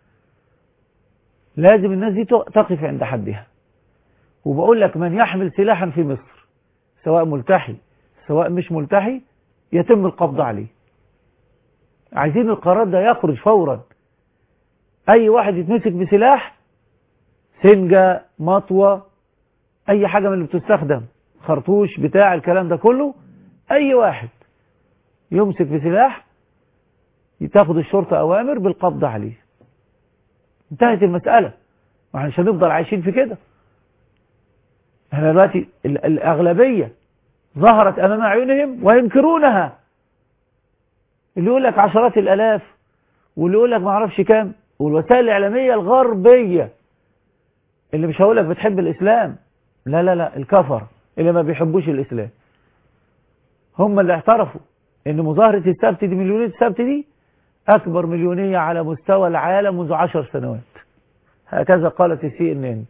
لازم الناس دي تقف عند حدها وبقول لك من يحمل سلاحا في مصر سواء ملتحي سواء مش ملتحي يتم القبض عليه عايزين القرار ده يخرج فورا اي واحد يتمسك بسلاح سنجة مطوة اي حاجة من اللي بتستخدم خرطوش بتاع الكلام ده كله اي واحد يمسك بسلاح تاخد الشرطة اوامر بالقبض عليه انتهت المسألة ما احنا مش هنفضل عايشين في كده احنا دلوقتي الاغلبية ظهرت امام اعينهم وينكرونها اللي يقول لك عشرات الالاف واللي يقول لك ما اعرفش كام والوسائل الاعلاميه الغربيه اللي مش هقول لك بتحب الاسلام لا لا لا الكفر اللي ما بيحبوش الاسلام هم اللي اعترفوا ان مظاهره السبت دي مليونيه السبت دي اكبر مليونيه على مستوى العالم منذ عشر سنوات هكذا قالت السي ان ان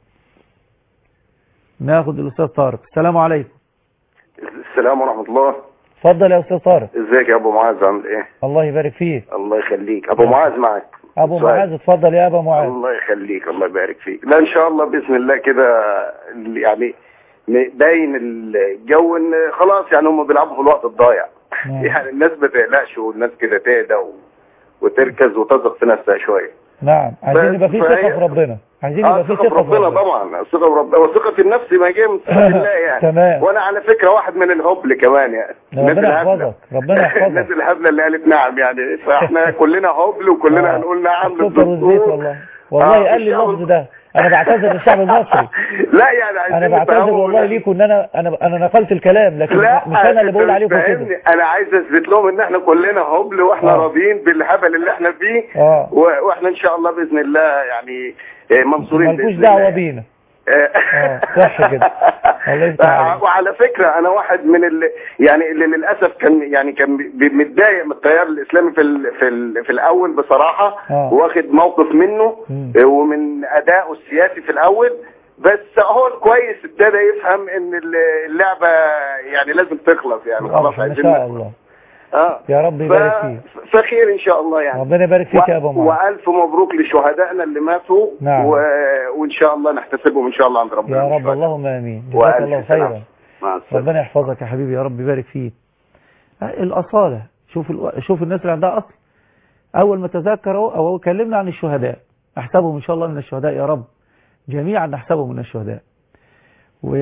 ناخد الاستاذ طارق السلام عليكم السلام ورحمة الله اتفضل يا استاذ طارق ازيك يا ابو معاذ عامل ايه الله يبارك فيك الله يخليك ابو معاذ معك ابو سؤال. معاذ اتفضل يا ابو معاذ الله يخليك الله يبارك فيك لا ان شاء الله باذن الله كده يعني باين الجو ان خلاص يعني هم بيلعبوا في الوقت الضايع يعني الناس ما تقلقش والناس كده تهدى و... وتركز وتثق في نفسها شويه نعم عايزين بس يبقى في فهي- ثقه في ربنا عايزين اه يبقى في ثقة في ثقه في ربنا ربنا طبعا الثقة في ربنا وثقة النفس ما جايه من ثقة الله يعني تمام. وانا على فكرة واحد من الهبل كمان يعني الناس ربنا الهبلة يحفظك ربنا يحفظك الناس الهبلة اللي قالت نعم يعني فاحنا كلنا هبل وكلنا هنقول نعم السكر والزيت للدكتور والله والله آه، قال لي الشعب- اللفظ ده انا بعتذر للشعب المصري لا يعني عايزين انا بعتذر نفهمه والله ولا- ليكم ان انا انا انا نقلت الكلام لكن لا مش انا اللي بقول أنت عليكم كده فاهمني؟ انا عايز اثبت لهم ان احنا كلنا هبل واحنا آه. راضيين بالهبل اللي احنا فيه اه و- واحنا ان شاء الله باذن الله يعني آه، منصورين مالكوش بإذن دعوه الله. بينا آه. اه صح كده الله يفتح عليك وعلى فكرة أنا واحد من اللي يعني اللي للأسف كان يعني كان بي- متضايق من التيار الإسلامي في ال في ال في الأول بصراحة آه. واخد موقف منه مم. آه، ومن أدائه السياسي في الأول بس هو كويس ابتدى يفهم إن ال- اللعبة يعني لازم تخلص يعني خلاص واضح، ما عايزين شاء الله اه يا رب يبارك فيك ف- فخير إن شاء الله يعني ربنا يبارك فيك يا ابو معاذ وألف مبروك لشهدائنا اللي ماتوا نعم. و... وإن شاء الله نحتسبهم إن شاء الله عند ربنا يا رب اللهم امين جزاك وألف الله سلامة. خيرا مع السلامة ربنا يحفظك يا حبيبي يا رب يبارك فيك الأصالة شوف الو... شوف الناس اللي عندها أصل أول ما تذكروا أو كلمنا عن الشهداء نحسبهم إن شاء الله من الشهداء يا رب جميعا نحسبهم من الشهداء و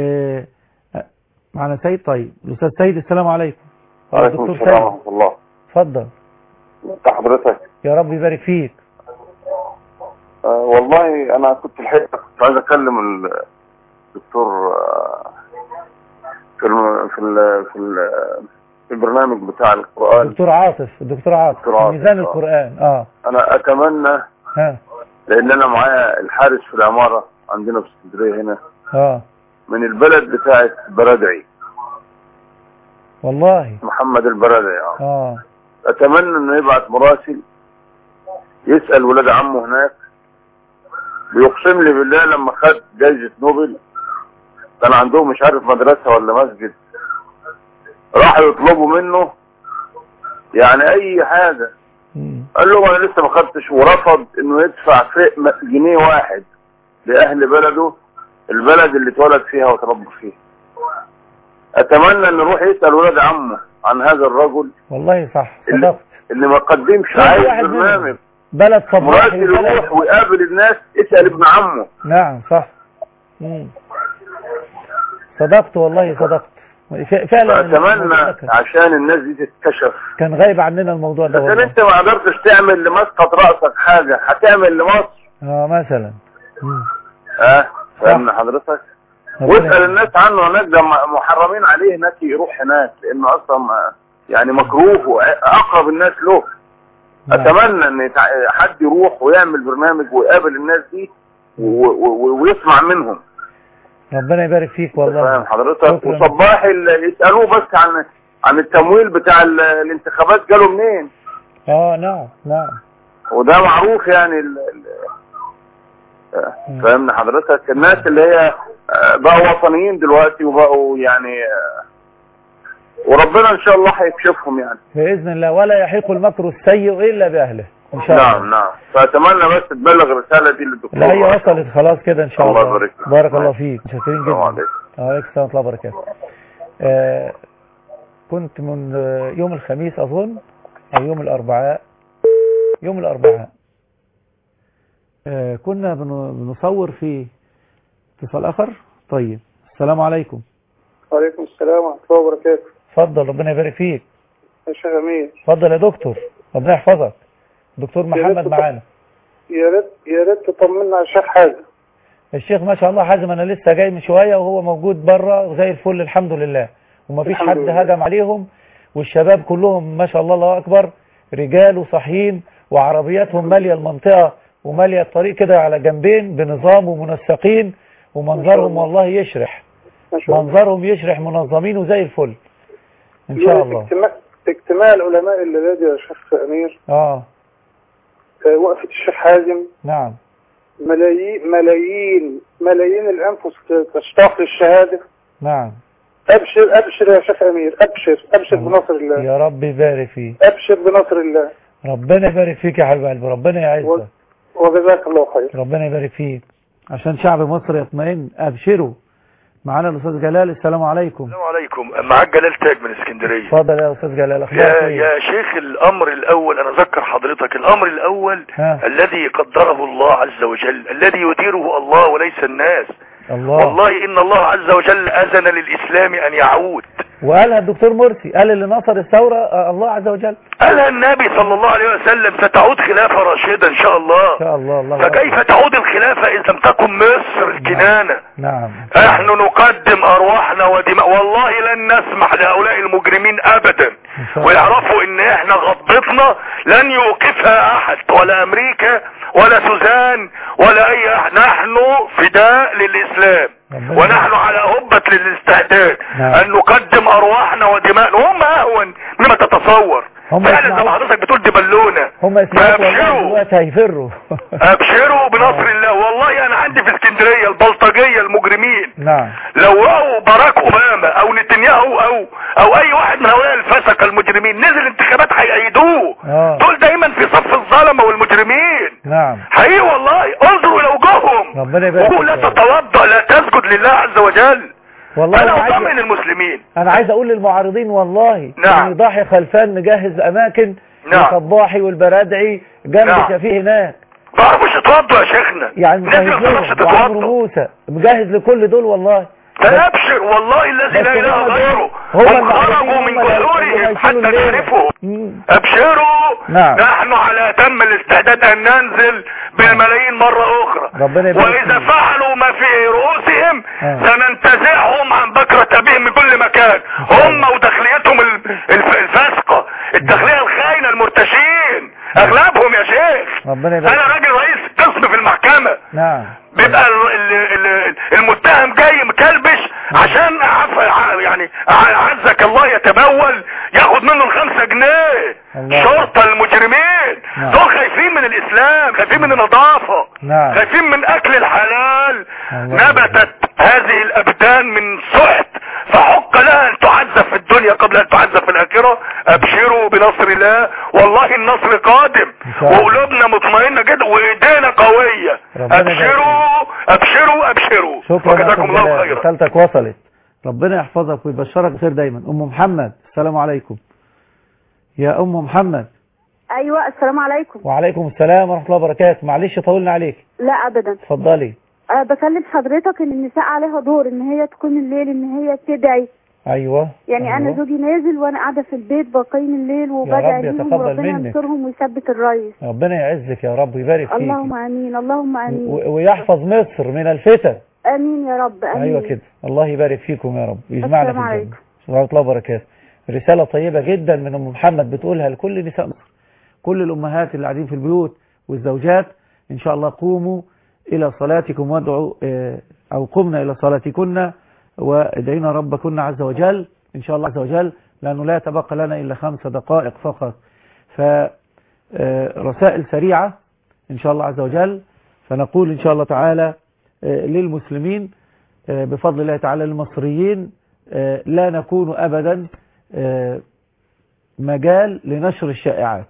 معنا سيد طيب الأستاذ سيد السلام عليكم وعليكم الدكتور السلام سيد ورحمة الله اتفضل انت حضرتك يا رب يبارك فيك آه والله انا كنت الحقيقة كنت عايز اكلم الدكتور آه في الم... في ال... في, ال... في البرنامج بتاع القرآن الدكتور عاطف الدكتور عاطف دكتور عاطف، ميزان آه. القرآن اه انا اتمنى ها لان انا معايا الحارس في العمارة عندنا في اسكندرية هنا اه من البلد بتاعت بردعي والله محمد البردعي اه اه اتمنى انه يبعت مراسل يسأل ولاد عمه هناك بيقسم لي بالله لما خد جايزة نوبل كان عندهم مش عارف مدرسة ولا مسجد راحوا يطلبوا منه يعني اي حاجة قال له انا لسه ما خدتش ورفض انه يدفع في جنيه واحد لاهل بلده البلد اللي اتولد فيها وتربى فيها اتمنى ان يروح يسأل ولاد عمه عن هذا الرجل والله صح اللي, صدقت اللي ما قدمش كل عايز واحد منهم. برنامج بلد صباحي مراسل بلد يروح ويقابل الناس اسأل ابن عمه نعم صح مم. صدقت والله صدقت ف- فعلا الموضوع ده فاتمنى كان- عشان الناس دي تتكشف كان غايب عننا الموضوع ده لكن والله انت ما قدرتش تعمل لمسقط رأسك حاجة هتعمل لمصر اه مثلا مم. ها فاهم حضرتك ربنا واسأل الناس عنه هناك ده م- محرمين عليه هناك يروح هناك لانه اصلا ما- يعني مكروه واقرب الناس له اتمنى ان يتع- حد يروح ويعمل برنامج ويقابل الناس دي و- و- ويسمع منهم ربنا يبارك فيك والله فاهم حضرتك شكراً. وصباح ال- يسألوه بس عن عن التمويل بتاع ال- الانتخابات جاله منين اه نعم نعم وده معروف يعني ال- ال- آه، فاهمني حضرتك الناس اللي هي آه، بقوا وطنيين دلوقتي وبقوا يعني آه، وربنا ان شاء الله هيكشفهم يعني بإذن الله ولا يحيق المكر السيء إلا بأهله إن شاء الله نعم نعم فاتمنى بس تبلغ الرساله دي للدكتور لا هي وصلت خلاص كده إن شاء الله الله يبارك فيك. بارك الله فيك متشكرين السلام جدا عليكم وعليكم السلام ورحمة الله وبركاته آه كنت من آه، يوم الخميس أظن أو يوم الأربعاء يوم الأربعاء آه كنا بن- بنصور في اتصال آخر طيب السلام عليكم وعليكم السلام ورحمة الله وبركاته اتفضل ربنا يبارك فيك يا شيخ أمير اتفضل يا دكتور ربنا يحفظك دكتور محمد ريت معانا يا ريت يا ريت تطمنا على الشيخ حازم الشيخ ما شاء الله حازم انا لسه جاي من شويه وهو موجود بره زي الفل الحمد لله ومفيش الحمد حد لله. هجم عليهم والشباب كلهم ما شاء الله الله اكبر رجال وصحيين وعربياتهم ماليه المنطقه وماليه الطريق كده على جنبين بنظام ومنسقين ومنظرهم والله يشرح ما شاء الله منظرهم يشرح منظمين وزي الفل ان شاء في الله اجتماع في اجتماع العلماء اللي نادي يا شيخ أمير اه آه، وقفة الشيخ حازم نعم ملايين ملايين ملايين الأنفس تشتاق للشهادة نعم أبشر أبشر يا شيخ أمير أبشر أبشر بنصر الله يا رب يبارك فيك أبشر بنصر الله ربنا يبارك فيك يا حبيب قلبي ربنا يعزك وجزاك الله خير ربنا يبارك فيك عشان شعب مصر يطمئن ابشروا معانا الاستاذ جلال السلام عليكم السلام عليكم معاك جلال تاج من اسكندريه اتفضل يا استاذ جلال يا اخبارك ايه يا شيخ الامر الاول انا اذكر حضرتك الامر الاول ها. الذي قدره الله عز وجل الذي يديره الله وليس الناس الله والله ان الله عز وجل اذن للاسلام ان يعود وقالها الدكتور مرسي قال اللي نصر الثوره آه، الله عز وجل قالها النبي صلى الله عليه وسلم ستعود خلافه راشده ان شاء الله ان شاء الله الله فكيف تعود الخلافه اذا لم تكن مصر الكنانه نعم نحن نقدم ارواحنا ودماء والله لن نسمح لهؤلاء المجرمين ابدا ويعرفوا ان احنا غضبتنا لن يوقفها احد ولا امريكا ولا سوزان ولا اي احد نحن فداء للاسلام ونحن على هبة للاستعداد نعم. ان نقدم ارواحنا ودماءنا وهم اهون مما تتصور هم فعلا زي يسمعوا- ما حضرتك بتقول دي بالونه هم يسمعوا والله فابشروا دلوقتي هيفروا ابشروا بنصر الله والله انا عندي في اسكندريه البلطجيه المجرمين نعم لو رأوا باراك اوباما او نتنياهو او او اي واحد من هؤلاء الفسقه المجرمين نزل انتخابات هيأيدوه اه دول دايما في صف الظلمه والمجرمين نعم حقيقي والله انظروا الى وجوههم ربنا يبارك وقول لا فيك. تتوضا لا تسجد لله عز وجل والله انا أنا عايز- اطمن المسلمين انا عايز اقول للمعارضين والله نعم. ان ضاحي خلفان مجهز اماكن نعم. لصباحي والبرادعي جنب نعم. شفيه هناك ما تعرفوش تتوضوا يا شيخنا يعني الناس مجهز ما تعرفش لهم وعمرو تتوضا موسى مجهز لكل دول والله فابشر والله الذي بس لا اله هم دول- غيره هم هم المعروفين خرجوا هم من اللي جذورهم هيشيلوا حتى الليلة. نعرفهم مم. ابشروا نعم. نحن على اتم الاستعداد ان ننزل بالملايين مرة اخرى ربنا يبارك واذا فيك. فعلوا ما في رؤوسهم آه. سننتزعهم عن بكرة ابيهم من كل مكان هم وداخليتهم ال- الف- الفاسقة الداخلية الخاينة المرتشين اغلبهم يا شيخ ربنا يبارك انا راجل رئيس قسم في المحكمة نعم بيبقى ال- ال- ال- المتهم جاي مكلبش عشان عف ع- يعني ع- عزك الله يتبول ياخد منه الخمسة جنيه الله. شرطة المجرمين نعم. دول خايفين من الاسلام خايفين من النظافة نعم خايفين من اكل الحلال الله. نبتت هذه الابدان من سحت فحق لها ان تعذب في الدنيا قبل ان تعذب في الاخرة ابشروا بنصر الله والله النصر قادم شاء الله. وقلوبنا مطمئنة جدا وايدينا قوية ربنا يبارك ابشروا ابشروا ابشروا شكرا يا وجزاكم أستاذ الله جلال. خيرا رسالتك وصلت ربنا يحفظك ويبشرك بخير دايما ام محمد السلام عليكم يا ام محمد ايوه السلام عليكم وعليكم السلام ورحمه الله وبركاته معلش طولنا عليك لا ابدا اتفضلي أه بكلم حضرتك ان النساء عليها دور ان هي تقوم الليل ان هي تدعي ايوه يعني أيوة. انا زوجي نازل وانا قاعده في البيت بقيم الليل رب وبدعي ليهم يتقبل وربنا منك. ينصرهم ويثبت الرئيس ربنا يعزك يا رب ويبارك فيك اللهم امين اللهم امين و- ويحفظ مصر من الفتن امين يا رب امين ايوه كده الله يبارك فيكم يا رب ويجمعنا السلام في عليكم. الجنه ورحمه الله وبركاته رساله طيبه جدا من ام محمد بتقولها لكل نساء مصر كل الامهات اللي قاعدين في البيوت والزوجات ان شاء الله قوموا الى صلاتكم وادعوا آه، او قمنا الى صلاتكن وادعينا ربكن عز وجل ان شاء الله عز وجل لانه لا يتبقى لنا الا خمس دقائق فقط فرسائل سريعه ان شاء الله عز وجل فنقول إن شاء الله تعالى آه، للمسلمين آه، بفضل الله تعالى المصريين آه، لا نكون أبدا آه، مجال لنشر الشائعات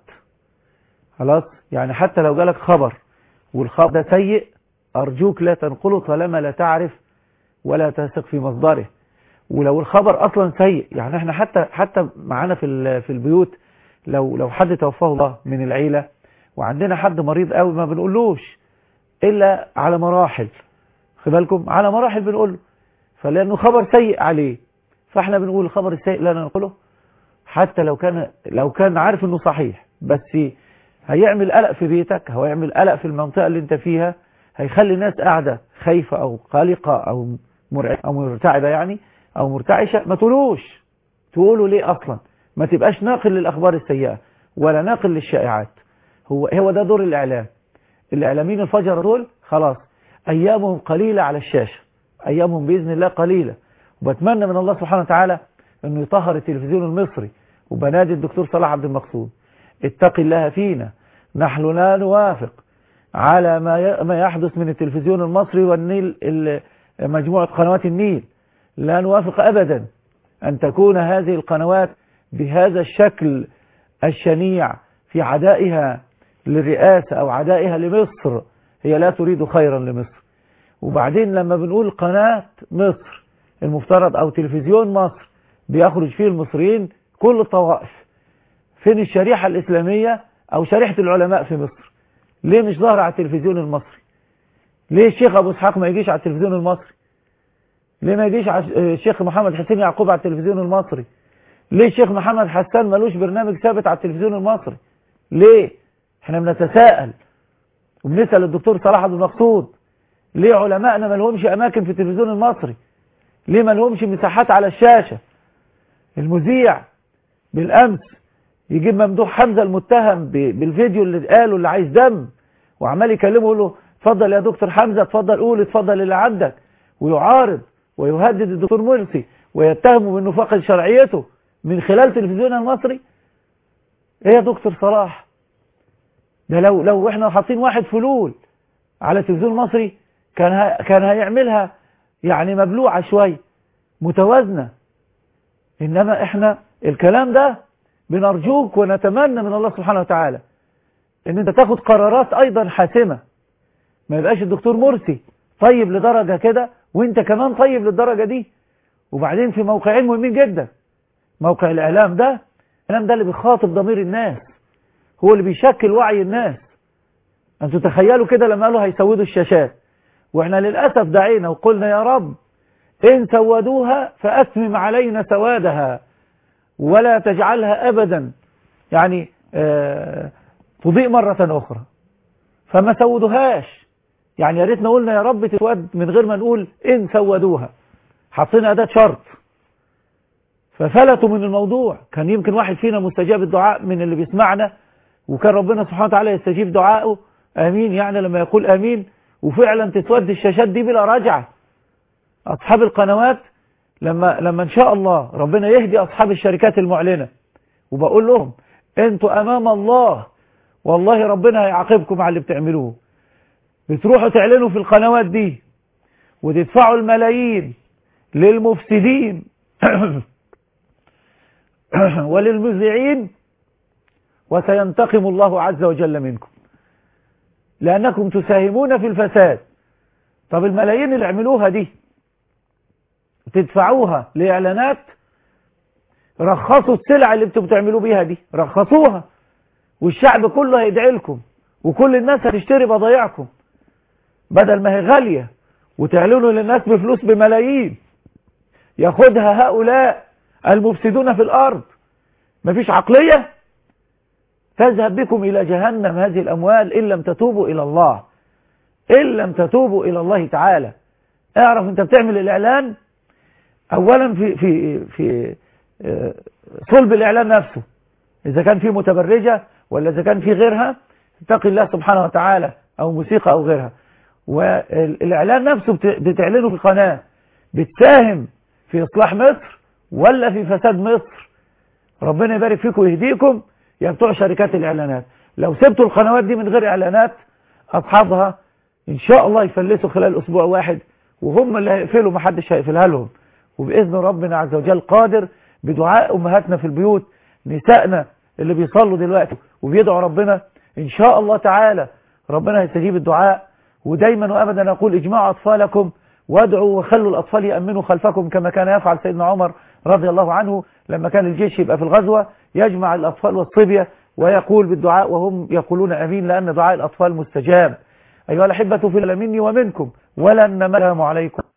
خلاص يعني حتى لو جالك خبر والخبر ده سيء أرجوك لا تنقله طالما لا تعرف ولا تثق في مصدره ولو الخبر أصلا سيء يعني احنا حتى حتى معانا في ال- في البيوت لو لو حد توفاه الله من العيلة وعندنا حد مريض قوي ما بنقولوش إلا على مراحل خد بالكم على مراحل بنقول له فلأنه خبر سيء عليه فاحنا بنقول الخبر السيء لا ننقله حتى لو كان لو كان عارف انه صحيح بس هيعمل قلق في بيتك هو يعمل قلق في المنطقة اللي انت فيها هيخلي الناس قاعدة خايفة او قلقة او مرعبة او مرتعبة يعني او مرتعشة ما تقولوش تقولوا ليه اصلا ما تبقاش ناقل للاخبار السيئة ولا ناقل للشائعات هو هو ده دور الاعلام الاعلاميين الفجر دول خلاص ايامهم قليلة على الشاشة ايامهم باذن الله قليلة وبتمنى من الله سبحانه وتعالى انه يطهر التلفزيون المصري وبنادي الدكتور صلاح عبد المقصود اتق الله فينا نحن لا نوافق على ما ي- ما يحدث من التلفزيون المصري والنيل ال- مجموعة قنوات النيل لا نوافق أبدا أن تكون هذه القنوات بهذا الشكل الشنيع في عدائها للرئاسة أو عدائها لمصر هي لا تريد خيرا لمصر وبعدين لما بنقول قناة مصر المفترض أو تلفزيون مصر بيخرج فيه المصريين كل الطوائف فين الشريحة الإسلامية أو شريحة العلماء في مصر ليه مش ظاهرة على التلفزيون المصري ليه الشيخ أبو إسحاق ما يجيش على التلفزيون المصري ليه ما يجيش على الشيخ محمد حسين يعقوب على التلفزيون المصري ليه الشيخ محمد حسان ملوش برنامج ثابت على التلفزيون المصري ليه احنا بنتساءل وبنسأل الدكتور صلاح عبد المقصود ليه علمائنا ما لهمش اماكن في التلفزيون المصري ليه ما لهمش مساحات على الشاشة المذيع بالامس يجيب ممدوح حمزة المتهم ب- بالفيديو اللي قاله اللي عايز دم وعمال يكلمه يقول له اتفضل يا دكتور حمزة اتفضل قول اتفضل اللي عندك ويعارض ويهدد الدكتور مرسي ويتهمه بانه فقد شرعيته من خلال تلفزيون المصري ايه يا دكتور صلاح ده لو لو احنا حاطين واحد فلول على التلفزيون المصري كان ه- كان هيعملها يعني مبلوعة شوية متوازنة انما احنا الكلام ده بنرجوك ونتمنى من الله سبحانه وتعالى ان انت تاخد قرارات ايضا حاسمة ما يبقاش الدكتور مرسي طيب لدرجة كده وانت كمان طيب للدرجة دي وبعدين في موقعين مهمين جدا موقع الاعلام ده الاعلام ده اللي بيخاطب ضمير الناس هو اللي بيشكل وعي الناس انتوا تخيلوا كده لما قالوا هيسودوا الشاشات واحنا للأسف دعينا وقلنا يا رب إن سودوها فأتمم علينا سوادها ولا تجعلها أبدا يعني آه تضيء مرة أخرى فما سودوهاش يعني يا ريتنا قلنا يا رب تسود من غير ما نقول إن سودوها حطينا أداة شرط ففلتوا من الموضوع كان يمكن واحد فينا مستجاب الدعاء من اللي بيسمعنا وكان ربنا سبحانه وتعالى يستجيب دعائه آمين يعني لما يقول آمين وفعلا تسود الشاشات دي بلا رجعة أصحاب القنوات لما لما إن شاء الله ربنا يهدي أصحاب الشركات المعلنة وبقول لهم أنتوا أمام الله والله ربنا هيعاقبكم على اللي بتعملوه بتروحوا تعلنوا في القنوات دي وتدفعوا الملايين للمفسدين وللمذيعين وسينتقم الله عز وجل منكم لأنكم تساهمون في الفساد طب الملايين اللي عملوها دي تدفعوها لإعلانات رخصوا السلع اللي انتوا بتعملوا بيها دي رخصوها والشعب كله هيدعي لكم وكل الناس هتشتري بضايعكم بدل ما هي غالية وتعلنوا للناس بفلوس بملايين ياخدها هؤلاء المفسدون في الأرض مفيش عقلية تذهب بكم إلى جهنم هذه الأموال إن لم تتوبوا إلى الله إن لم تتوبوا إلى الله تعالى اعرف أنت بتعمل الإعلان أولا في في في صلب الإعلان نفسه إذا كان في متبرجة ولا إذا كان في غيرها اتقي الله سبحانه وتعالى أو موسيقى أو غيرها والإعلان نفسه بتعلنه في القناة بتساهم في إصلاح مصر ولا في فساد مصر ربنا يبارك فيكم ويهديكم يا بتوع شركات الإعلانات لو سبتوا القنوات دي من غير إعلانات أصحابها ان شاء الله يفلسوا خلال اسبوع واحد وهم اللي هيقفلوا محدش هيقفلها لهم وباذن ربنا عز وجل قادر بدعاء امهاتنا في البيوت نسائنا اللي بيصلوا دلوقتي وبيدعوا ربنا ان شاء الله تعالى ربنا هيستجيب الدعاء ودايما وابدا نقول اجمعوا اطفالكم وادعوا وخلوا الاطفال يامنوا خلفكم كما كان يفعل سيدنا عمر رضي الله عنه لما كان الجيش يبقى في الغزوه يجمع الاطفال والصبيه ويقول بالدعاء وهم يقولون امين لان دعاء الاطفال مستجاب ايها الاحبه في الله مني ومنكم ولن نملهم عليكم